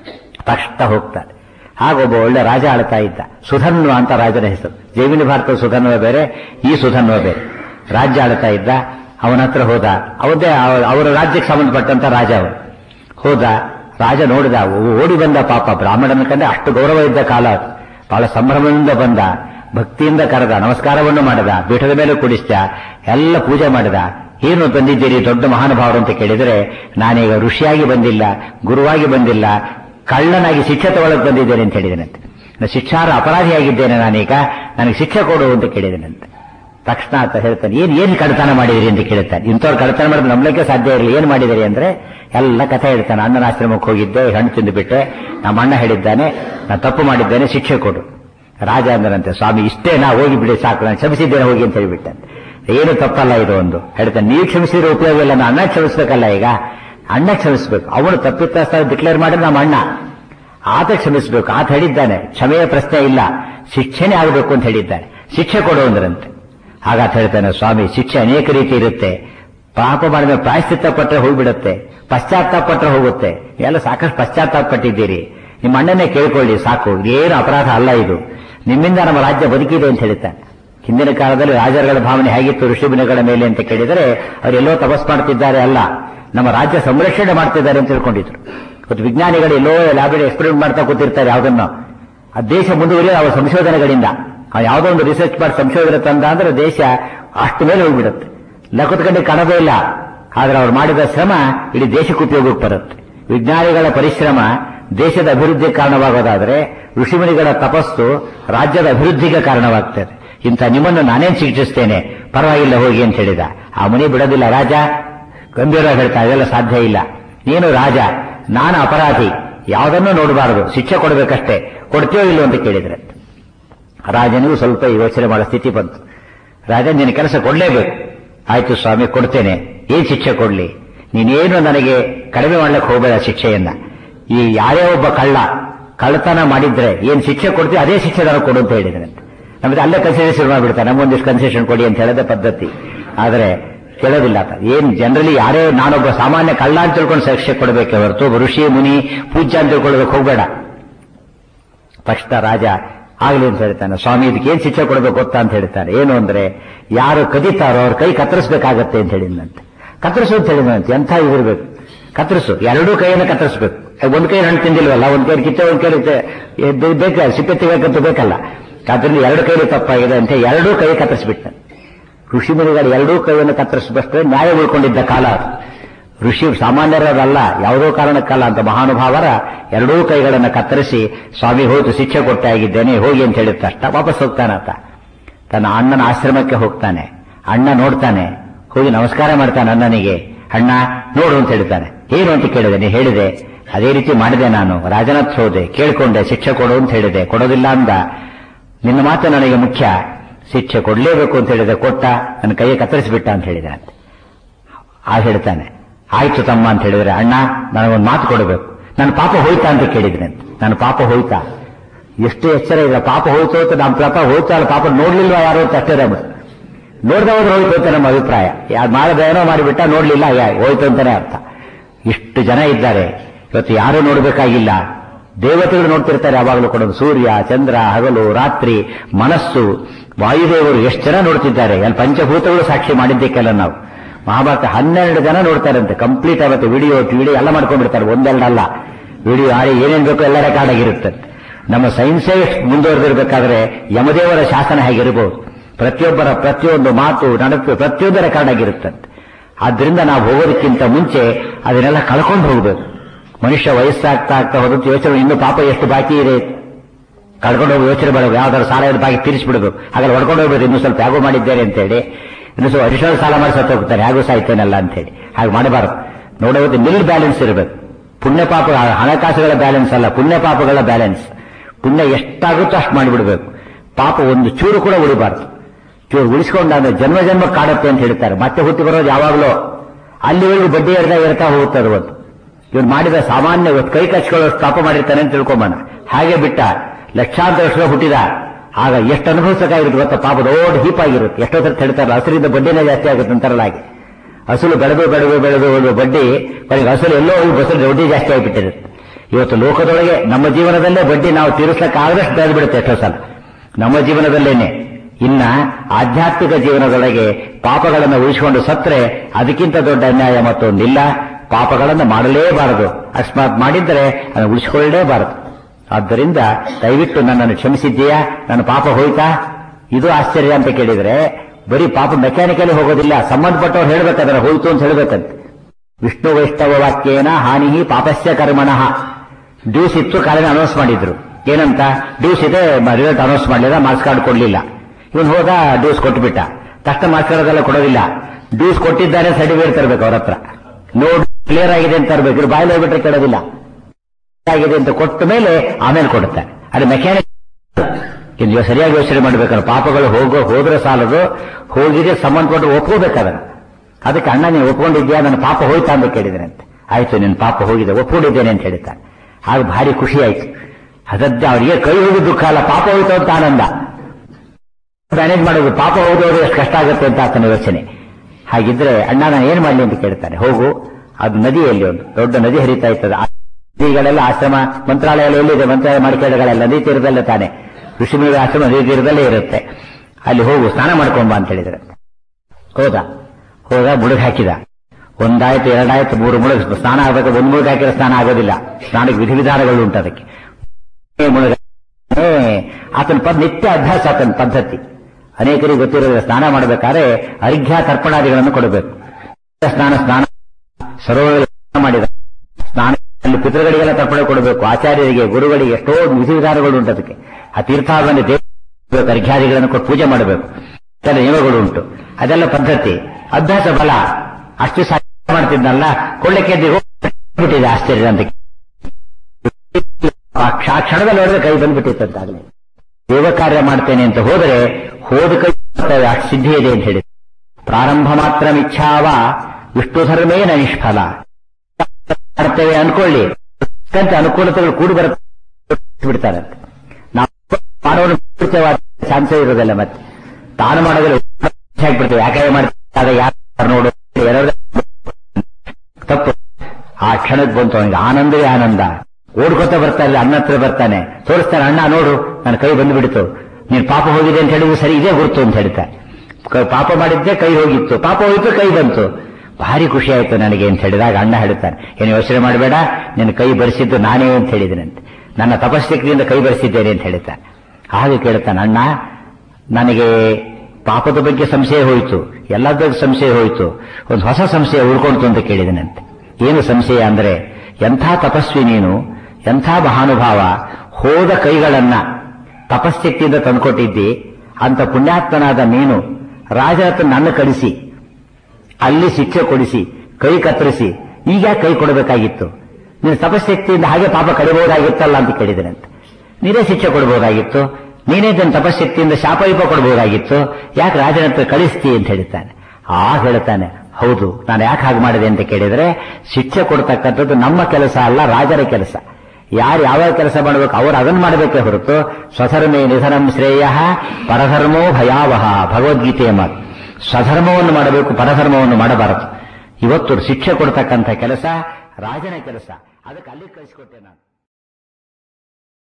ತಕ್ಷಣ ಹೋಗ್ತಾರೆ ಹಾಗೊಬ್ಬ ಒಳ್ಳೆ ರಾಜ ಆಳ್ತಾ ಇದ್ದ ಸುಧನ್ವ ಅಂತ ರಾಜನ ಹೆಸರು ಜೈವಿನಿ ಭಾರತದ ಸುಧನ್ವ ಬೇರೆ ಈ ಸುಧನ್ವ ಬೇರೆ ರಾಜ್ಯ ಆಳ್ತಾ ಇದ್ದ ಅವನ ಹತ್ರ ಹೋದ ಅವದೇ ಅವ- ಅವರ ರಾಜ್ಯಕ್ಕೆ ಸಂಬಂಧಪಟ್ಟಂತ ರಾಜ ಅವನು ಹೋದ ರಾಜ ನೋಡಿದ ಓ- ಓಡಿ ಬಂದ ಪಾಪ ಬ್ರಾಹ್ಮಣನ ಕಂಡೆ ಅಷ್ಟು ಗೌರವ ಇದ್ದ ಕಾಲ ಅದು. ಬಹಳ ಸಂಭ್ರಮದಿಂದ ಬಂದ ಭಕ್ತಿಯಿಂದ ಕರೆದ ನಮಸ್ಕಾರವನ್ನು ಮಾಡಿದ ಪೀಠದ ಮೇಲೆ ಕುಡಿಸ್ದ ಎಲ್ಲ ಪೂಜೆ ಮಾಡಿದ ಏನು ಬಂದಿದ್ದೀರಿ ದೊಡ್ಡ ಮಹಾನುಭಾವರು ಅಂತ ಕೇಳಿದರೆ ನಾನೀಗ ಋಷಿಯಾಗಿ ಬಂದಿಲ್ಲ ಗುರುವಾಗಿ ಬಂದಿಲ್ಲ ಕಳ್ಳನಾಗಿ ಶಿಕ್ಷೆ ತಗೊಳ್ಳಕ್ ಬಂದಿದ್ದೇನೆ ಅಂತ ಹೇಳಿದನಂತೆ ನಾನು ಶಿಕ್ಷಾರ ಅಪರಾಧಿಯಾಗಿದ್ದೇನೆ ನಾನೀಗ ನನಗೆ ಶಿಕ್ಷೆ ಕೊಡು ಅಂತ ಕೇಳಿದನಂತೆ ತಕ್ಷಣ ಆತ ಹೇಳ್ತಾನೆ ಏನ್ ಏನ್ ಕಡತನ ಮಾಡಿದಿರಿ ಅಂತ ಕೇಳ್ತಾನೆ ಇಂಥವ್ರು ಕಡತನ ಮಾಡಿದ್ರೆ ನಂಬಲಿಕ್ಕೆ ಸಾಧ್ಯ ಇರಲಿ ಏನ್ ಮಾಡಿದಿರಿ ಅಂದ್ರೆ ಎಲ್ಲ ಕಥೆ ಹೇಳ್ತಾನೆ ಅಣ್ಣನ ಆಶ್ರಮಕ್ಕೆ ಹೋಗಿದ್ದೆ ಹಣ್ಣು ತಿಂದುಬಿಟ್ಟೆ ನಮ್ಮ ಅಣ್ಣ ಹೇಳಿದ್ದಾನೆ ನಾನು ತಪ್ಪು ಮಾಡಿದ್ದೇನೆ ಶಿಕ್ಷೆ ಕೊಡು ರಾಜ ಅಂದರಂತೆ ಸ್ವಾಮಿ ಇಷ್ಟೇ ನಾ ಹೋಗಿ ಬಿಡಿ ಸಾಕು ನಾನು ಕ್ಷಮಿಸಿದ್ದೇನೆ ಹೋಗಿ ಅಂತ ಹೇಳಿಬಿಟ್ಟೆ ಏನು ತಪ್ಪಲ್ಲ ಇದು ಒಂದು ಹೇಳ್ತಾನೆ ನೀವು ಕ್ಷಮಿಸಿದ್ರೆ ಉಪಯೋಗ ಇಲ್ಲ ನಾನು ಅಣ್ಣ ಕ್ಷಮಿಸ್ಬೇಕಲ್ಲ ಈಗ ಅಣ್ಣ ಕ್ಷಮಿಸ್ಬೇಕು ಅವನು ತಪ್ಪಿತ ಡಿಕ್ಲೇರ್ ಮಾಡಿದ್ರೆ ನಮ್ಮ ಅಣ್ಣ ಆತ ಕ್ಷಮಿಸಬೇಕು ಆತ ಹೇಳಿದ್ದಾನೆ ಕ್ಷಮೆಯ ಪ್ರಶ್ನೆ ಇಲ್ಲ ಶಿಕ್ಷೆನೇ ಆಗಬೇಕು ಅಂತ ಹೇಳಿದ್ದಾನೆ ಶಿಕ್ಷೆ ಕೊಡು ಅಂದ್ರಂತೆ ಹಾಗಾತ ಹೇಳ್ತಾನೆ ಸ್ವಾಮಿ ಶಿಕ್ಷೆ ಅನೇಕ ರೀತಿ ಇರುತ್ತೆ ಪಾಪ ಮಾಡಿದ ಪ್ರಾಯಶ್ಚಿತ್ತ ಪಟ್ಟರೆ ಹೋಗ್ಬಿಡುತ್ತೆ ಪಶ್ಚಾತ್ತಾಪ ಪಟ್ಟರೆ ಹೋಗುತ್ತೆ ಎಲ್ಲ ಸಾಕಷ್ಟು ಪಶ್ಚಾತ್ತಾಪ ಪಟ್ಟಿದ್ದೀರಿ ನಿಮ್ಮ ಅಣ್ಣನೇ ಕೇಳ್ಕೊಳ್ಳಿ ಸಾಕು ಏನು ಅಪರಾಧ ಅಲ್ಲ ಇದು ನಿಮ್ಮಿಂದ ನಮ್ಮ ರಾಜ್ಯ ಬದುಕಿದೆ ಅಂತ ಹೇಳ್ತಾನೆ ಹಿಂದಿನ ಕಾಲದಲ್ಲಿ ರಾಜರುಗಳ ಭಾವನೆ ಹೇಗಿತ್ತು ಋಷಿಮುನಿಗಳ ಮೇಲೆ ಅಂತ ಕೇಳಿದರೆ ಅವರೆಲ್ಲೋ ತಪಸ್ ಮಾಡ್ತಿದ್ದಾರೆ ಅಲ್ಲ ನಮ್ಮ ರಾಜ್ಯ ಸಂರಕ್ಷಣೆ ಮಾಡ್ತಿದ್ದಾರೆ ಅಂತ ತಿಳ್ಕೊಂಡಿದ್ರು ಇವತ್ತು ವಿಜ್ಞಾನಿಗಳು ಎಲ್ಲೋ ಲ್ಯಾಬ್ರೇಟರಿ ಎಕ್ಸ್ಪೆರಿಮೆಂಟ್ ಮಾಡ್ತಾ ಕೂತಿರ್ತಾರೆ ಯಾವುದನ್ನು ಆ ದೇಶ ಮುಂದುವರಿಯೋದು ಅವರ ಸಂಶೋಧನೆಗಳಿಂದ ಆ ಯಾವುದೋ ಒಂದು ರಿಸರ್ಚ್ ಮಾಡಿ ಸಂಶೋಧನೆ ತಂದ ಅಂದ್ರೆ ದೇಶ ಅಷ್ಟು ಮೇಲೆ ಹೋಗ್ಬಿಡುತ್ತೆ ಲಕ್ಕದ ಕಡೆ ಕಾಣೋದೇ ಇಲ್ಲ ಆದ್ರೆ ಅವ್ರು ಮಾಡಿದ ಶ್ರಮ ಇಡೀ ದೇಶಕ್ಕೆ ಉಪಯೋಗಕ್ಕೆ ಬರುತ್ತೆ ವಿಜ್ಞಾನಿಗಳ ಪರಿಶ್ರಮ ದೇಶದ ಅಭಿವೃದ್ಧಿಗೆ ಕಾರಣವಾಗೋದಾದ್ರೆ ಋಷಿಮುನಿಗಳ ತಪಸ್ಸು ರಾಜ್ಯದ ಅಭಿವೃದ್ಧಿಗೆ ಕಾರಣವಾಗ್ತದೆ ಇಂಥ ನಿಮ್ಮನ್ನು ನಾನೇನ್ ಶಿಕ್ಷಿಸ್ತೇನೆ ಪರವಾಗಿಲ್ಲ ಹೋಗಿ ಅಂತ ಹೇಳಿದ ಆ ಮುನಿ ಬಿಡೋದಿಲ್ಲ ರಾಜ ಗಂಭೀರವಾಗಿ ಹೇಳ್ತಾ ಇದೆಲ್ಲ ಸಾಧ್ಯ ಇಲ್ಲ ನೀನು ರಾಜ ನಾನು ಅಪರಾಧಿ ಯಾವುದನ್ನು ನೋಡಬಾರದು ಶಿಕ್ಷೆ ಕೊಡಬೇಕಷ್ಟೇ ಕೊಡ್ತೀಯೋ ಇಲ್ಲೋ ಅಂತ ಕೇಳಿದ್ರೆ ರಾಜನಿಗೂ ಸ್ವಲ್ಪ ಯೋಚನೆ ಮಾಡೋ ಸ್ಥಿತಿ ಬಂತು ರಾಜ ನಿನ್ನ ಕೆಲಸ ಕೊಡ್ಲೇಬೇಕು ಆಯ್ತು ಸ್ವಾಮಿ ಕೊಡ್ತೇನೆ ಏನ್ ಶಿಕ್ಷೆ ಕೊಡ್ಲಿ ನೀನೇನು ನನಗೆ ಕಡಿಮೆ ಮಾಡ್ಲಿಕ್ಕೆ ಹೋಗಬೇಡ ಶಿಕ್ಷೆಯನ್ನ ಈ ಯಾರೇ ಒಬ್ಬ ಕಳ್ಳ ಕಳ್ಳತನ ಮಾಡಿದ್ರೆ ಏನ್ ಶಿಕ್ಷೆ ಕೊಡ್ತೀವಿ ಅದೇ ಶಿಕ್ಷೆ ನನಗೆ ಕೊಡು ಅಂತ ಹೇಳಿದ್ರಂತೆ ನಮಗೆ ಅಲ್ಲೇ ಕನ್ಸಿಡರೇಷನ್ ಮಾಡಿಬಿಡ್ತಾರೆ ನಮಗೊಂದಿಷ್ಟು ಕನ್ಸೆಷನ್ ಕೊಡಿ ಅಂತ ಹೇಳೋದೇ ಪದ್ಧತಿ ಆದ್ರೆ ಕೇಳೋದಿಲ್ಲ ಆತ ಏನ್ ಜನರಲಿ ಯಾರೇ ನಾನೊಬ್ಬ ಸಾಮಾನ್ಯ ಕಳ್ಳ ಅಂತ ತಿಳ್ಕೊಂಡು ಶಿಕ್ಷೆ ಕೊಡಬೇಕೆ ಹೊರತು ಒಬ್ಬ ಋಷಿ ಮುನಿ ಪೂಜ್ಯ ಅಂತ ತಿಳ್ಕೊಳ್ಬೇಕು ಹೋಗ್ಬೇಡ ತಕ್ಷಣ ರಾಜ ಆಗ್ಲಿ ಅಂತ ಹೇಳ್ತಾನೆ ಸ್ವಾಮಿ ಇದಕ್ಕೆ ಏನ್ ಶಿಕ್ಷೆ ಕೊಡಬೇಕು ಗೊತ್ತಾ ಅಂತ ಹೇಳ್ತಾನೆ ಏನು ಅಂದ್ರೆ ಯಾರು ಕದೀತಾರೋ ಅವ್ರ ಕೈ ಕತ್ತರಿಸಬೇಕಾಗತ್ತೆ ಅಂತ ಹೇಳಿದಂತೆ ಕತ್ತರಿಸು ಅಂತ ಹೇಳಿದಂತೆ ಎಂಥ ಇದಿರ್ಬೇಕು ಕತ್ತರಿಸು ಎರಡೂ ಕೈಯನ್ನು ಕತ್ತರಿಸ್ಬೇಕು ಒಂದ್ ಕೈ ಹಣ್ಣು ತಿಂದಿಲ್ವಲ್ಲ ಒಂದ್ ಕೈ ಕಿತ್ತೆ ಒಂದ್ ಕೈ ಬೇಕಲ್ಲ ಸಿಪ್ಪೆ ತೆಗಿಬೇಕಂತ ಬೇಕಲ್ಲ ಆದ್ರಿಂದ ಎರಡು ಕೈಲಿ ತಪ್ಪಾಗಿದೆ ಅಂತ ಎರಡೂ ಕೈ ಕತ್ತರಿಸ್ಬಿಟ್ಟ ಋಷಿ ಮುನಿಗಳು ಎರಡೂ ಕೈಯನ್ನು ಕತ್ತರಿಸಬೇಕಂದ್ರೆ ನ್ಯಾಯ ಉಳ್ಕೊಂಡಿದ್ದ ಕಾಲ ಅದು ಋಷಿ ಸಾಮಾನ್ಯರಲ್ಲ ಯಾವುದೋ ಕಾರಣಕ್ಕಲ್ಲ ಅಂತ ಮಹಾನುಭಾವರ ಎರಡೂ ಕೈಗಳನ್ನು ಕತ್ತರಿಸಿ ಸ್ವಾಮಿ ಹೋಯ್ತು ಶಿಕ್ಷೆ ಕೊಟ್ಟೆ ಆಗಿದ್ದೇನೆ ಹೋಗಿ ಅಂತ ಹೇಳಿದ ತಕ್ಷಣ ವಾಪಸ್ ಹೋಗ್ತಾನಂತ ತನ್ನ ಅಣ್ಣನ ಆಶ್ರಮಕ್ಕೆ ಹೋಗ್ತಾನೆ ಅಣ್ಣ ನೋಡ್ತಾನೆ ಹೋಗಿ ನಮಸ್ಕಾರ ಮಾಡ್ತಾನೆ ಅಣ್ಣನಿಗೆ ಅಣ್ಣ ನೋಡು ಅಂತ ಹೇಳ್ತಾನೆ ಏನು ಅಂತ ಕೇಳಿದೆ ನೀ ಹೇಳಿದೆ ಅದೇ ರೀತಿ ಮಾಡಿದೆ ನಾನು ರಾಜನಾಥ್ ಹೋದೆ ಕೇಳ್ಕೊಂಡೆ ಶಿಕ್ಷೆ ಕೊಡು ಅಂತ ಹೇಳಿದೆ ಕೊಡೋದಿಲ್ಲ ಅಂದ ನಿನ್ನ ಮಾತು ನನಗೆ ಮುಖ್ಯ ಶಿಕ್ಷೆ ಕೊಡ್ಲೇಬೇಕು ಅಂತ ಹೇಳಿದೆ ಕೊಟ್ಟ ನನ್ನ ಕೈಗೆ ಕತ್ತರಿಸಿಬಿಟ್ಟ ಅಂತ ಹೇಳಿದೆ ಅಂತ ಆ ಹೇಳ್ತಾನೆ ಆಯ್ತು ತಮ್ಮ ಅಂತ ಹೇಳಿದ್ರೆ ಅಣ್ಣ ನನಗೊಂದು ಮಾತು ಕೊಡಬೇಕು ನನ್ನ ಪಾಪ ಹೋಯ್ತಾ ಅಂತ ಕೇಳಿದ್ರೆ ಅಂತ ನನ್ನ ಪಾಪ ಹೋಯ್ತಾ ಎಷ್ಟು ಎಚ್ಚರ ಇಲ್ಲ ಪಾಪ ಹೋಯ್ತು ಅಂತ ನಮ್ಮ ಪಾಪ ಹೋಯ್ತಾ ಅಲ್ಲ ಪಾಪ ನೋಡ್ಲಿಲ್ವಾ ಯಾರು ಅಂತ ಅಷ್ಟೇ ನಮ್ಮ ನೋಡ್ದ ಹೋದ್ರೆ ಹೋಯ್ತು ಅಂತ ನಮ್ಮ ಅಭಿಪ್ರಾಯ ಯಾರು ಮಾಡಿದ ಏನೋ ಮಾಡಿಬಿಟ್ಟ ನೋಡ್ಲಿಲ್ಲ ಯಾ ಹೋಯ್ತು ಅಂತಾನೆ ಅರ್ಥ ಇಷ್ಟು ಜನ ಇದ್ದಾರೆ ಇವತ್ತು ಯಾರು ನೋಡ್ಬೇಕಾಗಿಲ್ಲ ದೇವತೆಗಳು ನೋಡ್ತಿರ್ತಾರೆ ಯಾವಾಗಲೂ ಕೊಡೋದು ಸೂರ್ಯ ಚಂದ್ರ ಹಗಲು ರಾತ್ರಿ ಮನಸ್ಸು ವಾಯುದೇವರು ಎಷ್ಟು ಜನ ನೋಡ್ತಿದ್ದಾರೆ ಅಲ್ಲಿ ಪಂಚಭೂತಗಳು ಸಾಕ್ಷಿ ಮಾಡಿದ್ದಕ್ಕೆಲ್ಲ ನಾವು ಮಹಾಭಾರತ ಹನ್ನೆರಡು ಜನ ನೋಡ್ತಾರಂತೆ ಕಂಪ್ಲೀಟ್ ಆಗುತ್ತೆ ವಿಡಿಯೋ ವಿಡಿಯೋ ಎಲ್ಲ ಮಾಡ್ಕೊಂಡ್ಬಿಡ್ತಾರೆ ಒಂದೆರಡಲ್ಲ ವಿಡಿಯೋ ಆಡಿ ಏನೇನ್ ಬೇಕೋ ಎಲ್ಲ ರೆಕಾರ್ಡ್ ಆಗಿರುತ್ತೆ ನಮ್ಮ ಸೈನ್ಸೇ ಮುಂದುವರೆದಿರ್ಬೇಕಾದ್ರೆ ಯಮದೇವರ ಶಾಸನ ಹೇಗಿರಬಹುದು ಪ್ರತಿಯೊಬ್ಬರ ಪ್ರತಿಯೊಂದು ಮಾತು ನಡಕು ಪ್ರತಿಯೊಂದು ರೆಕಾರ್ಡ್ ಆಗಿರುತ್ತಂತೆ ಆದ್ರಿಂದ ನಾವು ಹೋಗೋದಕ್ಕಿಂತ ಮುಂಚೆ ಅದನ್ನೆಲ್ಲ ಕಳ್ಕೊಂಡು ಹೋಗ್ಬೇಕು ಮನುಷ್ಯ ವಯಸ್ಸಾಗ್ತಾ ಆಗ್ತಾ ಹೋದಂತ ಯೋಚನೆ ಇನ್ನು ಪಾಪ ಎಷ್ಟು ಬಾಕಿ ಇದೆ ಕಳ್ಕೊಂಡು ಹೋಗಿ ಯೋಚನೆ ಮಾಡಬೇಕು ಯಾವ್ದಾದ್ರು ಸಾಲ ಇರೋ ಬಾಕಿ ತೀರಿಸ್ಬಿಡ್ಬೇಕು ಹಾಗಾದ್ರೆ ಹೊಡ್ಕೊಂಡು ಹೋಗ್ಬೇಕು ಇನ್ನೂ ಸ್ವಲ್ಪ ಯಾಗೋ ಮಾಡಿದ್ದೇನೆ ಅಂತೇಳಿ ಇನ್ನು ಸ್ವಲ್ಪ ಅಡಿಷನಲ್ ಸಾಲ ಮಾಡಿ ಸತ್ತು ಹೋಗ್ತಾರೆ ಯಾಗೂ ಸಾಯ್ತೇನಲ್ಲ ಅಂತೇಳಿ ಹಾಗೆ ಮಾಡಬಾರದು ನೋಡೋದು ನಿಲ್ ಬ್ಯಾಲೆನ್ಸ್ ಇರಬೇಕು ಪುಣ್ಯ ಪಾಪ ಹಣಕಾಸುಗಳ ಬ್ಯಾಲೆನ್ಸ್ ಅಲ್ಲ ಪುಣ್ಯ ಪಾಪಗಳ ಬ್ಯಾಲೆನ್ಸ್ ಪುಣ್ಯ ಎಷ್ಟಾಗುತ್ತೋ ಅಷ್ಟು ಮಾಡಿಬಿಡ್ಬೇಕು ಪಾಪ ಒಂದು ಚೂರು ಕೂಡ ಉಳಿಬಾರ್ದು ಚೂರು ಉಳಿಸ್ಕೊಂಡಾಗ ಜನ್ಮ ಜನ್ಮ ಕಾಡುತ್ತೆ ಅಂತ ಹೇಳ್ತಾರೆ ಮತ್ತೆ ಹುಟ್ಟಿ ಬರೋದು ಯಾವಾಗಲೂ ಅಲ್ಲಿವರೆಗೂ ಬಡ್ಡಿ ಏರ್ತಾ ಏರ್ತಾ ಹೋಗುತ್ತೆ ಅದು ಒಂದು ಇವನು ಮಾಡಿದ ಸಾಮಾನ್ಯ ಇವತ್ತು ಕೈ ಕಚ್ಕೊಳ್ಳೋ ಪಾಪ ಮಾಡಿರ್ತಾನೆ ಅಂತ ತಿಳ್ಕೊಂಬನ ಹಾಗೆ ಬಿಟ್ಟ ಲಕ್ಷಾಂತರ ವರ್ಷ ಹುಟ್ಟಿದ ಆಗ ಎಷ್ಟು ಅನುಭವಿಸಕ್ಕಾಗಿರುತ್ತೆ ಗೊತ್ತಾ ಪಾಪ ದೊಡ್ಡ ಹೀಪ್ ಆಗಿರುತ್ತೆ ಎಷ್ಟೋ ಸಲ ಹೇಳ್ತಾರಲ್ಲ ಹಸಿರಿಂದ ಬಡ್ಡಿನೇ ಜಾಸ್ತಿ ಆಗುತ್ತೆ ಅಂತಾರಲ್ಲ ಹಾಗೆ ಹಸುಲು ಬೆಳೆದು ಬೆಳೆದು ಬೆಳೆದು ಒಂದು ಬಡ್ಡಿ ಕೊನೆಗೆ ಹಸುಲು ಎಲ್ಲೋ ಹೋಗಿ ಬಸ್ಸಲ್ಲಿ ಬಡ್ಡಿ ಜಾಸ್ತಿ ಆಗಿಬಿಟ್ಟಿರುತ್ತೆ ಇವತ್ತು ಲೋಕದೊಳಗೆ ನಮ್ಮ ಜೀವನದಲ್ಲೇ ಬಡ್ಡಿ ನಾವು ತೀರಿಸಕ್ಕಾಗದಷ್ಟು ಬೆಳೆದು ಬಿಡುತ್ತೆ ಎಷ್ಟೋ ಸಲ ನಮ್ಮ ಜೀವನದಲ್ಲೇನೆ ಇನ್ನ ಆಧ್ಯಾತ್ಮಿಕ ಜೀವನದೊಳಗೆ ಪಾಪಗಳನ್ನು ಉಳಿಸಿಕೊಂಡು ಸತ್ರೆ ಅದಕ್ಕಿಂತ ದೊಡ್ಡ ಅನ್ಯಾಯ ಮತ್ತೊಂದಿಲ್ಲ ಪಾಪಗಳನ್ನು ಮಾಡಲೇಬಾರದು ಅಕಸ್ಮಾತ್ ಮಾಡಿದ್ರೆ ಅದನ್ನು ಉಳಿಸಿಕೊಳ್ಳಲೇಬಾರದು ಆದ್ದರಿಂದ ದಯವಿಟ್ಟು ನನ್ನನ್ನು ಕ್ಷಮಿಸಿದ್ದೀಯಾ ನನ್ನ ಪಾಪ ಹೋಯ್ತಾ ಇದು ಆಶ್ಚರ್ಯ ಅಂತ ಕೇಳಿದ್ರೆ ಬರೀ ಪಾಪ ಮೆಕ್ಯಾನಿಕಲಿ ಹೋಗೋದಿಲ್ಲ ಸಂಬಂಧಪಟ್ಟವ್ರು ಹೇಳ್ಬೇಕಾದ್ರೆ ಹೋಯ್ತು ಅಂತ ಹೇಳ್ಬೇಕಂತೆ ವಿಷ್ಣು ವೈಷ್ಣವ ವಾಕ್ಯೇನ ಹಾನಿ ಪಾಪಸ್ಯ ಕರ್ಮಣಃ ಡ್ಯೂಸ್ ಇತ್ತು ಕಾಲೇಜ್ ಅನೌನ್ಸ್ ಮಾಡಿದ್ರು ಏನಂತ ಡ್ಯೂಸ್ ಇದೆ ರಿಸಲ್ಟ್ ಅನೌನ್ಸ್ ಮಾಡಲಿಲ್ಲ ಮಾರ್ಕ್ಸ್ ಕಾರ್ಡ್ ಕೊಡ್ಲಿಲ್ಲ ಇವನು ಹೋದ ಡ್ಯೂಸ್ ಕೊಟ್ಬಿಟ್ಟ ತಕ್ಷಣ ಮಾರ್ಕ್ಸ್ ಕಾರ್ಡ್ ಅದೆಲ್ಲ ಕೊಡೋದಿಲ್ಲ ಡ್ಯೂಸ್ ಕೊಟ್ಟಿದ್ದಾರೆ ಸರ್ಟಿಫಿಕೇಟ್ ತರಬೇಕು ಅವ್ರ ಹತ್ರ ನೋಡ್ ಕ್ಲಿಯರ್ ಆಗಿದೆ ಅಂತ ತರಬೇಕು ಇವ್ರು ಬಾಯಲ್ಲಿ ಹೋಗ್ಬಿಟ್ರೆ ಕೇಳೋದಿಲ್ಲ ಆಗಿದೆ ಅಂತ ಕೊಟ್ಟ ಮೇಲೆ ಆಮೇಲೆ ಕೊಡುತ್ತೆ ಅದು ಮೆಕ್ಯಾನಿಕ್ ನೀವು ಸರಿಯಾಗಿ ಯೋಚನೆ ಮಾಡ್ಬೇಕಲ್ಲ ಪಾಪಗಳು ಹೋಗೋ ಹೋದ್ರೆ ಸಾಲದು ಹೋಗಿದೆ ಸಂಬಂಧಪಟ್ಟು ಒಪ್ಕೋಬೇಕಾದ್ರೆ ಅದಕ್ಕೆ ಅಣ್ಣ ನೀನು ಒಪ್ಕೊಂಡಿದ್ಯಾ ನನ್ನ ಪಾಪ ಹೋಯ್ತಾ ಅಂತ ಕೇಳಿದ್ರೆ ಅಂತ ಆಯ್ತು ನಿನ್ನ ಪಾಪ ಹೋಗಿದೆ ಒಪ್ಕೊಂಡಿದ್ದೇನೆ ಅಂತ ಹೇಳ್ತಾನೆ ಆಗ ಭಾರಿ ಖುಷಿ ಆಯ್ತು ಅದದ್ದೇ ಅವರಿಗೆ ಕೈ ಹೋಗಿ ದುಃಖ ಅಲ್ಲ ಪಾಪ ಹೋಯ್ತು ಅಂತ ಆನಂದ ಮ್ಯಾನೇಜ್ ಮಾಡೋದು ಪಾಪ ಹೋದವರು ಎಷ್ಟು ಕಷ್ಟ ಆಗುತ್ತೆ ಅಂತ ಆತನ ಯೋಚನೆ ಹಾಗಿದ್ರೆ ಅಣ್ಣ ನಾನು ಏನ್ ಮಾಡಲಿ ಅಂತ ಕೇಳ್ತಾನೆ ಹೋಗು ಅದು ನದಿಯಲ್ಲಿ ಒಂದು ದೊಡ್ಡ ನದಿ ಹರಿತಾ ಇರ್ತದೆ ಆ ನದಿಗಳೆಲ್ಲ ಆಶ್ರಮ ಮಂತ್ರಾಲಯ ಎಲ್ಲಿದೆ ಮಂತ್ರಾಲಯ ಮಡಿಕೇಡುಗಳೆಲ್ಲ ನದಿ ತೀರದಲ್ಲೇ ತಾನೆ ಋಷಿಮುನಿಗಳ ಆಶ್ರಮ ನದಿ ತೀರದಲ್ಲೇ ಇರುತ್ತೆ ಅಲ್ಲಿ ಹೋಗು ಸ್ನಾನ ಮಾಡ್ಕೊಂಬ ಅಂತ ಹೇಳಿದ್ರೆ ಹೋದ ಹೋದ ಮುಳುಗ್ ಹಾಕಿದ ಒಂದಾಯ್ತು ಎರಡಾಯ್ತು ಮೂರು ಮುಳುಗ್ ಸ್ನಾನ ಆಗಬೇಕು ಒಂದು ಮುಳುಗ್ ಹಾಕಿದ್ರೆ ಸ್ನಾನ ಆಗೋದಿಲ್ಲ ಸ್ನಾನಕ್ಕೆ ವಿಧಿ ವಿಧಾನಗಳು ಉಂಟು ಅದಕ್ಕೆ ಮುಳುಗ ಆತನ ಪದ್ ನಿತ್ಯ ಅಭ್ಯಾಸ ಆತನ ಪದ್ಧತಿ ಅನೇಕರಿಗೆ ಗೊತ್ತಿರೋದ್ರೆ ಸ್ನಾನ ಮಾಡಬೇಕಾದ್ರೆ ಅರ್ಘ್ಯ ತರ್ಪಣಾದಿಗಳನ್ನು ಕೊಡಬೇಕು ಸ್ನಾನ ಸ್ನಾನ ಸರೋವರ ಮಾಡಿದ ಸ್ನಾನ ಅಲ್ಲಿ ಪಿತೃಗಳಿಗೆಲ್ಲ ತರ್ಪಣೆ ಕೊಡಬೇಕು ಆಚಾರ್ಯರಿಗೆ ಗುರುಗಳಿಗೆ ಎಷ್ಟೋ ವಿಧಿ ವಿಧಾನಗಳು ಉಂಟು ಅದಕ್ಕೆ ಆ ತೀರ್ಥಾದಲ್ಲಿ ದೇವ ಅರ್ಘ್ಯಾದಿಗಳನ್ನು ಕೊಟ್ಟು ಪೂಜೆ ಮಾಡಬೇಕು ಇದೆಲ್ಲ ನಿಯಮಗಳು ಉಂಟು ಅದೆಲ್ಲ ಪದ್ಧತಿ ಅಭ್ಯಾಸ ಬಲ ಅಷ್ಟು ಸಾಧ್ಯ ಮಾಡ್ತಿದ್ನಲ್ಲ ಕೊಳ್ಳಕ್ಕೆ ಬಿಟ್ಟಿದೆ ಆಶ್ಚರ್ಯ ಅಂತ ಆ ಕ್ಷ- ಕ್ಷಣದಲ್ಲಿ ನೋಡಿದ್ರೆ ಕೈ ಬಂದ್ಬಿಟ್ಟಿತ್ತಂತಾಗಲೇ ದೇವ ಕಾರ್ಯ ಮಾಡ್ತೇನೆ ಅಂತ ಹೋದರೆ ಹೋದ ಕೈ ಬರ್ತದೆ, ಅಷ್ಟು ಸಿದ್ಧಿ ಇದೆ ಅಂತ ಹೇಳಿ ಪ್ರಾರಂಭ ಮಾತ್ರ ಮಿಚ್ಛಾವ ವಿಷ್ಣು ಧರ್ಮೇನ ನಿಷ್ಫಲ ಮಾಡ್ತೇವೆ ಅನ್ಕೊಳ್ಳಿ ಅತ್ಯಂತ ಅನುಕೂಲತೆಗಳು ಕೂಡಿ ಬರುತ್ತೆ ಬಿಡ್ತಾರಂತೆ ನಾವು ಮಾಡೋನು ಚಾನ್ಸೇ ಇರೋದಿಲ್ಲ ಮತ್ತೆ ತಾನು ಮಾಡೋದಿಲ್ಲ ಆಗ್ಬಿಡ್ತೇವೆ ಯಾಕೆ ಮಾಡ್ತಾರೆ ಯಾರು ನೋಡು ಎರಡು ತಪ್ಪು ಆ ಕ್ಷಣಕ್ಕೆ ಬಂತು ಅವನಿಗೆ ಆನಂದವೇ ಆನಂದ ಓಡ್ಕೊತ ಬರ್ತಾ ಇಲ್ಲ ಅಣ್ಣ ಹತ್ರ ಬರ್ತಾನೆ ತೋರಿಸ್ತಾನೆ ಅಣ್ಣ ನೋಡು ನನ್ನ ಕೈ ಬಂದುಬಿಡ್ತು ನೀನು ಪಾಪ ಹೋಗಿದೆ ಅಂತ ಹೇಳಿದ್ರೆ ಸರಿ ಇದೇ ಗುರುತು ಅಂತ ಹೇಳ್ತಾರೆ ಕ- ಪಾಪ ಮಾಡಿದ್ದೆ ಕೈ ಹೋಗಿತ್ತು ಪಾಪ ಹೋಗಿತ್ತು ಕೈ ಬಂತು ಭಾರಿ ಖುಷಿ ಆಯ್ತು ನನಗೆ ಅಂತ ಹೇಳಿದಾಗ ಅಣ್ಣ ಹೇಳ್ತಾನೆ ಏನು ಯೋಚನೆ ಮಾಡಬೇಡ ನಿನ್ನ ಕೈ ಬರೆಸಿದ್ದು ನಾನೇ ಅಂತ ಹೇಳಿದನಂತೆ ನನ್ನ ತಪಸ್ಸಿಕ್ಕಿನಿಂದ ಕೈ ಬರೆಸಿದ್ದೇನೆ ಅಂತ ಹೇಳ್ತಾನೆ ಹಾಗೆ ಕೇಳ್ತಾನೆ ಅಣ್ಣ ನನಗೆ ಪಾಪದ ಬಗ್ಗೆ ಸಂಶಯ ಹೋಯಿತು ಎಲ್ಲದ ಬಗ್ಗೆ ಸಂಶಯ ಹೋಯಿತು ಒಂದು ಹೊಸ ಸಂಶಯ ಉಳ್ಕೊಂತು ಅಂತ ಕೇಳಿದನಂತೆ ಏನು ಸಂಶಯ ಅಂದ್ರೆ ಎಂಥ ತಪಸ್ವಿ ನೀನು ಎಂಥ ಮಹಾನುಭಾವ ಹೋದ ಕೈಗಳನ್ನ ತಪಶ್ಶಕ್ತಿಯಿಂದ ತಂದುಕೊಟ್ಟಿದ್ದಿ ಅಂತ ಪುಣ್ಯಾತ್ಮನಾದ ನೀನು ರಾಜರ ಹತ್ರ ನನ್ನ ಕಳಿಸಿ ಅಲ್ಲಿ ಶಿಕ್ಷೆ ಕೊಡಿಸಿ ಕೈ ಕತ್ತರಿಸಿ ಈಗ ಕೈ ಕೊಡಬೇಕಾಗಿತ್ತು ನೀನು ತಪಶ್ಶಕ್ತಿಯಿಂದ ಹಾಗೆ ಪಾಪ ಕಡಿಬಹುದಾಗಿತ್ತಲ್ಲ ಅಂತ ಕೇಳಿದನಂತೆ ನೀನೇ ಶಿಕ್ಷೆ ಕೊಡಬಹುದಾಗಿತ್ತು ನೀನೇ ತನ್ನ ತಪಶ್ಶಕ್ತಿಯಿಂದ ಶಾಪ ವಿಪ ಕೊಡಬಹುದಾಗಿತ್ತು ಯಾಕೆ ರಾಜನ ಹತ್ರ ಕಳಿಸ್ತಿ ಅಂತ ಹೇಳ್ತಾನೆ ಆ ಹೇಳ್ತಾನೆ ಹೌದು ನಾನು ಯಾಕೆ ಹಾಗೆ ಮಾಡಿದೆ ಅಂತ ಕೇಳಿದ್ರೆ ಶಿಕ್ಷೆ ಕೊಡ್ತಕ್ಕಂಥದ್ದು ನಮ್ಮ ಕೆಲಸ ಅಲ್ಲ ರಾಜರ ಕೆಲಸ ಯಾರು ಯಾವ ಕೆಲಸ ಮಾಡಬೇಕು ಅವರು ಅದನ್ನು ಮಾಡಬೇಕೇ ಹೊರತು ಸ್ವಧರ್ಮೇ ನಿಧನಂ ಶ್ರೇಯ ಪರಧರ್ಮೋ ಭಯಾವಹ ಭಗವದ್ಗೀತೆಯ ಮಾತು ಸ್ವಧರ್ಮವನ್ನು ಮಾಡಬೇಕು ಪರಧರ್ಮವನ್ನು ಮಾಡಬಾರದು ಇವತ್ತು ಶಿಕ್ಷೆ ಕೊಡ್ತಕ್ಕಂಥ ಕೆಲಸ ರಾಜನ ಕೆಲಸ ಅದಕ್ಕೆ ಅಲ್ಲಿ ಕಳಿಸಿಕೊಟ್ಟೆ ನಾನು